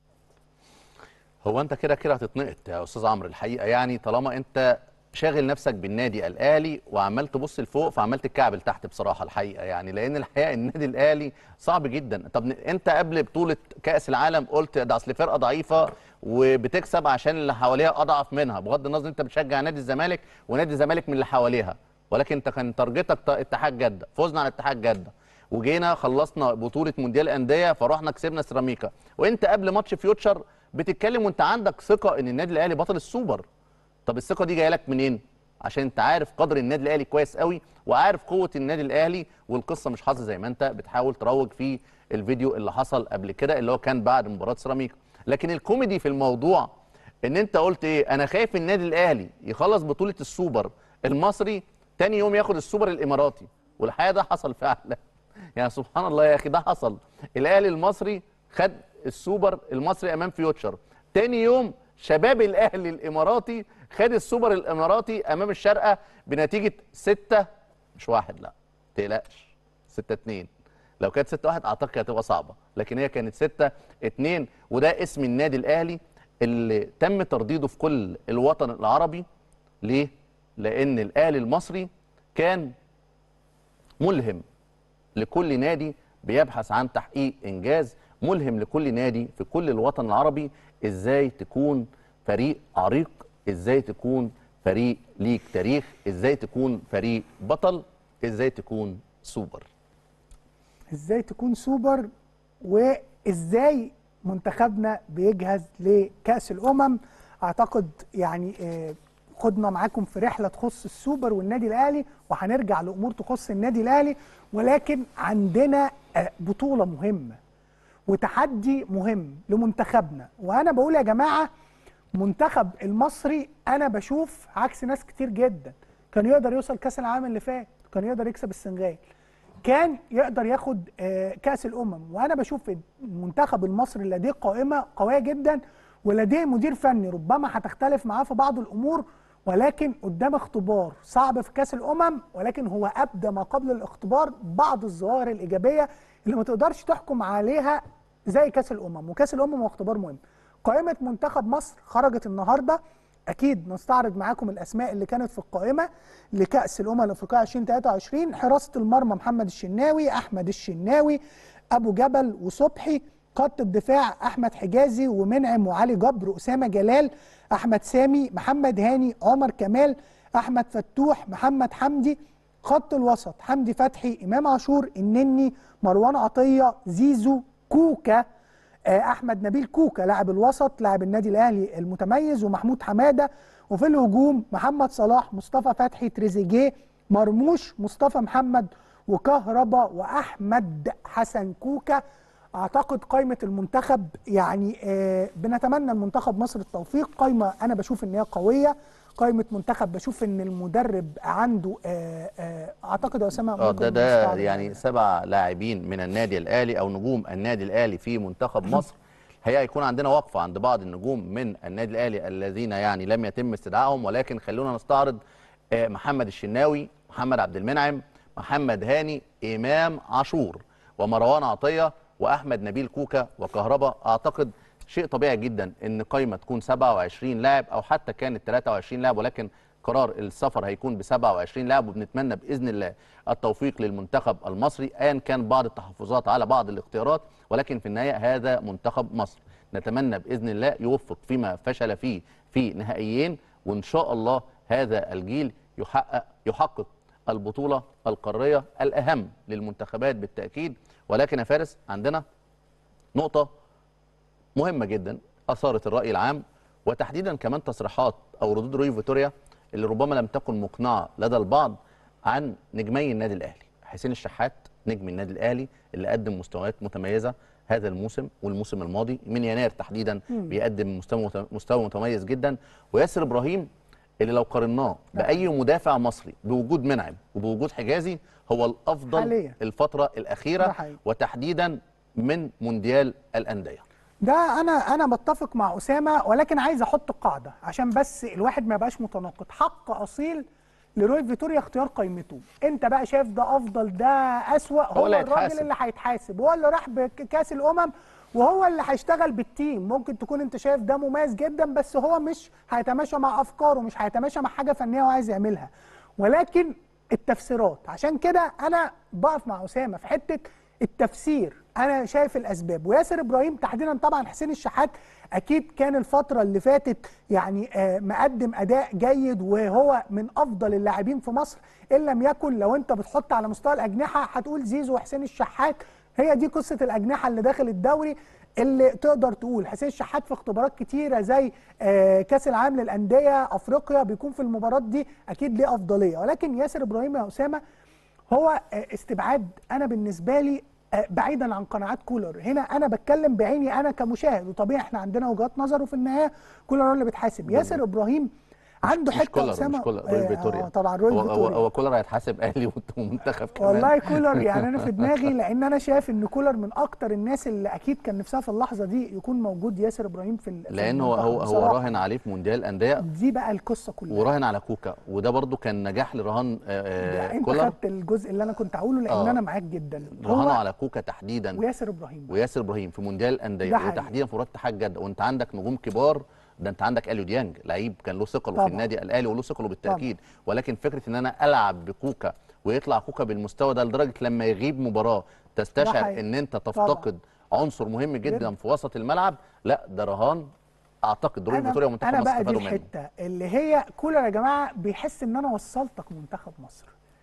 هو انت كده كده هتتنقط يا استاذ عمرو الحقيقه يعني طالما انت شاغل نفسك بالنادي الاهلي وعمال تبص لفوق فعمال تتكعبل تحت بصراحه الحقيقه يعني لان الحقيقه النادي الاهلي صعب جدا طب انت قبل بطوله كاس العالم قلت ده اصل فرقه ضعيفه وبتكسب عشان اللي حواليها اضعف منها بغض النظر انت بتشجع نادي الزمالك ونادي الزمالك من اللي حواليها ولكن انت كان تارجتك ت- اتحاد جده فزنا على اتحاد جده وجينا خلصنا بطوله مونديال انديه فرحنا كسبنا سيراميكا وانت قبل ماتش فيوتشر بتتكلم وانت عندك ثقه ان النادي الاهلي بطل السوبر طب الثقه دي جايه لك منين عشان انت عارف قدر النادي الاهلي كويس قوي وعارف قوه النادي الاهلي والقصه مش حظ زي ما انت بتحاول تروج في الفيديو اللي حصل قبل كده اللي هو كان بعد مباراه سيراميكا لكن الكوميدي في الموضوع ان انت قلت ايه انا خايف النادي الاهلي يخلص بطوله السوبر المصري تاني يوم ياخد السوبر الاماراتي والحقيقه ده حصل فعلا يعني سبحان الله يا اخي ده حصل الاهلي المصري خد السوبر المصري امام فيوتشر تاني يوم شباب الاهلي الاماراتي خد السوبر الاماراتي امام الشارقه بنتيجه 6 مش واحد لا تقلقش 6 2 لو كانت 6 1 اعتقد كانت هتبقى صعبه لكن هي كانت 6 2 وده اسم النادي الاهلي اللي تم ترديده في كل الوطن العربي ليه؟ لان الاهلي المصري كان ملهم لكل نادي بيبحث عن تحقيق انجاز ملهم لكل نادي في كل الوطن العربي ازاي تكون فريق عريق ازاي تكون فريق ليك تاريخ ازاي تكون فريق بطل ازاي تكون سوبر ازاي تكون سوبر وازاي منتخبنا بيجهز لكأس الأمم أعتقد يعني آه، خدنا معاكم في رحلة تخص السوبر والنادي الأهلي وهنرجع لأمور تخص النادي الأهلي ولكن عندنا آه، بطولة مهمة وتحدي مهم لمنتخبنا وأنا بقول يا جماعة منتخب المصري أنا بشوف عكس ناس كتير جدا كان يقدر يوصل كأس العالم اللي فات كان يقدر يكسب السنغال كان يقدر ياخد آه، كاس الامم وانا بشوف المنتخب المصري لديه قائمه قويه جدا ولديه مدير فني ربما هتختلف معاه في بعض الامور ولكن قدام اختبار صعب في كاس الامم ولكن هو ابدى ما قبل الاختبار بعض الظواهر الايجابيه اللي ما تقدرش تحكم عليها زي كاس الامم وكاس الامم هو اختبار مهم قائمه منتخب مصر خرجت النهارده اكيد نستعرض معاكم الاسماء اللي كانت في القائمه لكاس الامم الافريقيه 2023 حراسه المرمى محمد الشناوي احمد الشناوي ابو جبل وصبحي خط الدفاع احمد حجازي ومنعم وعلي جبر اسامه جلال احمد سامي محمد هاني عمر كمال احمد فتوح محمد حمدي خط الوسط حمدي فتحي امام عاشور النني مروان عطيه زيزو كوكا آه، احمد نبيل كوكا لاعب الوسط لاعب النادي الاهلي المتميز ومحمود حماده وفي الهجوم محمد صلاح مصطفى فتحي تريزيجيه مرموش مصطفى محمد وكهربا واحمد حسن كوكا اعتقد قائمه المنتخب يعني آه، بنتمنى المنتخب مصر التوفيق قائمه انا بشوف ان هي قويه قائمه منتخب بشوف ان المدرب عنده آه، آه، اعتقد يا اسامه اه ممكن ده ده نستعرض يعني سبع لاعبين من النادي الاهلي او نجوم النادي الاهلي في منتخب مصر هي هيكون عندنا وقفه عند بعض النجوم من النادي الاهلي الذين يعني لم يتم استدعائهم ولكن خلونا نستعرض آه، محمد الشناوي محمد عبد المنعم محمد هاني امام عاشور ومروان عطيه واحمد نبيل كوكا وكهربا اعتقد شيء طبيعي جدا ان قائمه تكون 27 لاعب او حتى كانت 23 لاعب ولكن قرار السفر هيكون ب 27 لاعب وبنتمنى باذن الله التوفيق للمنتخب المصري ايا كان بعض التحفظات على بعض الاختيارات ولكن في النهايه هذا منتخب مصر نتمنى باذن الله يوفق فيما فشل فيه في نهائيين وان شاء الله هذا الجيل يحقق يحقق البطوله القاريه الاهم للمنتخبات بالتاكيد ولكن يا فارس عندنا نقطه مهمه جدا اثارت الراي العام وتحديدا كمان تصريحات او ردود روي فيتوريا اللي ربما لم تكن مقنعه لدى البعض عن نجمي النادي الاهلي حسين الشحات نجم النادي الاهلي اللي قدم مستويات متميزه هذا الموسم والموسم الماضي من يناير تحديدا مم. بيقدم مستوى مت- مستوى متميز جدا وياسر ابراهيم اللي لو قارناه باي مدافع مصري بوجود منعم وبوجود حجازي هو الافضل حاليا. الفتره ده الاخيره حقيقي. وتحديدا من مونديال الانديه ده انا انا بتفق مع اسامه ولكن عايز احط قاعده عشان بس الواحد ما يبقاش متناقض حق اصيل لروي فيتوريا اختيار قائمته انت بقى شايف ده افضل ده اسوا هو, هو اللي الراجل هيتحاسب. اللي هيتحاسب هو اللي راح بكاس الامم وهو اللي هيشتغل بالتيم ممكن تكون انت شايف ده مميز جدا بس هو مش هيتماشى مع افكاره مش هيتماشى مع حاجه فنيه هو عايز يعملها ولكن التفسيرات عشان كده انا بقف مع اسامه في حته التفسير انا شايف الاسباب وياسر ابراهيم تحديدا طبعا حسين الشحات اكيد كان الفتره اللي فاتت يعني آه، مقدم اداء جيد وهو من افضل اللاعبين في مصر ان لم يكن لو انت بتحط على مستوى الاجنحه هتقول زيزو وحسين الشحات هي دي قصه الاجنحه اللي داخل الدوري اللي تقدر تقول حسين الشحات في اختبارات كتيره زي آه، كاس العالم للانديه افريقيا بيكون في المباراه دي اكيد ليه افضليه ولكن ياسر ابراهيم يا اسامه هو آه، استبعاد انا بالنسبه لي آه، بعيدا عن قناعات كولر هنا انا بتكلم بعيني انا كمشاهد وطبيعي احنا عندنا وجهات نظر وفي النهايه كولر هو اللي بيتحاسب ياسر ابراهيم عنده مش حته كولر اسامه مش كولر روي آه، فيتوريا آه، طبعا روي هو- هو فيتوريا هو كولر هيتحاسب اهلي ومنتخب كمان والله كولر يعني انا في دماغي لان انا شايف ان كولر من اكتر الناس اللي اكيد كان نفسها في اللحظه دي يكون موجود ياسر ابراهيم في ال- في لان هو المنتخب هو هو بصراحة. راهن عليه في مونديال الانديه دي بقى القصه كلها وراهن على كوكا وده برضو كان نجاح لرهان آه، ده آه، انت كولر خدت الجزء اللي انا كنت هقوله لان آه. انا معاك جدا رهانه هو على كوكا تحديدا وياسر ابراهيم وياسر ابراهيم في مونديال الانديه ده حقيقي. وتحديدا في مباراه اتحاد جده وانت عندك نجوم كبار ده انت عندك اليو ديانج لعيب كان له ثقله طبعا. في النادي الاهلي وله ثقله بالتاكيد ولكن فكره ان انا العب بكوكا ويطلع كوكا بالمستوى ده لدرجه لما يغيب مباراه ده تستشعر حقيقي. ان انت تفتقد عنصر مهم جدا جدا. في وسط الملعب لا ده رهان اعتقد روي فيتوريا ومنتخب انا مصر بقى دي استفادوا منه الحته اللي هي كولر يا جماعه بيحس ان انا وصلتك منتخب مصر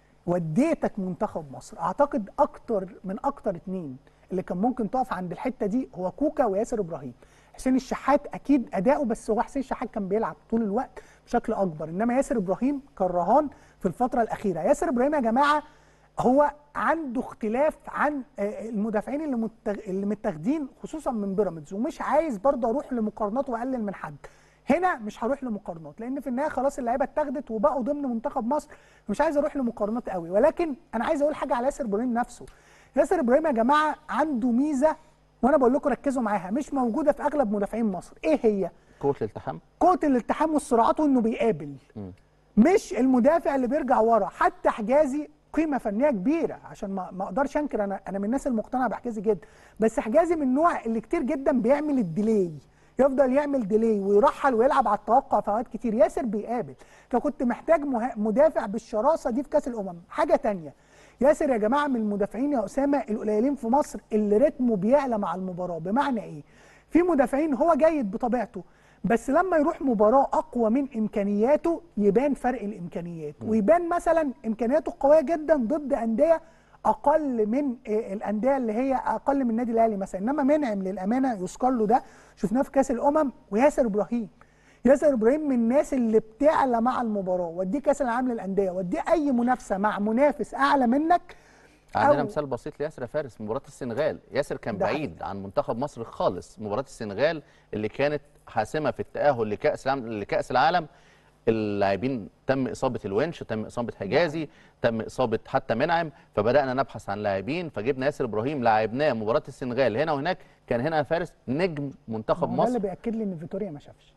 وديتك منتخب مصر اعتقد اكتر من اكتر اتنين اللي كان ممكن تقف عند الحته دي هو كوكا وياسر ابراهيم حسين الشحات اكيد اداؤه بس هو حسين الشحات كان بيلعب طول الوقت بشكل اكبر انما ياسر ابراهيم كان رهان في الفتره الاخيره ياسر ابراهيم يا جماعه هو عنده اختلاف عن آه، المدافعين اللي متغ... اللي متاخدين خصوصا من بيراميدز ومش عايز برضه اروح لمقارنات واقلل من حد هنا مش هروح لمقارنات لان في النهايه خلاص اللعيبه اتاخدت وبقوا ضمن منتخب مصر مش عايز اروح لمقارنات قوي ولكن انا عايز اقول حاجه على ياسر ابراهيم نفسه ياسر ابراهيم يا جماعه عنده ميزه وانا بقول لكم ركزوا معاها مش موجوده في اغلب مدافعين مصر ايه هي قوه الالتحام قوه الالتحام والسرعات وانه بيقابل مش المدافع اللي بيرجع ورا حتى حجازي قيمه فنيه كبيره عشان ما ما اقدرش انكر انا انا من الناس المقتنعه بحجازي جدا بس حجازي من النوع اللي كتير جدا بيعمل الديلي يفضل يعمل ديلي ويرحل ويلعب على التوقع في اوقات كتير ياسر بيقابل فكنت محتاج مه- مدافع بالشراسه دي في كاس الامم حاجه تانية ياسر يا جماعه من المدافعين يا اسامه القليلين في مصر اللي رتمه بيعلى مع المباراه بمعنى ايه في مدافعين هو جيد بطبيعته بس لما يروح مباراه اقوى من امكانياته يبان فرق الامكانيات ويبان مثلا امكانياته قويه جدا ضد انديه اقل من آه، الانديه اللي هي اقل من النادي الاهلي مثلا انما منعم للامانه يذكر له ده شفناه في كاس الامم وياسر ابراهيم ياسر ابراهيم من الناس اللي بتعلى مع المباراه وديه كاس العالم للانديه وديه اي منافسه مع منافس اعلى منك عندنا أو- مثال بسيط لياسر يا فارس مباراه السنغال ياسر كان ده بعيد عن منتخب مصر خالص مباراه السنغال اللي كانت حاسمه في التاهل لكاس العالم لكاس العالم اللاعبين تم اصابه الونش تم اصابه حجازي تم اصابه حتى منعم فبدانا نبحث عن لاعبين فجبنا ياسر ابراهيم لعبناه مباراه السنغال هنا وهناك كان هنا يا فارس نجم منتخب ما هو ده اللي مصر بياكد لي ان فيتوريا ما شافش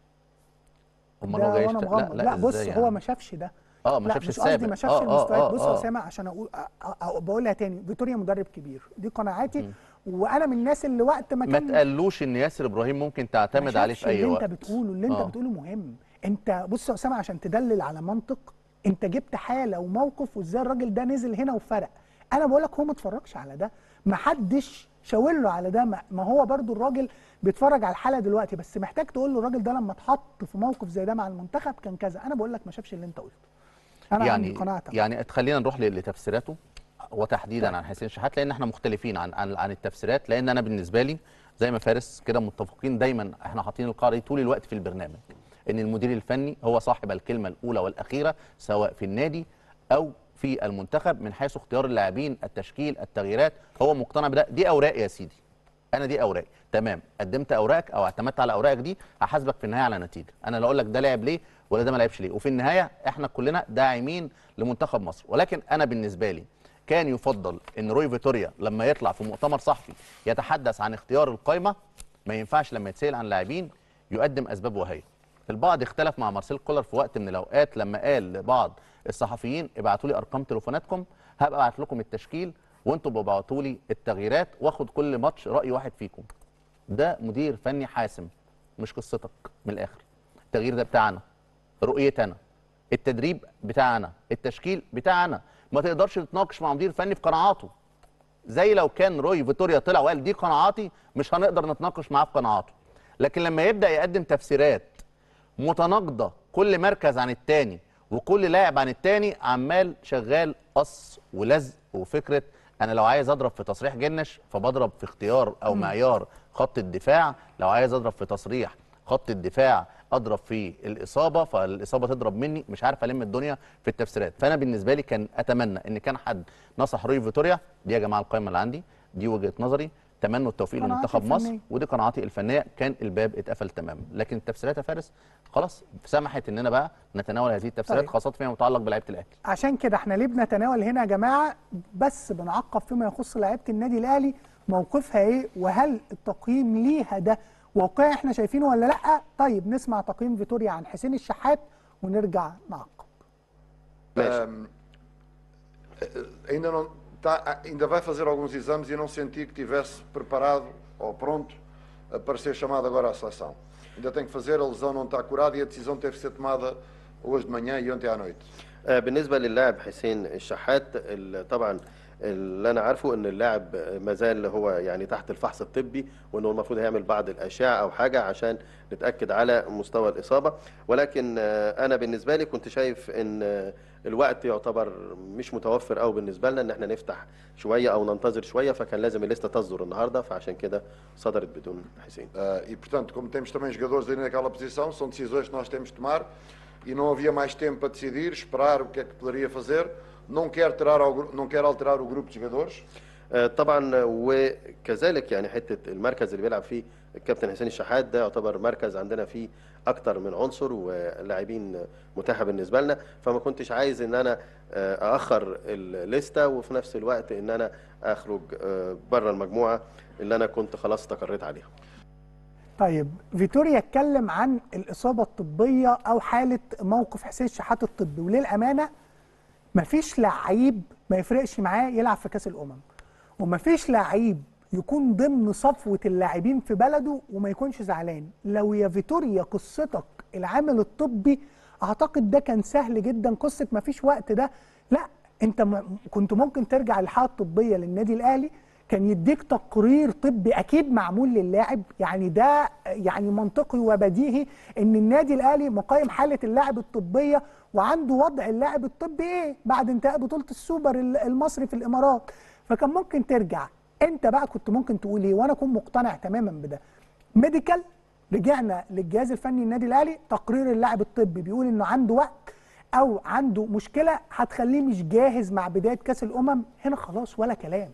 امال ده هو جاي وانا يشت- مغمض لا, لا بص إزاي هو يعني؟ ما شافش ده اه ما لا شافش مش قصدي السابق ما شافش آه، آه، المستويات آه، بص يا آه. اسامه عشان اقول أ- أ- أ- بقولها تاني فيتوريا مدرب كبير دي قناعاتي وانا من الناس اللي وقت ما ما كان تقلوش ان ياسر ابراهيم ممكن تعتمد ما عليه شافش في اي اللي وقت انت بتقوله اللي انت آه. بتقوله مهم انت بص يا اسامه عشان تدلل على منطق انت جبت حاله وموقف وازاي الراجل ده نزل هنا وفرق انا بقول لك هو ما اتفرجش على ده ما حدش شاور له على ده ما ما هو برضو الراجل بيتفرج على الحاله دلوقتي بس محتاج تقول له الراجل ده لما اتحط في موقف زي ده مع المنتخب كان كذا انا بقول لك ما شافش اللي انت قلته انا يعني عندي قناعه تمام. يعني خلينا نروح ل- لتفسيراته وتحديدا عن حسين شحات لان احنا مختلفين عن عن, عن التفسيرات لان انا بالنسبه لي زي ما فارس كده متفقين دايما احنا حاطين القاعده دي طول الوقت في البرنامج ان المدير الفني هو صاحب الكلمه الاولى والاخيره سواء في النادي او في المنتخب من حيث اختيار اللاعبين التشكيل التغييرات هو مقتنع بده دي اوراق يا سيدي انا دي اوراقي تمام قدمت اوراقك او اعتمدت على اوراقك دي هحاسبك في النهايه على نتيجه انا لا اقول لك ده لعب ليه ولا ده ما لعبش ليه وفي النهايه احنا كلنا داعمين لمنتخب مصر ولكن انا بالنسبه لي كان يفضل ان روي فيتوريا لما يطلع في مؤتمر صحفي يتحدث عن اختيار القائمه ما ينفعش لما يتسال عن لاعبين يقدم اسباب وهيه البعض اختلف مع مارسيل كولر في وقت من الاوقات لما قال لبعض الصحفيين ابعتوا لي ارقام تليفوناتكم هبقى ابعت لكم التشكيل وانتوا ببعتوا لي التغييرات واخد كل ماتش راي واحد فيكم ده مدير فني حاسم مش قصتك من الاخر التغيير ده بتاعنا رؤيتنا التدريب بتاعنا التشكيل بتاعنا ما تقدرش تتناقش مع مدير فني في قناعاته زي لو كان روي فيتوريا طلع وقال دي قناعاتي مش هنقدر نتناقش معاه في قناعاته لكن لما يبدا يقدم تفسيرات متناقضه كل مركز عن التاني وكل لاعب عن التاني عمال شغال قص ولزق وفكره انا لو عايز اضرب في تصريح جنش فبضرب في اختيار او معيار خط الدفاع لو عايز اضرب في تصريح خط الدفاع اضرب في الاصابه فالاصابه تضرب مني مش عارف الم الدنيا في التفسيرات فانا بالنسبه لي كان اتمنى ان كان حد نصح روي فيتوريا دي يا جماعه القائمه اللي عندي دي وجهه نظري تمنوا التوفيق قناعاتي لمنتخب مصر الفنية. ودي قناعاتي الفنيه كان الباب اتقفل تماما لكن التفسيرات يا فارس خلاص سمحت اننا بقى نتناول هذه التفسيرات طيب. خاصه فيما يتعلق بلعيبه الاهلي عشان كده احنا ليه بنتناول هنا يا جماعه بس بنعقب فيما يخص لعيبه النادي الاهلي موقفها ايه وهل التقييم ليها ده واقعي احنا شايفينه ولا لا طيب نسمع تقييم فيتوريا عن حسين الشحات ونرجع نعقب Ahm, ainda, não, tá, ainda vai fazer alguns exames e não senti que tivesse preparado ou pronto para ser chamado agora à seleção. Ainda tem que fazer, a lesão não está curada e a decisão teve que ser tomada hoje de manhã e ontem à noite. آه، بالنسبة للاعب حسين الشحات ال- طبعا اللي انا عارفه ان اللاعب ما زال هو يعني تحت الفحص الطبي وانه المفروض هيعمل بعض الاشعه او حاجه عشان نتاكد على مستوى الاصابه ولكن آه، انا بالنسبه لي كنت شايف ان آه، الوقت يعتبر مش متوفر قوي بالنسبه لنا ان احنا نفتح شويه او ننتظر شويه فكان لازم الليسته تصدر النهارده فعشان كده صدرت بدون حسين Ah, e portanto, como temos também jogadores ali naquela posição, são decisões que nós temos de tomar e não havia mais tempo para decidir, esperar o que é que poderia fazer. Não quero alterar, ao gru- não quero alterar o grupo de jogadores. آه، طبعا وكذلك يعني حته المركز اللي بيلعب فيه الكابتن حسين الشحات ده يعتبر مركز عندنا فيه اكتر من عنصر ولاعبين متاحه بالنسبه لنا فما كنتش عايز ان انا آه، اخر الليسته وفي نفس الوقت ان انا اخرج بره المجموعه اللي انا كنت خلاص استقريت عليها طيب فيتوريا اتكلم عن الاصابه الطبيه او حاله موقف حسين الشحات الطبي وللامانه مفيش لعيب ما يفرقش معاه يلعب في كاس الامم ومفيش لعيب يكون ضمن صفوه اللاعبين في بلده وما يكونش زعلان لو يا فيتوريا قصتك العامل الطبي اعتقد ده كان سهل جدا قصه مفيش وقت ده لا انت م- كنت ممكن ترجع للحاله الطبيه للنادي الاهلي كان يديك تقرير طبي اكيد معمول للاعب يعني ده يعني منطقي وبديهي ان النادي الاهلي مقيم حاله اللاعب الطبيه وعنده وضع اللاعب الطبي ايه بعد انتهاء بطوله السوبر ال- المصري في الامارات فكان ممكن ترجع انت بقى كنت ممكن تقول ايه وانا اكون مقتنع تماما بده ميديكال رجعنا للجهاز الفني النادي الاهلي تقرير اللاعب الطبي بيقول انه عنده وقت او عنده مشكله هتخليه مش جاهز مع بدايه كاس الامم هنا خلاص ولا كلام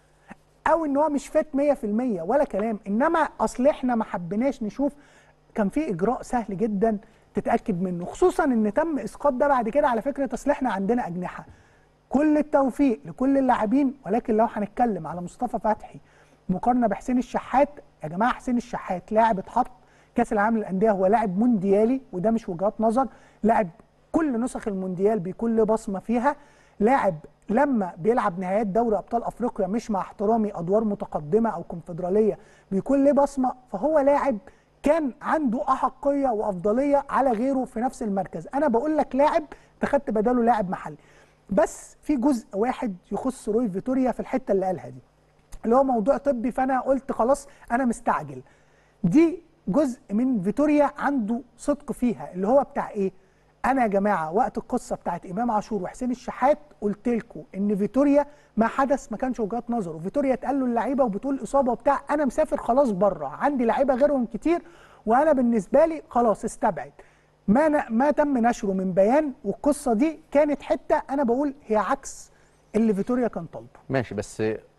او ان هو مش فات 100% ولا كلام انما اصل احنا ما حبيناش نشوف كان في اجراء سهل جدا تتاكد منه خصوصا ان تم اسقاط ده بعد كده على فكره اصل احنا عندنا اجنحه كل التوفيق لكل اللاعبين ولكن لو هنتكلم على مصطفى فتحي مقارنه بحسين الشحات يا جماعه حسين الشحات لاعب اتحط كاس العالم للانديه هو لاعب مونديالي وده مش وجهات نظر لاعب كل نسخ المونديال بيكون له بصمه فيها لاعب لما بيلعب نهائيات دوري ابطال افريقيا مش مع احترامي ادوار متقدمه او كونفدراليه بيكون له بصمه فهو لاعب كان عنده احقيه وافضليه على غيره في نفس المركز انا بقول لك لاعب انت خدت بداله لاعب محلي بس في جزء واحد يخص روي فيتوريا في الحته اللي قالها دي اللي هو موضوع طبي فانا قلت خلاص انا مستعجل دي جزء من فيتوريا عنده صدق فيها اللي هو بتاع ايه انا يا جماعه وقت القصه بتاعت امام عاشور وحسين الشحات قلت لكم ان فيتوريا ما حدث ما كانش وجهات نظره فيتوريا اتقال له اللعيبه وبتقول اصابه وبتاع انا مسافر خلاص بره عندي لعيبه غيرهم كتير وانا بالنسبه لي خلاص استبعد ما ن- ما تم نشره من بيان والقصه دي كانت حته انا بقول هي عكس اللي فيتوريا كان طالبه ماشي بس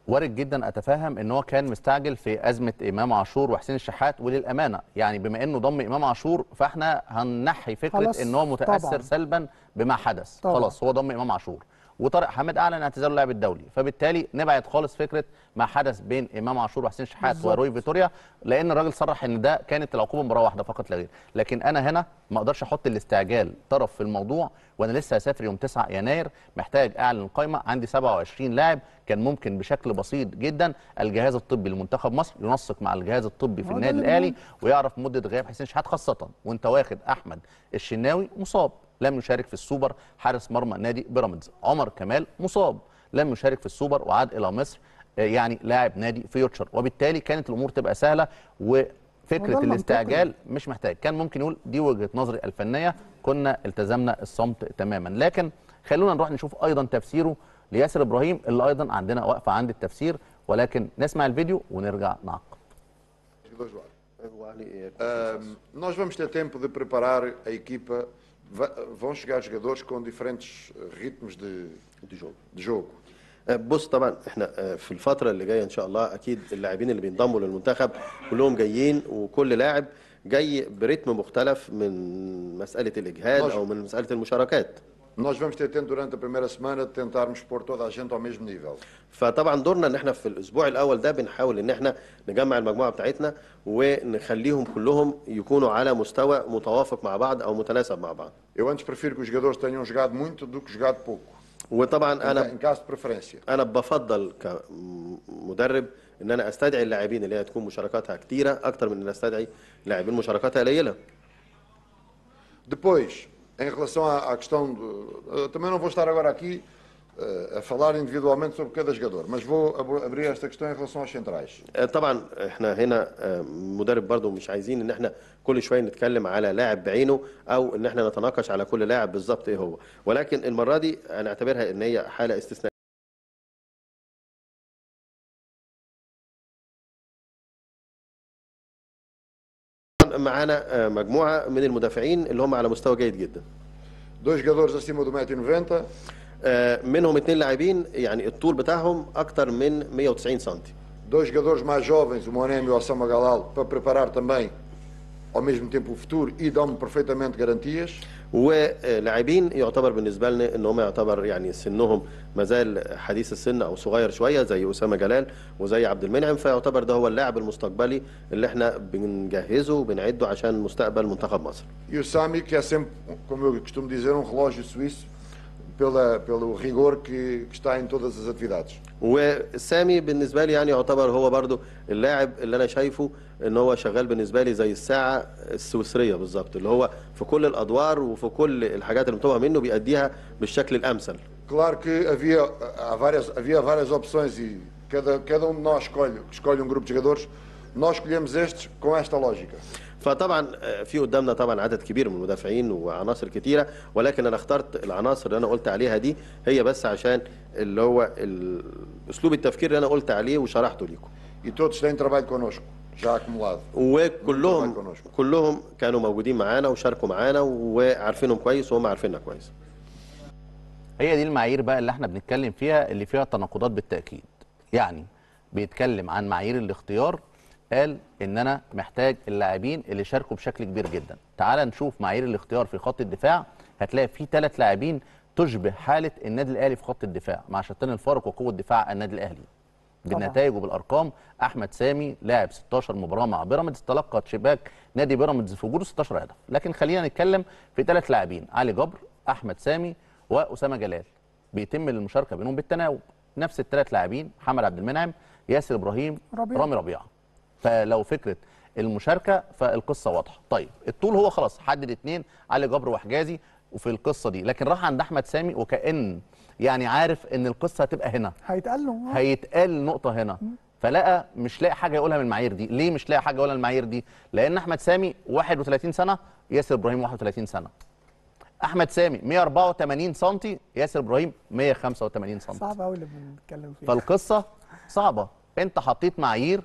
وارد جدا اتفهم ان هو كان مستعجل في ازمه امام عاشور وحسين الشحات وللامانه يعني بما انه ضم امام عاشور فاحنا هننحي فكره خلاص، ان هو متاثر طبعاً. سلبا بما حدث طبعاً. خلاص هو ضم امام عاشور وطارق حامد اعلن اعتزاله اللاعب الدولي فبالتالي نبعد خالص فكره ما حدث بين امام عاشور وحسين شحات بالظبط. وروي فيتوريا لان الراجل صرح ان ده كانت العقوبه مباراه واحده فقط لا غير لكن انا هنا ما اقدرش احط الاستعجال طرف في الموضوع وانا لسه هسافر يوم 9 يناير محتاج اعلن القائمه عندي 27 لاعب كان ممكن بشكل بسيط جدا الجهاز الطبي لمنتخب مصر ينسق مع الجهاز الطبي في هو ده النادي اللي الاهلي ويعرف مده غياب حسين شحات خاصه وانت واخد احمد الشناوي مصاب لم يشارك في السوبر حارس مرمى نادي بيراميدز عمر كمال مصاب لم يشارك في السوبر وعاد الى مصر آه، يعني لاعب نادي فيوتشر وبالتالي كانت الامور تبقى سهله وده وفكره المنطقي. الاستعجال مش محتاج كان ممكن يقول دي وجهه نظري الفنيه كنا التزمنا الصمت تماما لكن خلونا نروح نشوف ايضا تفسيره لياسر ابراهيم اللي ايضا عندنا واقفه عند التفسير ولكن نسمع الفيديو ونرجع نعقب Jogadores do ar. Ahm, nós vamos ter tempo de preparar a equipa. Va- vão chegar jogadores com diferentes eh, ritmos de, de jogo de jogo. آه، بص طبعا احنا آه، في الفتره اللي جايه ان شاء الله اكيد اللاعبين اللي بينضموا للمنتخب كلهم جايين وكل لاعب جاي برتم مختلف من مساله الاجهاد نعم. او من مساله المشاركات Nós vamos ter tempo durante a primeira semana de tentarmos pôr toda a gente ao mesmo nível. فطبعا دورنا ان احنا في الاسبوع الاول ده بنحاول ان احنا نجمع المجموعه بتاعتنا ونخليهم كلهم يكونوا على مستوى متوافق مع بعض او متناسب مع بعض Eu antes prefiro que os jogadores tenham jogado muito do que jogado pouco. وطبعا Em, انا ca- em caso de preferência. انا بفضل كمدرب ان انا استدعي اللاعبين اللي هي تكون مشاركاتها كتيره اكتر من ان استدعي لاعبين مشاركاتها قليله Depois, em relação à, à questão do. eh, também não vou estar agora aqui eh, a falar individualmente sobre cada jogador, mas vou abo- abrir esta questão em relação aos centrais. آه، طبعا احنا هنا آه، مدرب برضو مش عايزين ان احنا كل شويه نتكلم على لاعب بعينه او ان احنا نتناقش على كل لاعب بالظبط ايه هو ولكن المره دي انا اعتبرها ان هي حاله استثنائيه معانا آه، مجموعه من المدافعين اللي هم على مستوى جيد جدا Dois jogadores acima do 1,90m, آه، منهم اتنين لاعبين يعني الطول بتاعهم اكتر من 190 سم dois jogadores mais jovens, o Monem e o Osama Galal, para preparar também ao mesmo tempo o futuro e dão-me perfeitamente garantias. ولاعبين يعتبر بالنسبه لنا ان هم يعتبر يعني سنهم ما زال حديث السن او صغير شويه زي اسامه جلال وزي عبد المنعم فيعتبر ده هو اللاعب المستقبلي اللي احنا بنجهزه وبنعده عشان مستقبل منتخب مصر. E o Sami, que é sempre, como eu costumo dizer, um relógio suíço pela, pelo rigor que, que está em todas as atividades. وسامي بالنسبه لي يعني يعتبر هو برضو اللاعب اللي انا شايفه ان هو شغال بالنسبه لي زي الساعه السويسريه بالظبط اللي هو في كل الادوار وفي كل الحاجات اللي مطلوبه منه بيأديها بالشكل الامثل. Claro que havia, há várias, havia várias opções e cada, cada um de nós escolhe, escolhe um grupo de jogadores. Nós escolhemos estes com esta lógica. فطبعا آه، في قدامنا طبعا عدد كبير من المدافعين وعناصر كتيره ولكن انا اخترت العناصر اللي انا قلت عليها دي هي بس عشان اللي هو ال- اسلوب التفكير اللي انا قلت عليه وشرحته ليكم E todos têm trabalho connosco, já acumulado. وكلهم كلهم كانوا موجودين معانا وشاركوا معانا وعارفينهم كويس وهم عارفيننا كويس هي دي المعايير بقى اللي احنا بنتكلم فيها اللي فيها تناقضات بالتاكيد يعني بيتكلم عن معايير الاختيار قال ان انا محتاج اللاعبين اللي شاركوا بشكل كبير جدا تعال نشوف معايير الاختيار في خط الدفاع هتلاقي في ثلاث لاعبين تشبه حاله النادي الاهلي في خط الدفاع مع شتان الفارق وقوه دفاع النادي الاهلي بالنتائج وبالارقام احمد سامي لاعب 16 مباراه مع بيراميدز تلقى شباك نادي بيراميدز في وجوده 16 هدف لكن خلينا نتكلم في ثلاث لاعبين علي جبر احمد سامي واسامه جلال بيتم المشاركه بينهم بالتناوب نفس الثلاث لاعبين محمد عبد المنعم ياسر ابراهيم ربيعة. رامي ربيعه فلو فكره المشاركه فالقصه واضحه طيب الطول هو خلاص حدد اثنين علي جبر وحجازي وفي القصه دي لكن راح عند احمد سامي وكان يعني عارف ان القصه هتبقى هنا هيتقال له آه. هيتقال نقطه هنا فلقى مش لاقي حاجه يقولها من المعايير دي ليه مش لاقي حاجه يقولها من المعايير دي لان احمد سامي 31 سنه ياسر ابراهيم 31 سنه احمد سامي 184 سم ياسر ابراهيم 185 سم صعب قوي اللي بنتكلم فيه فالقصه صعبه انت حطيت معايير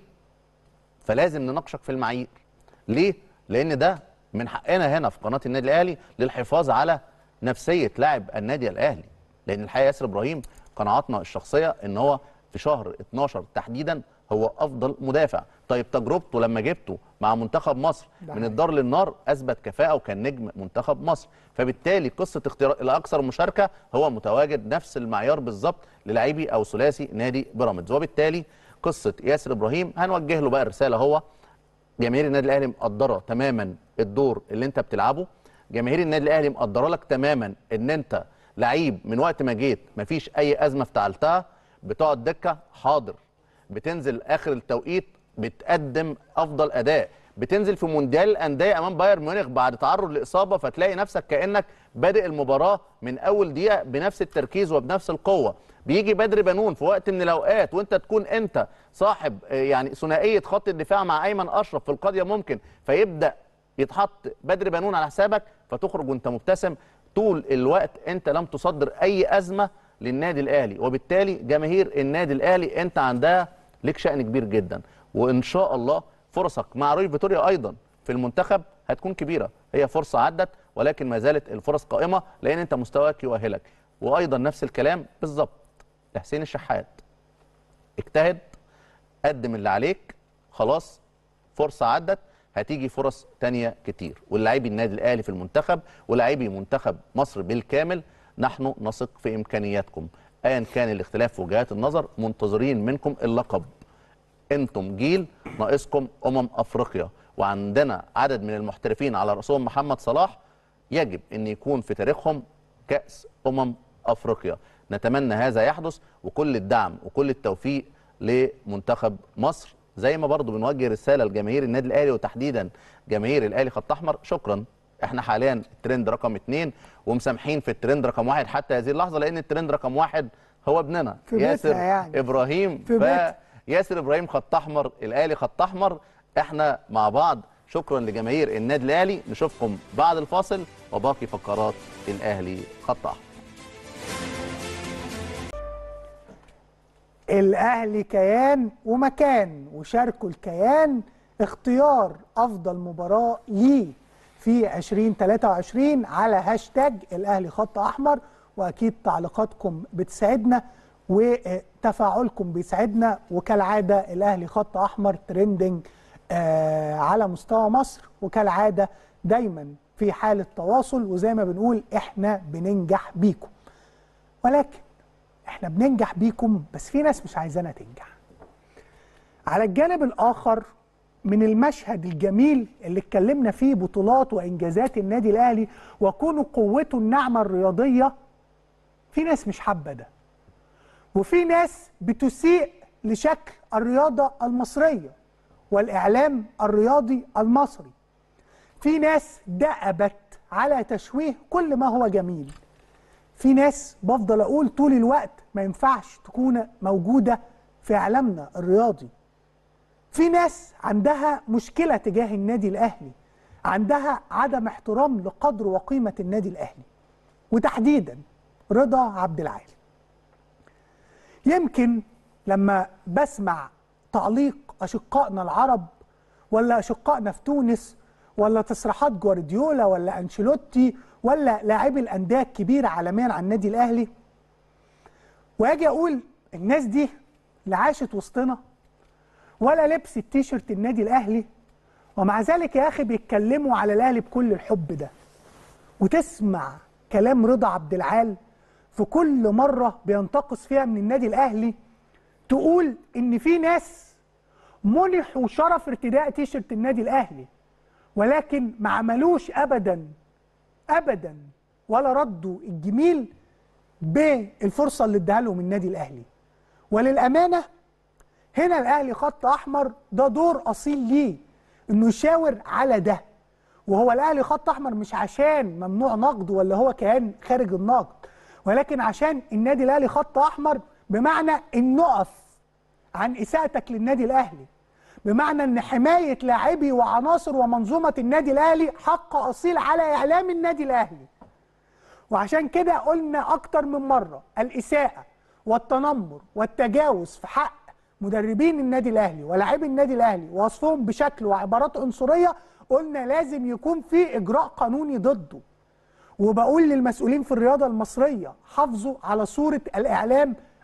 فلازم نناقشك في المعايير ليه لان ده من حقنا هنا في قناه النادي الاهلي للحفاظ على نفسيه لاعب النادي الاهلي لان الحقيقه ياسر ابراهيم قناعاتنا الشخصيه ان هو في شهر 12 تحديدا هو افضل مدافع طيب تجربته لما جبته مع منتخب مصر ده من الدار للنار اثبت كفاءه وكان نجم منتخب مصر فبالتالي قصه اختيار الاكثر مشاركه هو متواجد نفس المعيار بالظبط للاعبي او ثلاثي نادي بيراميدز وبالتالي قصه ياسر ابراهيم هنوجه له بقى الرساله هو جماهير النادي الاهلي مقدره تماما الدور اللي انت بتلعبه جماهير النادي الاهلي مقدره لك تماما ان انت لعيب من وقت ما جيت مفيش اي ازمه افتعلتها بتقعد دكه حاضر بتنزل اخر التوقيت بتقدم افضل اداء بتنزل في مونديال الانديه امام بايرن ميونخ بعد تعرض لاصابه فتلاقي نفسك كانك بادئ المباراه من اول دقيقه بنفس التركيز وبنفس القوه بيجي بدر بنون في وقت من الاوقات وانت تكون انت صاحب آه، يعني ثنائيه خط الدفاع مع ايمن اشرف في القضيه ممكن فيبدا يتحط بدر بنون على حسابك فتخرج وانت مبتسم طول الوقت انت لم تصدر اي ازمه للنادي الاهلي وبالتالي جماهير النادي الاهلي انت عندها لك شأن كبير جدا وان شاء الله فرصك مع روي فيتوريا ايضا في المنتخب هتكون كبيره هي فرصه عدت ولكن ما زالت الفرص قائمه لان انت مستواك يؤهلك وايضا نفس الكلام بالظبط لحسين الشحات اجتهد قدم اللي عليك خلاص فرصه عدت هتيجي فرص تانية كتير واللاعبي النادي الاهلي في المنتخب ولاعبي منتخب مصر بالكامل نحن نثق في امكانياتكم ايا كان الاختلاف في وجهات النظر منتظرين منكم اللقب انتم جيل ناقصكم امم افريقيا وعندنا عدد من المحترفين على راسهم محمد صلاح يجب ان يكون في تاريخهم كاس امم افريقيا نتمنى هذا يحدث وكل الدعم وكل التوفيق لمنتخب مصر زي ما برضو بنوجه رساله لجماهير النادي الاهلي وتحديدا جماهير الاهلي خط احمر شكرا احنا حاليا الترند رقم اتنين ومسامحين في الترند رقم واحد حتى هذه اللحظه لان الترند رقم واحد هو ابننا في بيتنا ياسر يعني. ابراهيم في بيتنا. ياسر ابراهيم خط احمر الاهلي خط احمر احنا مع بعض شكرا لجماهير النادي الاهلي نشوفكم بعد الفاصل وباقي فقرات الاهلي خط احمر الاهلي كيان ومكان وشاركوا الكيان اختيار افضل مباراه ليه في 2023 على هاشتاج الاهلي خط احمر واكيد تعليقاتكم بتسعدنا وتفاعلكم بيسعدنا وكالعاده الاهلي خط احمر ترندنج آه على مستوى مصر وكالعاده دايما في حاله تواصل وزي ما بنقول احنا بننجح بيكم ولكن احنا بننجح بيكم بس في ناس مش عايزانا تنجح على الجانب الاخر من المشهد الجميل اللي اتكلمنا فيه بطولات وانجازات النادي الاهلي وكونه قوته الناعمه الرياضيه في ناس مش حابه ده وفي ناس بتسيء لشكل الرياضه المصريه والاعلام الرياضي المصري في ناس دأبت على تشويه كل ما هو جميل في ناس بفضل اقول طول الوقت ما ينفعش تكون موجوده في اعلامنا الرياضي في ناس عندها مشكله تجاه النادي الاهلي عندها عدم احترام لقدر وقيمه النادي الاهلي وتحديدا رضا عبد العال يمكن لما بسمع تعليق اشقائنا العرب ولا اشقائنا في تونس ولا تصريحات جوارديولا ولا انشيلوتي ولا لاعبي الانديه الكبيره عالميا عن النادي الاهلي واجي اقول الناس دي لا عاشت وسطنا ولا لبس التيشيرت النادي الاهلي ومع ذلك يا اخي بيتكلموا على الاهلي بكل الحب ده وتسمع كلام رضا عبد العال في كل مره بينتقص فيها من النادي الاهلي تقول ان في ناس منحوا شرف ارتداء تيشيرت النادي الاهلي ولكن ما عملوش ابدا ابدا ولا ردوا الجميل بالفرصه اللي اداها لهم النادي الاهلي وللامانه هنا الاهلي خط احمر ده دور اصيل ليه انه يشاور على ده وهو الاهلي خط احمر مش عشان ممنوع نقد ولا هو كيان خارج النقد ولكن عشان النادي الاهلي خط احمر بمعنى ان نقف عن اساءتك للنادي الاهلي بمعنى ان حمايه لاعبي وعناصر ومنظومه النادي الاهلي حق اصيل على اعلام النادي الاهلي وعشان كده قلنا اكتر من مره الاساءه والتنمر والتجاوز في حق مدربين النادي الاهلي ولاعبي النادي الاهلي ووصفهم بشكل وعبارات عنصريه قلنا لازم يكون في اجراء قانوني ضده وبقول للمسؤولين في الرياضه المصريه حافظوا على صوره الاعلام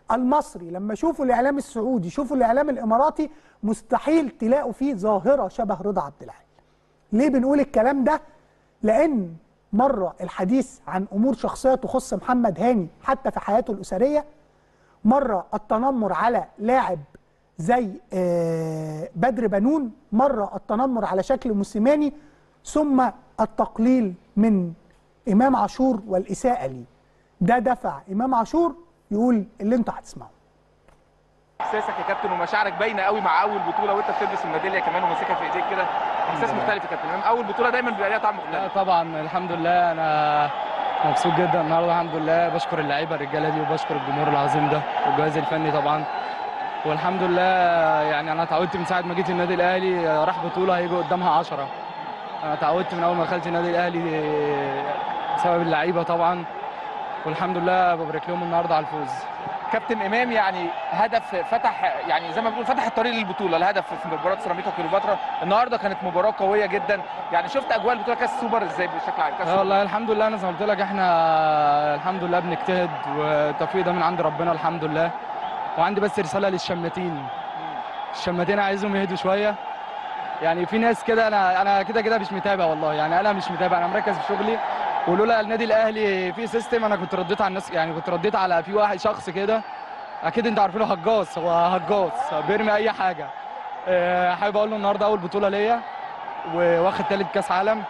المصري لما شوفوا الاعلام السعودي شوفوا الاعلام الاماراتي مستحيل تلاقوا فيه ظاهره شبه رضا عبد العال ليه بنقول الكلام ده لان مره الحديث عن امور شخصيه تخص محمد هاني حتى في حياته الاسريه مره التنمر على لاعب زي آه، بدر بنون مره التنمر على شكل موسيماني ثم التقليل من امام عاشور والاساءه ليه ده دفع امام عاشور يقول اللي انتوا هتسمعوه احساسك يا كابتن ومشاعرك باينه قوي مع اول بطوله وانت بتلبس الميداليه كمان وماسكها في ايديك كده احساس مختلف يا كابتن اول بطوله دايما بيبقى ليها طعم مختلف لا طبعا الحمد لله انا مبسوط جدا النهارده الحمد لله بشكر اللعيبه الرجاله دي وبشكر الجمهور العظيم ده والجهاز الفني طبعا والحمد لله يعني انا اتعودت من ساعه ما جيت النادي الاهلي راح بطوله هيجي قدامها 10 انا اتعودت من اول ما دخلت النادي الاهلي بسبب اللعيبه طبعا والحمد لله ببارك لهم النهارده على الفوز كابتن امام يعني هدف فتح يعني زي ما بنقول فتح الطريق للبطوله الهدف في مباراه سيراميكا كليوباترا النهارده كانت مباراه قويه جدا يعني شفت اجواء البطوله كاس السوبر ازاي بشكل عام كاس اه والله الحمد لله انا زي ما قلت لك احنا الحمد لله بنجتهد والتوفيق ده من عند ربنا الحمد لله وعندي بس رساله للشماتين الشماتين عايزهم يهدوا شويه يعني في ناس كده انا انا كده كده مش متابع والله يعني انا مش متابع انا مركز في شغلي ولولا النادي الاهلي في سيستم انا كنت رديت على الناس يعني كنت رديت على في واحد شخص كده اكيد انتوا عارفينه هجاص هو هجاص بيرمي اي حاجه أه حابب اقول له النهارده اول بطوله ليا وواخد ثالث كاس عالم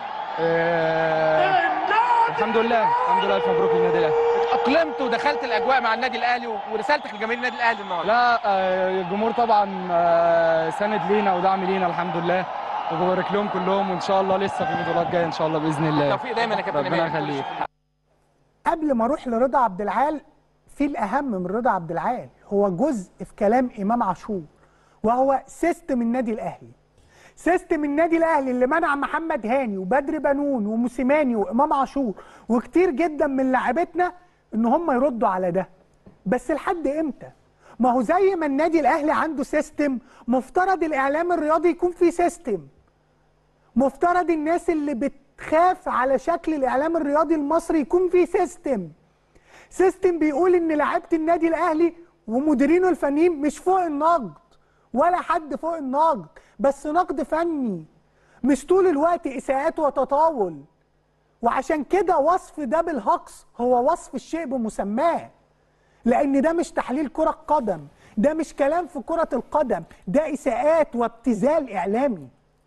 أه الحمد لله الحمد لله الف مبروك للنادي الاهلي اقلمت ودخلت الاجواء مع النادي الاهلي ورسالتك لجماهير النادي الاهلي النهارده لا آه، الجمهور طبعا آه، ساند لينا ودعم لينا الحمد لله وببارك لهم كلهم وان شاء الله لسه في بطولات جايه ان شاء الله باذن الله التوفيق دايما يا كابتن ربنا إمام. يخليك قبل ما اروح لرضا عبد العال في الاهم من رضا عبد العال هو جزء في كلام امام عاشور وهو سيستم النادي الاهلي سيستم النادي الاهلي اللي منع محمد هاني وبدر بنون وموسيماني وامام عاشور وكتير جدا من لاعبتنا ان هم يردوا على ده بس لحد امتى ما هو زي ما النادي الاهلي عنده سيستم مفترض الاعلام الرياضي يكون فيه سيستم مفترض الناس اللي بتخاف على شكل الاعلام الرياضي المصري يكون فيه سيستم سيستم بيقول ان لعيبه النادي الاهلي ومديرينه الفنيين مش فوق النقد ولا حد فوق النقد بس نقد فني مش طول الوقت اساءات وتطاول وعشان كده وصف ده بالهقص هو وصف الشيء بمسماه لان ده مش تحليل كره قدم ده مش كلام في كره القدم ده اساءات وابتذال اعلامي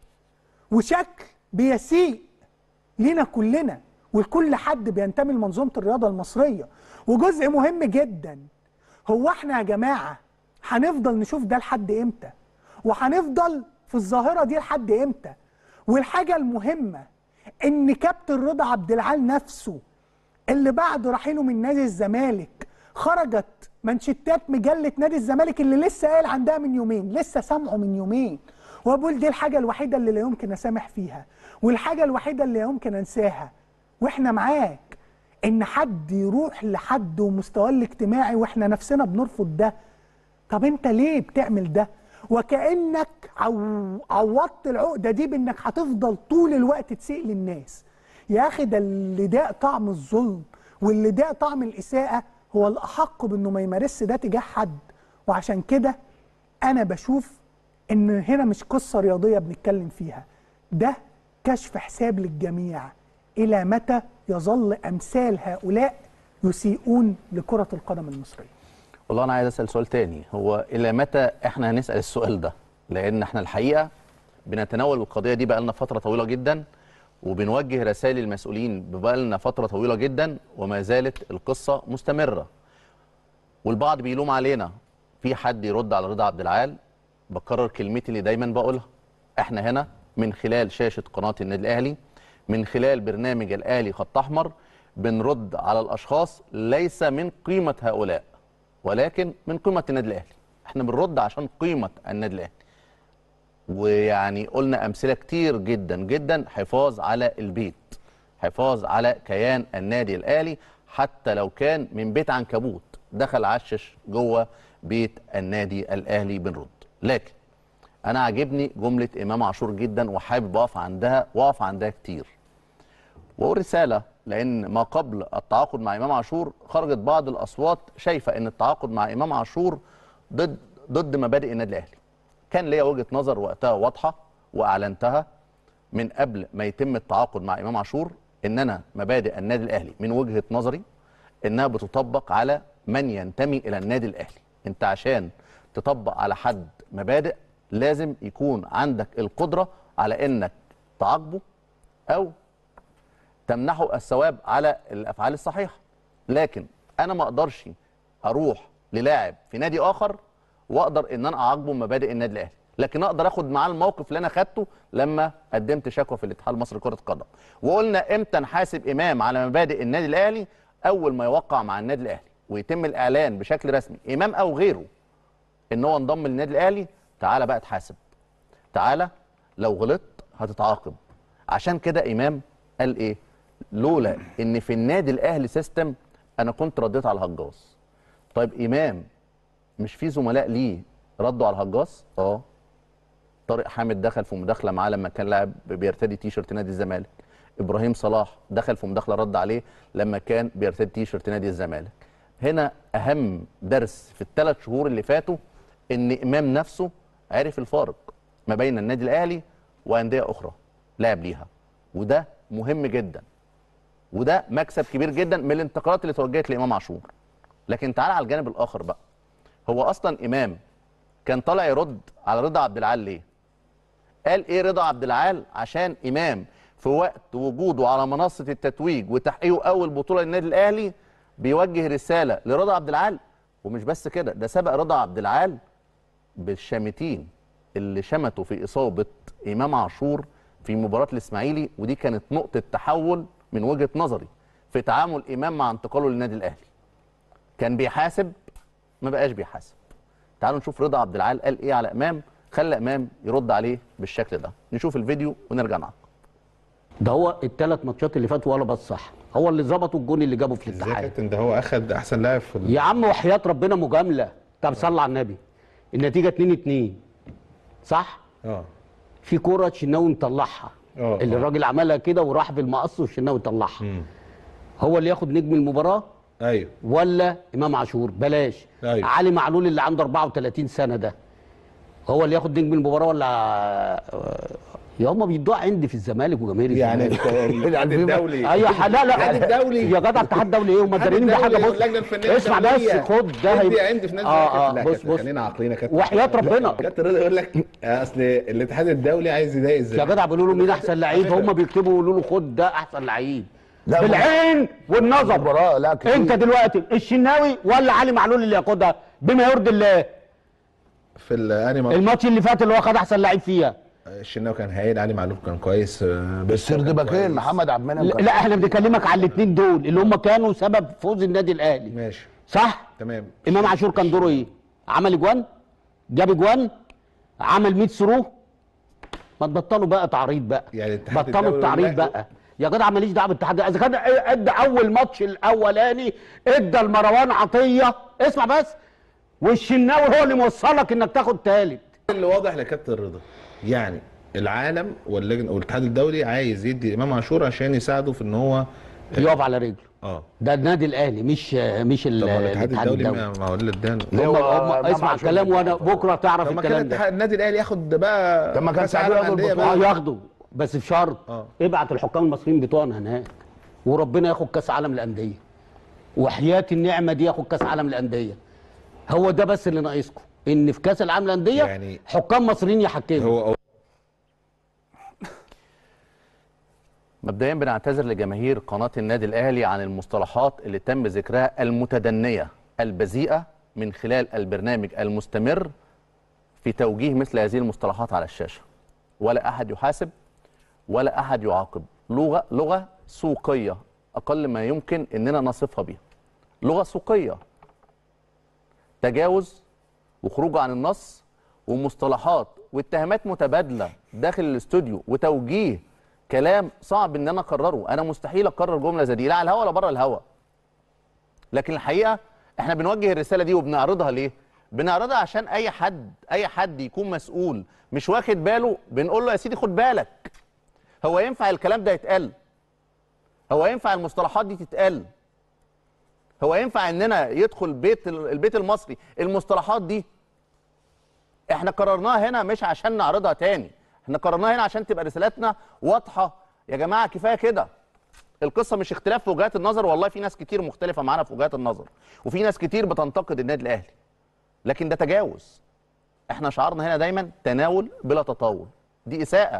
وشكل بيسيء لينا كلنا ولكل حد بينتمي لمنظومه الرياضه المصريه وجزء مهم جدا هو احنا يا جماعه هنفضل نشوف ده لحد امتى وهنفضل في الظاهره دي لحد امتى والحاجه المهمه ان كابتن رضا عبد العال نفسه اللي بعد رحيله من نادي الزمالك خرجت منشتات مجله نادي الزمالك اللي لسه قايل عندها من يومين لسه سامعه من يومين وبقول دي الحاجه الوحيده اللي لا يمكن اسامح فيها والحاجه الوحيده اللي لا يمكن انساها واحنا معاك ان حد يروح لحد ومستواه الاجتماعي واحنا نفسنا بنرفض ده طب انت ليه بتعمل ده وكانك عو... عوضت العقده دي بانك هتفضل طول الوقت تسيء للناس يا اخي ده اللي داق طعم الظلم واللي داق طعم الاساءه هو الاحق بانه ما يمارسش ده تجاه حد وعشان كده انا بشوف ان هنا مش قصه رياضيه بنتكلم فيها ده كشف حساب للجميع الى متى يظل امثال هؤلاء يسيئون لكره القدم المصريه والله انا عايز اسال سؤال تاني هو الى متى احنا هنسال السؤال ده لان احنا الحقيقه بنتناول القضيه دي بقالنا فتره طويله جدا وبنوجه رسائل المسؤولين بقالنا فتره طويله جدا وما زالت القصه مستمره والبعض بيلوم علينا في حد يرد على رضا عبد العال بكرر كلمتي اللي دايما بقولها احنا هنا من خلال شاشه قناه النادي الاهلي من خلال برنامج الاهلي خط احمر بنرد على الاشخاص ليس من قيمه هؤلاء ولكن من قيمه النادي الاهلي احنا بنرد عشان قيمه النادي الاهلي ويعني قلنا امثله كتير جدا جدا حفاظ على البيت حفاظ على كيان النادي الاهلي حتى لو كان من بيت عنكبوت دخل عشش جوه بيت النادي الاهلي بنرد لكن انا عاجبني جمله امام عاشور جدا وحابب اقف عندها واقف عندها كتير واقول رساله لان ما قبل التعاقد مع امام عاشور خرجت بعض الاصوات شايفه ان التعاقد مع امام عاشور ضد ضد مبادئ النادي الاهلي كان ليا وجهه نظر وقتها واضحه واعلنتها من قبل ما يتم التعاقد مع امام عاشور ان انا مبادئ النادي الاهلي من وجهه نظري انها بتطبق على من ينتمي الى النادي الاهلي انت عشان تطبق على حد مبادئ لازم يكون عندك القدره على انك تعاقبه او تمنحه الثواب على الافعال الصحيحه لكن انا ما اقدرش اروح للاعب في نادي اخر واقدر ان انا اعاقبه مبادئ النادي الاهلي لكن اقدر اخد معاه الموقف اللي انا خدته لما قدمت شكوى في الاتحاد المصري لكره القدم وقلنا امتى نحاسب امام على مبادئ النادي الاهلي اول ما يوقع مع النادي الاهلي ويتم الاعلان بشكل رسمي امام او غيره ان هو انضم للنادي الاهلي تعالى بقى اتحاسب تعالى لو غلطت هتتعاقب عشان كده امام قال ايه لولا ان في النادي الاهلي سيستم انا كنت رديت على الهجاص طيب امام مش في زملاء ليه ردوا على الهجاص اه طارق حامد دخل في مداخله معاه لما كان لاعب بيرتدي تيشرت نادي الزمالك ابراهيم صلاح دخل في مداخله رد عليه لما كان بيرتدي تيشرت نادي الزمالك هنا اهم درس في الثلاث شهور اللي فاتوا ان امام نفسه عرف الفارق ما بين النادي الاهلي وانديه اخرى لعب ليها وده مهم جدا وده مكسب كبير جدا من الانتقادات اللي توجهت لامام عاشور لكن تعال على الجانب الاخر بقى هو اصلا امام كان طالع يرد على رضا عبد العال ليه قال ايه رضا عبد العال عشان امام في وقت وجوده على منصه التتويج وتحقيقه اول بطوله للنادي الاهلي بيوجه رساله لرضا عبد العال ومش بس كده ده سبق رضا عبد العال بالشامتين اللي شمتوا في اصابه امام عاشور في مباراه الاسماعيلي ودي كانت نقطه تحول من وجهه نظري في تعامل امام مع انتقاله للنادي الاهلي كان بيحاسب ما بقاش بيحاسب تعالوا نشوف رضا عبد العال قال ايه على امام خلى امام يرد عليه بالشكل ده نشوف الفيديو ونرجع نعقب ده هو الثلاث ماتشات اللي فاتوا ولا بس صح هو اللي ظبطوا الجون اللي جابه في ازاي الاتحاد كابتن ده هو اخد احسن لاعب في ال- يا عم وحياة ربنا مجامله طب صلى على النبي النتيجه 2 2 صح اه في كوره الشناوي مطلعها اه اللي آه. الراجل عملها كده وراح بالمقص والشناوي طلعها هو اللي ياخد نجم المباراه ايوه ولا امام عاشور بلاش أيوة. علي معلول اللي عنده 34 سنه ده هو اللي ياخد نجم المباراه ولا يا هم بيدوها عندي في الزمالك وجماهير يعني الزمالك الاتحاد الدولي. ايوه ح- لا لا الاتحاد الدولي. يا جدع الاتحاد الدولي ايه هم الاتحاد دارين دي حاجه الدولي بص واللجنة الفنية اسمع بس الدولية. خد ده ادي هيبقى- عندي في نادي اه اه لا بص كابتن، بص خلينا عاقلين كابتن وحياة ربنا. كابتن رضا يقول لك اصل الاتحاد الدولي عايز يضايق يا الزمالك جدع بيقولوا له مين احسن لعيب على فكرة. هم بيكتبوا يقولوا له خد ده احسن لعيب لا، ما- بالعين والنظر مباراة لا كتير. انت دلوقتي الشناوي ولا علي معلول اللي ياخدها بما يرضي الله في الاني الماتش اللي فات اللي هو خد احسن لعيب فيها الشناوي كان هايل علي معلول كان كويس آه، بس بيتسو سرد كان باكين كويس. محمد عبد المنعم لا كان- لا، احنا بنكلمك على الاثنين دول اللي هم كانوا سبب فوز النادي الاهلي ماشي صح تمام امام عاشور كان دوره ايه عمل اجوان جاب اجوان عمل 100 ثرو ما تبطلوا بقى تعريض بقى يعني الاتحاد بطلوا الدولي التعريض والله- بقى يا جدع ماليش دعوه بالاتحاد اذا كان ادى اول ماتش الاولاني ادى لمروان عطيه اسمع بس والشناوي هو اللي موصلك انك تاخد ثالث اللي واضح لكابتن رضا يعني العالم واللجنه والاتحاد الدولي عايز يدي امام عاشور عشان يساعده في ان هو يقف على رجله اه ده النادي الاهلي مش مش ال- طب ما الاتحاد الاتحاد الدولي الدولي ما ما هو اللي ادانا هم هم اسمع الكلام وانا بكره تعرف طب ما كان الكلام ده الاتحاد- النادي الاهلي ياخد بقى طب ما كان كأس ساعتها عالم ياخد أندية البطولة. بقى. اه ياخدوا بس بشرط اه ابعت الحكام المصريين بتوعنا هناك وربنا ياخد كاس عالم الانديه وحياه النعمه دي ياخد كاس عالم الانديه هو ده بس اللي ناقصكم ان في كاس العالم للانديه يعني حكام مصريين يحكموا هو مبدئيا بنعتذر لجماهير قناه النادي الاهلي عن المصطلحات اللي تم ذكرها المتدنيه البذيئه من خلال البرنامج المستمر في توجيه مثل هذه المصطلحات على الشاشه ولا احد يحاسب ولا احد يعاقب لغه لغه سوقيه اقل ما يمكن اننا نصفها بيها لغه سوقيه تجاوز وخروج عن النص ومصطلحات واتهامات متبادله داخل الاستوديو وتوجيه كلام صعب ان انا اقرره انا مستحيل اقرر جمله زي دي لا على الهوا ولا بره الهوا لكن الحقيقه احنا بنوجه الرساله دي وبنعرضها ليه بنعرضها عشان اي حد اي حد يكون مسؤول مش واخد باله بنقول له يا سيدي خد بالك هو ينفع الكلام ده يتقال هو ينفع المصطلحات دي تتقال هو ينفع اننا يدخل بيت ال- البيت المصري المصطلحات دي احنا قررناها هنا مش عشان نعرضها تاني احنا قررناها هنا عشان تبقى رسالتنا واضحه يا جماعه كفايه كده القصه مش اختلاف في وجهات النظر والله في ناس كتير مختلفه معانا في وجهات النظر وفي ناس كتير بتنتقد النادي الاهلي لكن ده تجاوز احنا شعارنا هنا دايما تناول بلا تطاول دي اساءه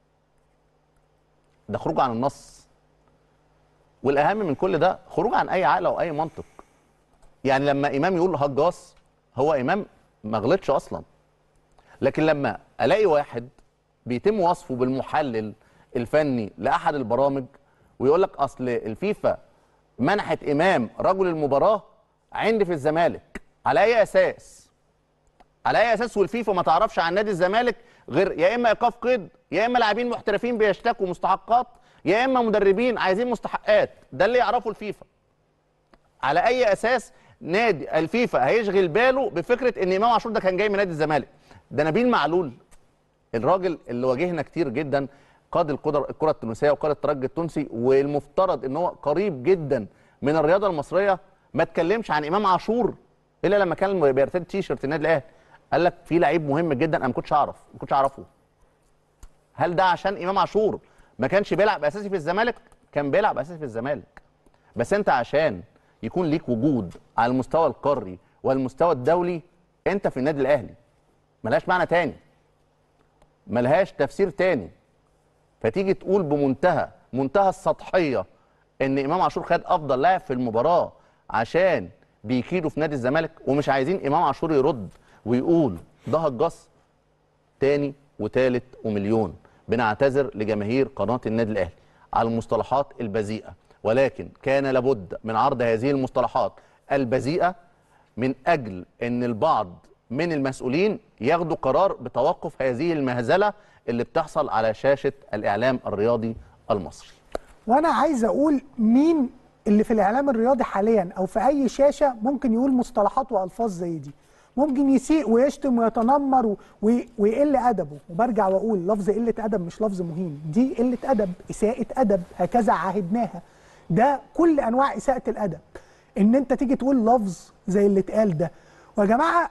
ده خروج عن النص والاهم من كل ده خروج عن اي عقل او اي منطق يعني لما امام يقول هجاص هو امام ما غلطش اصلا لكن لما الاقي واحد بيتم وصفه بالمحلل الفني لاحد البرامج ويقول لك اصل الفيفا منحت امام رجل المباراه عندي في الزمالك على اي اساس على اي اساس والفيفا ما تعرفش عن نادي الزمالك غير يا اما ايقاف قيد يا اما لاعبين محترفين بيشتكوا مستحقات يا اما مدربين عايزين مستحقات ده اللي يعرفه الفيفا على اي اساس نادي الفيفا هيشغل باله بفكره ان امام عاشور ده كان جاي من نادي الزمالك ده نبيل معلول الراجل اللي واجهنا كتير جدا قاد القدر الكره التونسيه وقاد الترجي التونسي والمفترض ان هو قريب جدا من الرياضه المصريه ما اتكلمش عن امام عاشور الا لما كان بيرتدي تيشرت النادي الاهلي قال لك في لعيب مهم جدا انا ما كنتش اعرف ما كنتش اعرفه هل ده عشان امام عاشور ما كانش بيلعب اساسي في الزمالك كان بيلعب اساسي في الزمالك بس انت عشان يكون ليك وجود على المستوى القاري والمستوى الدولي انت في النادي الاهلي ملهاش معنى تاني ملهاش تفسير تاني فتيجي تقول بمنتهى منتهى السطحيه ان امام عاشور خد افضل لاعب في المباراه عشان بيكيدوا في نادي الزمالك ومش عايزين امام عاشور يرد ويقول ده هجص تاني وتالت ومليون بنعتذر لجماهير قناه النادي الاهلي على المصطلحات البذيئه ولكن كان لابد من عرض هذه المصطلحات البذيئه من اجل ان البعض من المسؤولين ياخدوا قرار بتوقف هذه المهزله اللي بتحصل على شاشه الاعلام الرياضي المصري وانا عايز اقول مين اللي في الاعلام الرياضي حاليا او في اي شاشه ممكن يقول مصطلحات والفاظ زي دي ممكن يسيء ويشتم ويتنمر و- وي- ويقل ادبه وبرجع واقول لفظ قله ادب مش لفظ مهين دي قله ادب اساءه ادب هكذا عاهدناها ده كل انواع اساءه الادب ان انت تيجي تقول لفظ زي اللي اتقال ده ويا جماعه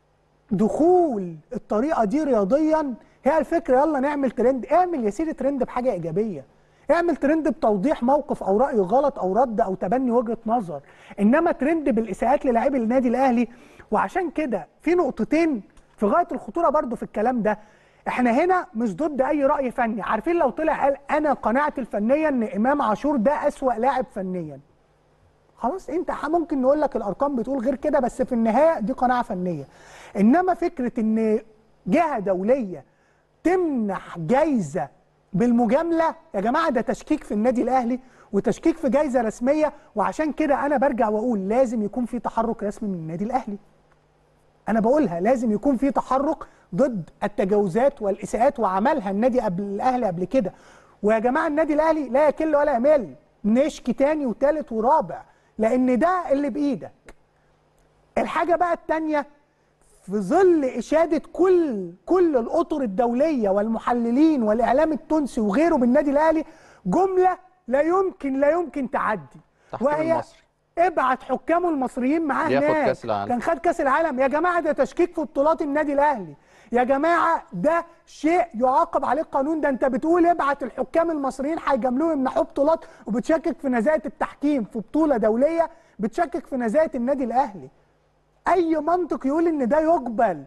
دخول الطريقه دي رياضيا هي الفكره يلا نعمل ترند اعمل يا سيدي ترند بحاجه ايجابيه اعمل ترند بتوضيح موقف او راي غلط او رد او تبني وجهه نظر انما ترند بالاساءات للاعبي النادي الاهلي وعشان كده في نقطتين في غايه الخطوره برضو في الكلام ده احنا هنا مش ضد اي راي فني عارفين لو طلع قال انا قناعتي الفنيه ان امام عاشور ده اسوا لاعب فنيا خلاص انت ح- ممكن نقول لك الارقام بتقول غير كده بس في النهايه دي قناعه فنيه انما فكره ان جهه دوليه تمنح جايزه بالمجامله يا جماعه ده تشكيك في النادي الاهلي وتشكيك في جايزه رسميه وعشان كده انا برجع واقول لازم يكون في تحرك رسمي من النادي الاهلي انا بقولها لازم يكون في تحرك ضد التجاوزات والاساءات وعملها النادي قبل الاهلي قبل كده ويا جماعه النادي الاهلي لا يكل ولا يمل نشكي تاني وتالت ورابع لان ده اللي بايدك الحاجه بقى التانيه في ظل اشاده كل كل الاطر الدوليه والمحللين والاعلام التونسي وغيره بالنادي الاهلي جمله لا يمكن لا يمكن تعدي تحكيم المصري. ابعت حكامه المصريين معاه ياخد هناك كأس العالم. كان خد كاس العالم يا جماعه ده تشكيك في بطولات النادي الاهلي يا جماعه ده شيء يعاقب عليه القانون ده انت بتقول ابعت الحكام المصريين هيجاملوه يمنحوه بطولات وبتشكك في نزاهه التحكيم في بطوله دوليه بتشكك في نزاهه النادي الاهلي اي منطق يقول ان ده يقبل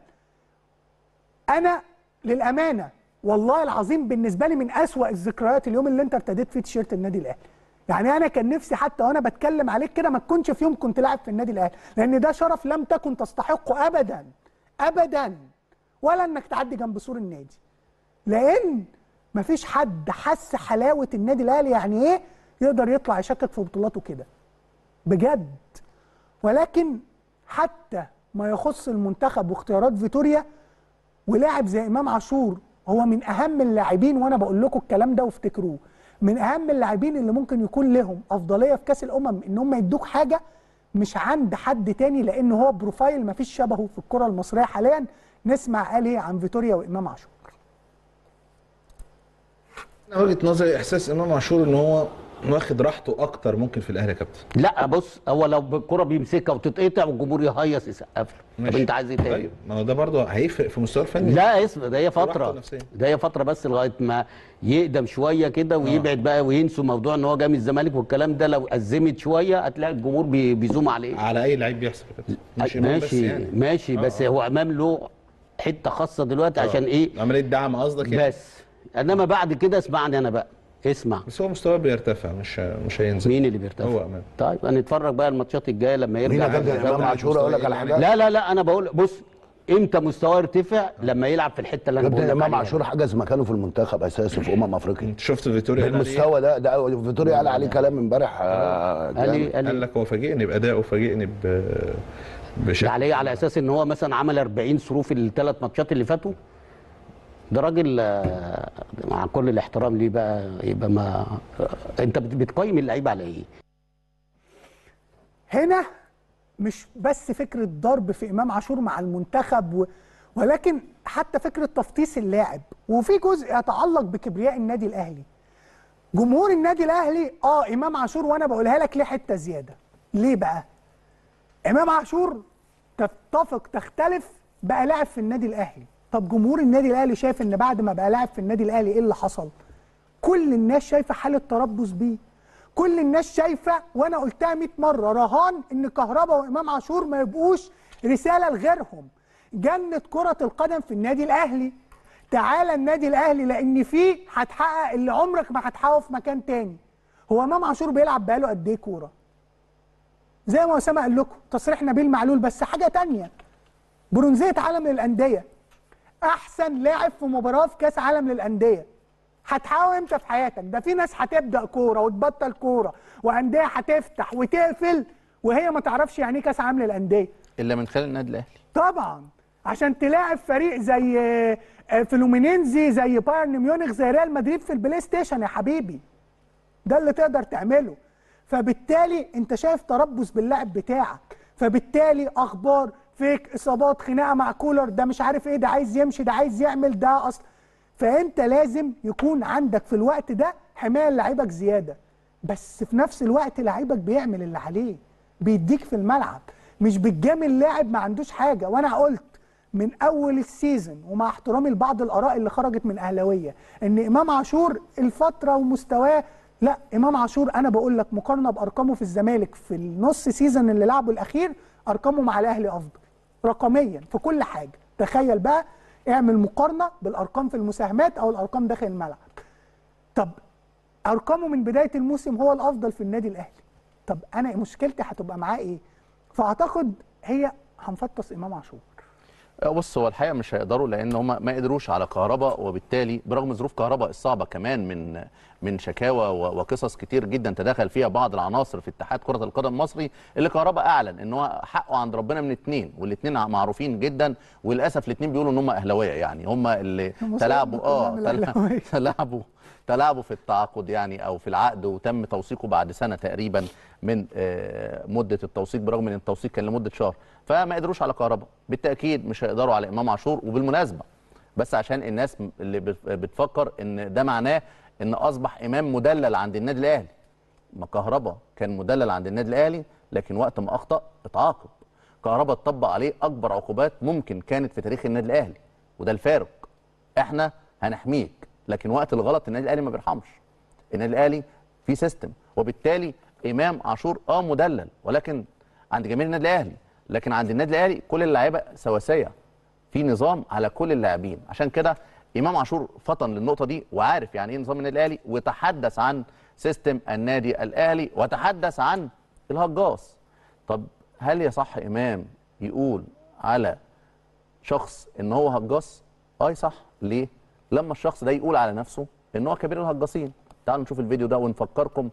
انا للامانه والله العظيم بالنسبه لي من اسوا الذكريات اليوم اللي انت ارتديت فيه تيشيرت النادي الاهلي يعني انا كان نفسي حتى وانا بتكلم عليك كده ما تكونش في يوم كنت لاعب في النادي الاهلي لان ده شرف لم تكن تستحقه ابدا ابدا ولا انك تعدي جنب سور النادي لان مفيش حد حس حلاوه النادي الاهلي يعني ايه يقدر يطلع يشكك في بطولاته كده بجد ولكن حتى ما يخص المنتخب واختيارات فيتوريا ولاعب زي امام عاشور هو من اهم اللاعبين وانا بقول لكم الكلام ده وافتكروه من اهم اللاعبين اللي ممكن يكون لهم افضليه في كاس الامم ان هم يدوك حاجه مش عند حد تاني لان هو بروفايل ما فيش شبهه في الكره المصريه حاليا نسمع قال ايه عن فيتوريا وامام عاشور انا وجهه نظري احساس امام عاشور ان هو واخد راحته اكتر ممكن في الاهلي يا كابتن لا بص هو لو بالكره بيمسكها وتتقطع والجمهور يهيص يسقف له طب ماشي. انت عايز ايه تاني؟ طيب ما هو ده برضه هيفرق في مستواه الفني لا اسمع ده هي راحته فتره النفسية. ده هي فتره بس لغايه ما يقدم شويه كده ويبعد بقى وينسوا موضوع ان هو جاي من الزمالك والكلام ده لو ازمت شويه هتلاقي الجمهور بي- بيزوم عليه على اي لعيب بيحصل يا كابتن مش إمام بس ماشي يعني. ماشي بس هو امام له حته خاصه دلوقتي آه. عشان ايه عمليه دعم قصدك يعني بس انما بعد كده اسمعني انا بقى اسمع بس هو مستواه بيرتفع مش مش هينزل مين اللي بيرتفع؟ هو امام طيب هنتفرج بقى الماتشات الجايه لما يرجع مين يا كابتن الدوري. امام عاشور اقول لك على حاجه لا لا لا انا بقول بص امتى مستواه يرتفع لما يلعب في الحته اللي انا بقول كابتن لك امام عليها. عاشور حجز مكانه في المنتخب اساسي في امم افريقيا انت شفت فيتوريا قال عليه إيه؟ بالمستوى ده ده فيتوريا قال عليه كلام امبارح آه، قال لي- جامد. قال لي- قال لك هو فاجئني بادائه فاجئني ب بشكل ده عليه على اساس ان هو مثلا عمل 40 ثرو في الثلاث ماتشات اللي فاتوا ده راجل آه، مع كل الاحترام ليه بقى يبقى ما آه، انت بت- بتقيم اللعيبه على ايه؟ هنا مش بس فكره ضرب في امام عاشور مع المنتخب و... ولكن حتى فكره تفطيس اللاعب وفي جزء يتعلق بكبرياء النادي الاهلي جمهور النادي الاهلي اه امام عاشور وانا بقولها لك ليه حته زياده ليه بقى امام عاشور تتفق تختلف بقى لاعب في النادي الاهلي طب جمهور النادي الاهلي شايف ان بعد ما بقى لاعب في النادي الاهلي ايه اللي حصل كل الناس شايفه حاله تربص بيه كل الناس شايفه وانا قلتها 100 مره رهان ان كهربا وامام عاشور ما يبقوش رساله لغيرهم جنه كره القدم في النادي الاهلي تعالى النادي الاهلي لان فيه هتحقق اللي عمرك ما هتحققه في مكان تاني هو امام عاشور بيلعب بقاله قد ايه كوره زي ما اسامه قال لكم تصريح نبيل معلول بس حاجه تانية برونزيه عالم للانديه احسن لاعب في مباراه في كاس عالم للانديه هتحاول امتى في حياتك ده في ناس هتبدا كوره وتبطل كوره وانديه هتفتح وتقفل وهي ما تعرفش يعني ايه كاس عالم للانديه الا من خلال النادي الاهلي طبعا عشان تلاعب فريق زي آه، فلومينينزي زي بايرن ميونخ زي ريال مدريد في البلاي ستيشن يا حبيبي ده اللي تقدر تعمله فبالتالي انت شايف تربص باللاعب بتاعك فبالتالي اخبار فيك اصابات خناقه مع كولر ده مش عارف ايه ده عايز يمشي ده عايز يعمل ده اصلا فانت لازم يكون عندك في الوقت ده حمايه لعيبك زياده بس في نفس الوقت لعيبك بيعمل اللي عليه بيديك في الملعب مش بتجامل لاعب ما عندوش حاجه وانا قلت من اول السيزون ومع احترامي لبعض الاراء اللي خرجت من اهلاويه ان امام عاشور الفتره ومستواه لا امام عاشور انا بقول لك مقارنه بارقامه في الزمالك في النص سيزون اللي لعبه الاخير ارقامه مع الاهلي افضل رقميا في كل حاجه تخيل بقى اعمل مقارنه بالارقام في المساهمات او الارقام داخل الملعب طب ارقامه من بدايه الموسم هو الافضل في النادي الاهلي طب انا مشكلتي هتبقى معاه ايه فاعتقد هي هنفطس امام عاشور بص هو الحقيقه مش هيقدروا لان هم ما قدروش على كهرباء وبالتالي برغم ظروف كهرباء الصعبه كمان من من شكاوى و- وقصص كتير جدا تداخل فيها بعض العناصر في اتحاد كره القدم المصري اللي كهرباء اعلن ان هو حقه عند ربنا من اتنين والاثنين معروفين جدا وللاسف الاثنين بيقولوا ان هم اهلاويه يعني هم اللي هم تلاعبوا كلها اه من تلا- الأهلاوية. تلاعبوا تلاعبوا في التعاقد يعني او في العقد وتم توثيقه بعد سنه تقريبا من آه، مده التوثيق برغم ان التوثيق كان لمده شهر فما قدروش على كهرباء بالتاكيد مش هيقدروا على امام عاشور وبالمناسبه بس عشان الناس م- اللي بت- بتفكر ان ده معناه ان اصبح امام مدلل عند النادي الاهلي ما كهربا كان مدلل عند النادي الاهلي لكن وقت ما اخطا اتعاقب كهربا اتطبق عليه اكبر عقوبات ممكن كانت في تاريخ النادي الاهلي وده الفارق احنا هنحميك لكن وقت الغلط النادي الاهلي ما بيرحمش النادي الاهلي في سيستم وبالتالي امام عاشور اه مدلل ولكن عند جماهير النادي الاهلي لكن عند النادي الاهلي كل اللعيبه سواسيه في نظام على كل اللاعبين عشان كده امام عاشور فطن للنقطه دي وعارف يعني ايه نظام النادي الاهلي وتحدث عن سيستم النادي الاهلي وتحدث عن الهجاص طب هل يصح امام يقول على شخص ان هو هجاص اه صح ليه لما الشخص ده يقول على نفسه ان هو كبير الهجاصين تعالوا نشوف الفيديو ده ونفكركم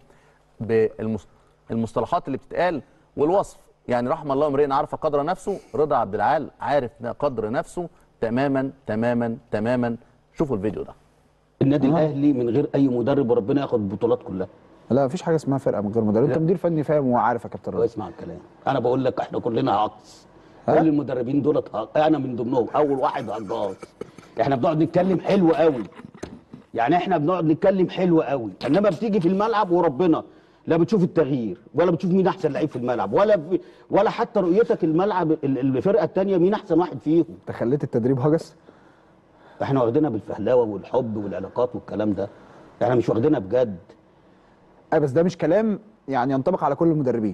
بالمصطلحات اللي بتتقال والوصف يعني رحم الله امرئ عرف قدر نفسه رضا عبد العال عارف قدر نفسه تماما تماما تماما شوفوا الفيديو ده النادي الاهلي من غير اي مدرب وربنا ياخد البطولات كلها لا مفيش حاجه اسمها فرقه من غير مدرب انت مدير فني فاهم وعارف يا كابتن رضا اسمع الكلام انا بقول لك احنا كلنا هقص كل المدربين دولت هق- انا من ضمنهم اول واحد هجاص احنا بنقعد نتكلم حلو قوي يعني احنا بنقعد نتكلم حلو قوي انما بتيجي في الملعب وربنا لا بتشوف التغيير ولا بتشوف مين احسن لعيب في الملعب ولا ب... ولا حتى رؤيتك الملعب ال- الفرقه الثانيه مين احسن واحد فيهم انت خليت التدريب هجس احنا واخدينها بالفهلاوه والحب والعلاقات والكلام ده احنا مش واخدينها بجد اي بس ده مش كلام يعني ينطبق على كل المدربين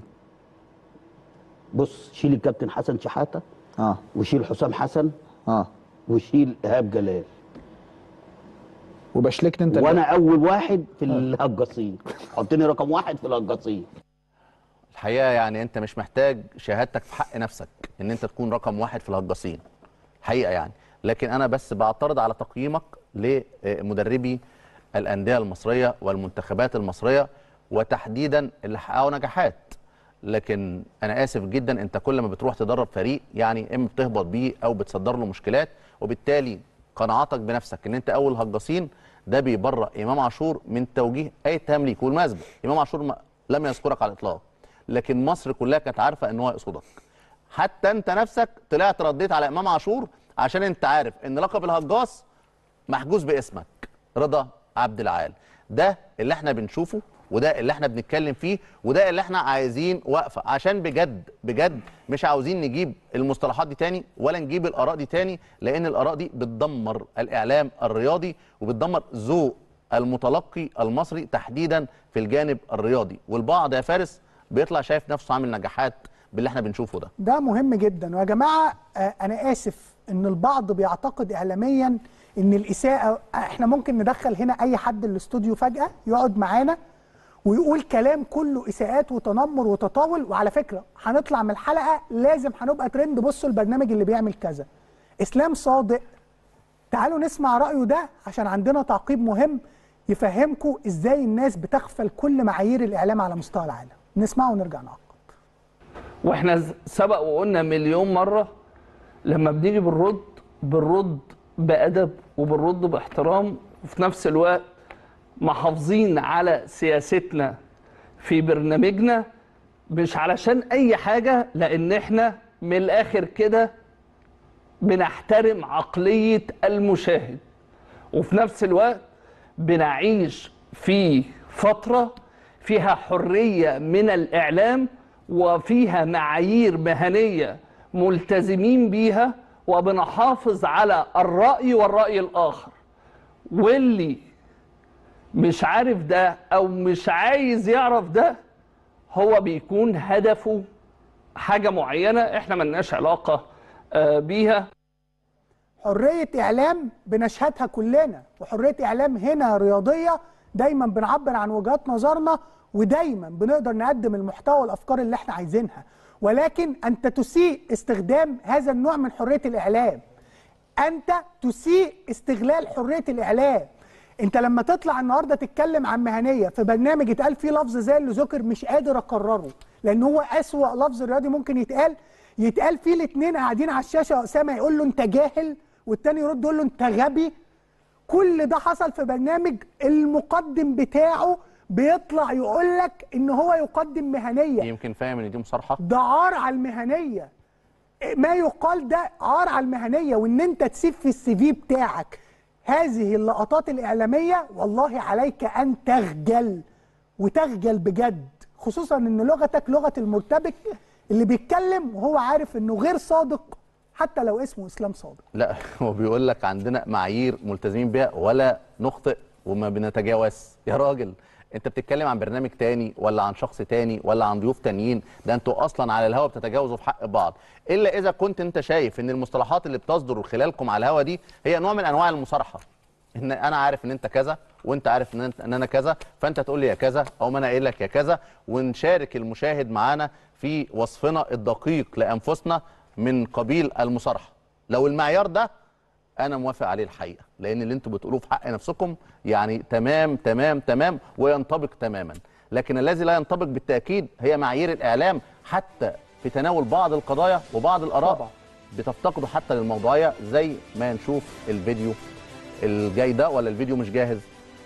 بص شيل الكابتن حسن شحاته اه وشيل حسام حسن اه وشيل ايهاب جلال وبشلكت انت وانا اول واحد في الهجاصين حطني رقم واحد في الهجاصين الحقيقه يعني انت مش محتاج شهادتك في حق نفسك ان انت تكون رقم واحد في الهجاصين حقيقه يعني لكن انا بس بعترض على تقييمك لمدربي الانديه المصريه والمنتخبات المصريه وتحديدا اللي حققوا نجاحات لكن انا اسف جدا انت كل ما بتروح تدرب فريق يعني اما بتهبط بيه او بتصدر له مشكلات وبالتالي قناعتك بنفسك ان انت اول هجاصين ده بيبرأ امام عاشور من توجيه اي تمليك والمناسبه امام عاشور ما لم يذكرك على الاطلاق لكن مصر كلها كانت عارفه ان هو يقصدك حتى انت نفسك طلعت رديت على امام عاشور عشان انت عارف ان لقب الهجاص محجوز باسمك رضا عبد العال ده اللي احنا بنشوفه وده اللي احنا بنتكلم فيه وده اللي احنا عايزين وقفه عشان بجد بجد مش عاوزين نجيب المصطلحات دي تاني ولا نجيب الاراء دي تاني لان الاراء دي بتدمر الاعلام الرياضي وبتدمر ذوق المتلقي المصري تحديدا في الجانب الرياضي والبعض يا فارس بيطلع شايف نفسه عامل نجاحات باللي احنا بنشوفه ده ده مهم جدا ويا جماعه آه، انا اسف ان البعض بيعتقد اعلاميا ان الاساءه احنا ممكن ندخل هنا اي حد الاستوديو فجاه يقعد معانا ويقول كلام كله اساءات وتنمر وتطاول وعلى فكره هنطلع من الحلقه لازم هنبقى ترند بصوا البرنامج اللي بيعمل كذا اسلام صادق تعالوا نسمع رايه ده عشان عندنا تعقيب مهم يفهمكم ازاي الناس بتغفل كل معايير الاعلام على مستوى العالم نسمعه ونرجع نعقب واحنا ز- سبق وقلنا مليون مرة لما بنيجي بنرد بنرد بأدب وبنرد باحترام وفي نفس الوقت محافظين على سياستنا في برنامجنا مش علشان أي حاجة لأن احنا من الآخر كده بنحترم عقلية المشاهد وفي نفس الوقت بنعيش في فترة فيها حرية من الإعلام وفيها معايير مهنية ملتزمين بيها وبنحافظ على الرأي والرأي الآخر واللي مش عارف ده أو مش عايز يعرف ده هو بيكون هدفه حاجة معينة احنا ملناش علاقة آه، بيها حرية إعلام بنشهدها كلنا وحرية إعلام هنا رياضية دايما بنعبر عن وجهات نظرنا ودايما بنقدر نقدم المحتوى والأفكار اللي احنا عايزينها ولكن أنت تسيء استخدام هذا النوع من حرية الإعلام أنت تسيء استغلال حرية الإعلام أنت لما تطلع النهاردة تتكلم عن مهنية في برنامج اتقال فيه لفظ زي اللي ذكر مش قادر أكرره لأن هو أسوأ لفظ رياضي ممكن يتقال يتقال فيه الاتنين قاعدين على الشاشة أسامة يقول له أنت جاهل والتاني يرد يقول له أنت غبي كل ده حصل في برنامج المقدم بتاعه بيطلع يقول لك ان هو يقدم مهنيه يمكن فاهم ان دي مصارحه ده عار على المهنيه ما يقال ده عار على المهنيه وان انت تسيب في السي في بتاعك هذه اللقطات الاعلاميه والله عليك ان تخجل وتخجل بجد خصوصا ان لغتك لغه المرتبك اللي بيتكلم وهو عارف انه غير صادق حتى لو اسمه اسلام صادق لا هو بيقول لك عندنا معايير ملتزمين بيها ولا نخطئ وما بنتجاوز يا راجل انت بتتكلم عن برنامج تاني ولا عن شخص تاني ولا عن ضيوف تانيين ده انتوا اصلا على الهوا بتتجاوزوا في حق بعض الا اذا كنت انت شايف ان المصطلحات اللي بتصدر خلالكم على الهوا دي هي نوع من انواع المصارحه ان انا عارف ان انت كذا وانت عارف ان, انت ان انا كذا فانت تقول لي يا كذا او ما انا قايل لك يا كذا ونشارك المشاهد معانا في وصفنا الدقيق لانفسنا من قبيل المصارحه لو المعيار ده انا موافق عليه الحقيقه لان اللي انتوا بتقولوه في حق نفسكم يعني تمام تمام تمام وينطبق تماما لكن الذي لا ينطبق بالتاكيد هي معايير الاعلام حتى في تناول بعض القضايا وبعض الاراء طبعا. بتفتقدوا حتى للموضوعيه زي ما نشوف الفيديو الجاي ده ولا الفيديو مش جاهز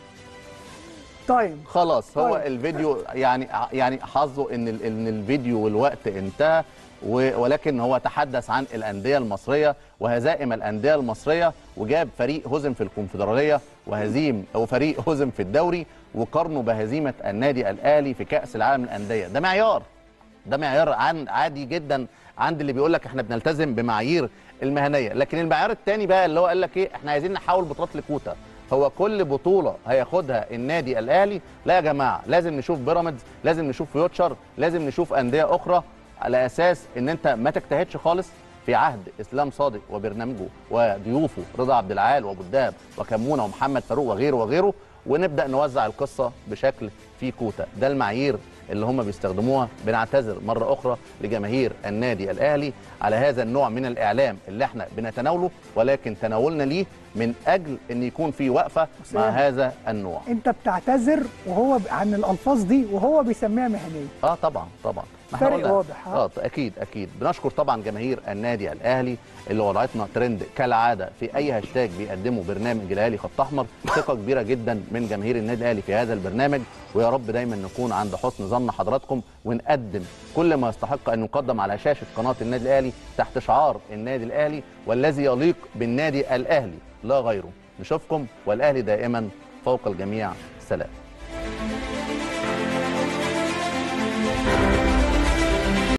طيب خلاص هو طيب. الفيديو يعني يعني حظه ان ال- ان الفيديو والوقت انتهى و- ولكن هو تحدث عن الانديه المصريه وهزائم الانديه المصريه وجاب فريق هزم في الكونفدراليه وهزيم او فريق هزم في الدوري وقارنه بهزيمه النادي الاهلي في كاس العالم للانديه ده معيار ده معيار عن عادي جدا عند اللي بيقول لك احنا بنلتزم بمعايير المهنيه لكن المعيار الثاني بقى اللي هو قال لك ايه احنا عايزين نحول بطولات لكوتا هو كل بطوله هياخدها النادي الاهلي لا يا جماعه لازم نشوف بيراميدز لازم نشوف فيوتشر لازم نشوف انديه اخرى على اساس ان انت ما تجتهدش خالص في عهد اسلام صادق وبرنامجه وضيوفه رضا عبد العال وابو الدهب وكمونه ومحمد فاروق وغيره وغيره ونبدا نوزع القصه بشكل في كوتا ده المعايير اللي هم بيستخدموها بنعتذر مره اخرى لجماهير النادي الاهلي على هذا النوع من الاعلام اللي احنا بنتناوله ولكن تناولنا ليه من اجل ان يكون في وقفه مع حسام. هذا النوع انت بتعتذر وهو ب- عن الالفاظ دي وهو بيسميها مهنيه اه طبعا طبعا ما احنا فرق قلنا- واضح، ها؟ اه اكيد اكيد بنشكر طبعا جماهير النادي الاهلي اللي وضعتنا ترند كالعاده في اي هاشتاج بيقدمه برنامج الاهلي خط احمر ثقه كبيره جدا من جماهير النادي الاهلي في هذا البرنامج ويا رب دايما نكون عند حسن ظن حضراتكم ونقدم كل ما يستحق ان يقدم على شاشه قناه النادي الاهلي تحت شعار النادي الاهلي والذي يليق بالنادي الاهلي لا غيره نشوفكم والاهلي دائما فوق الجميع سلام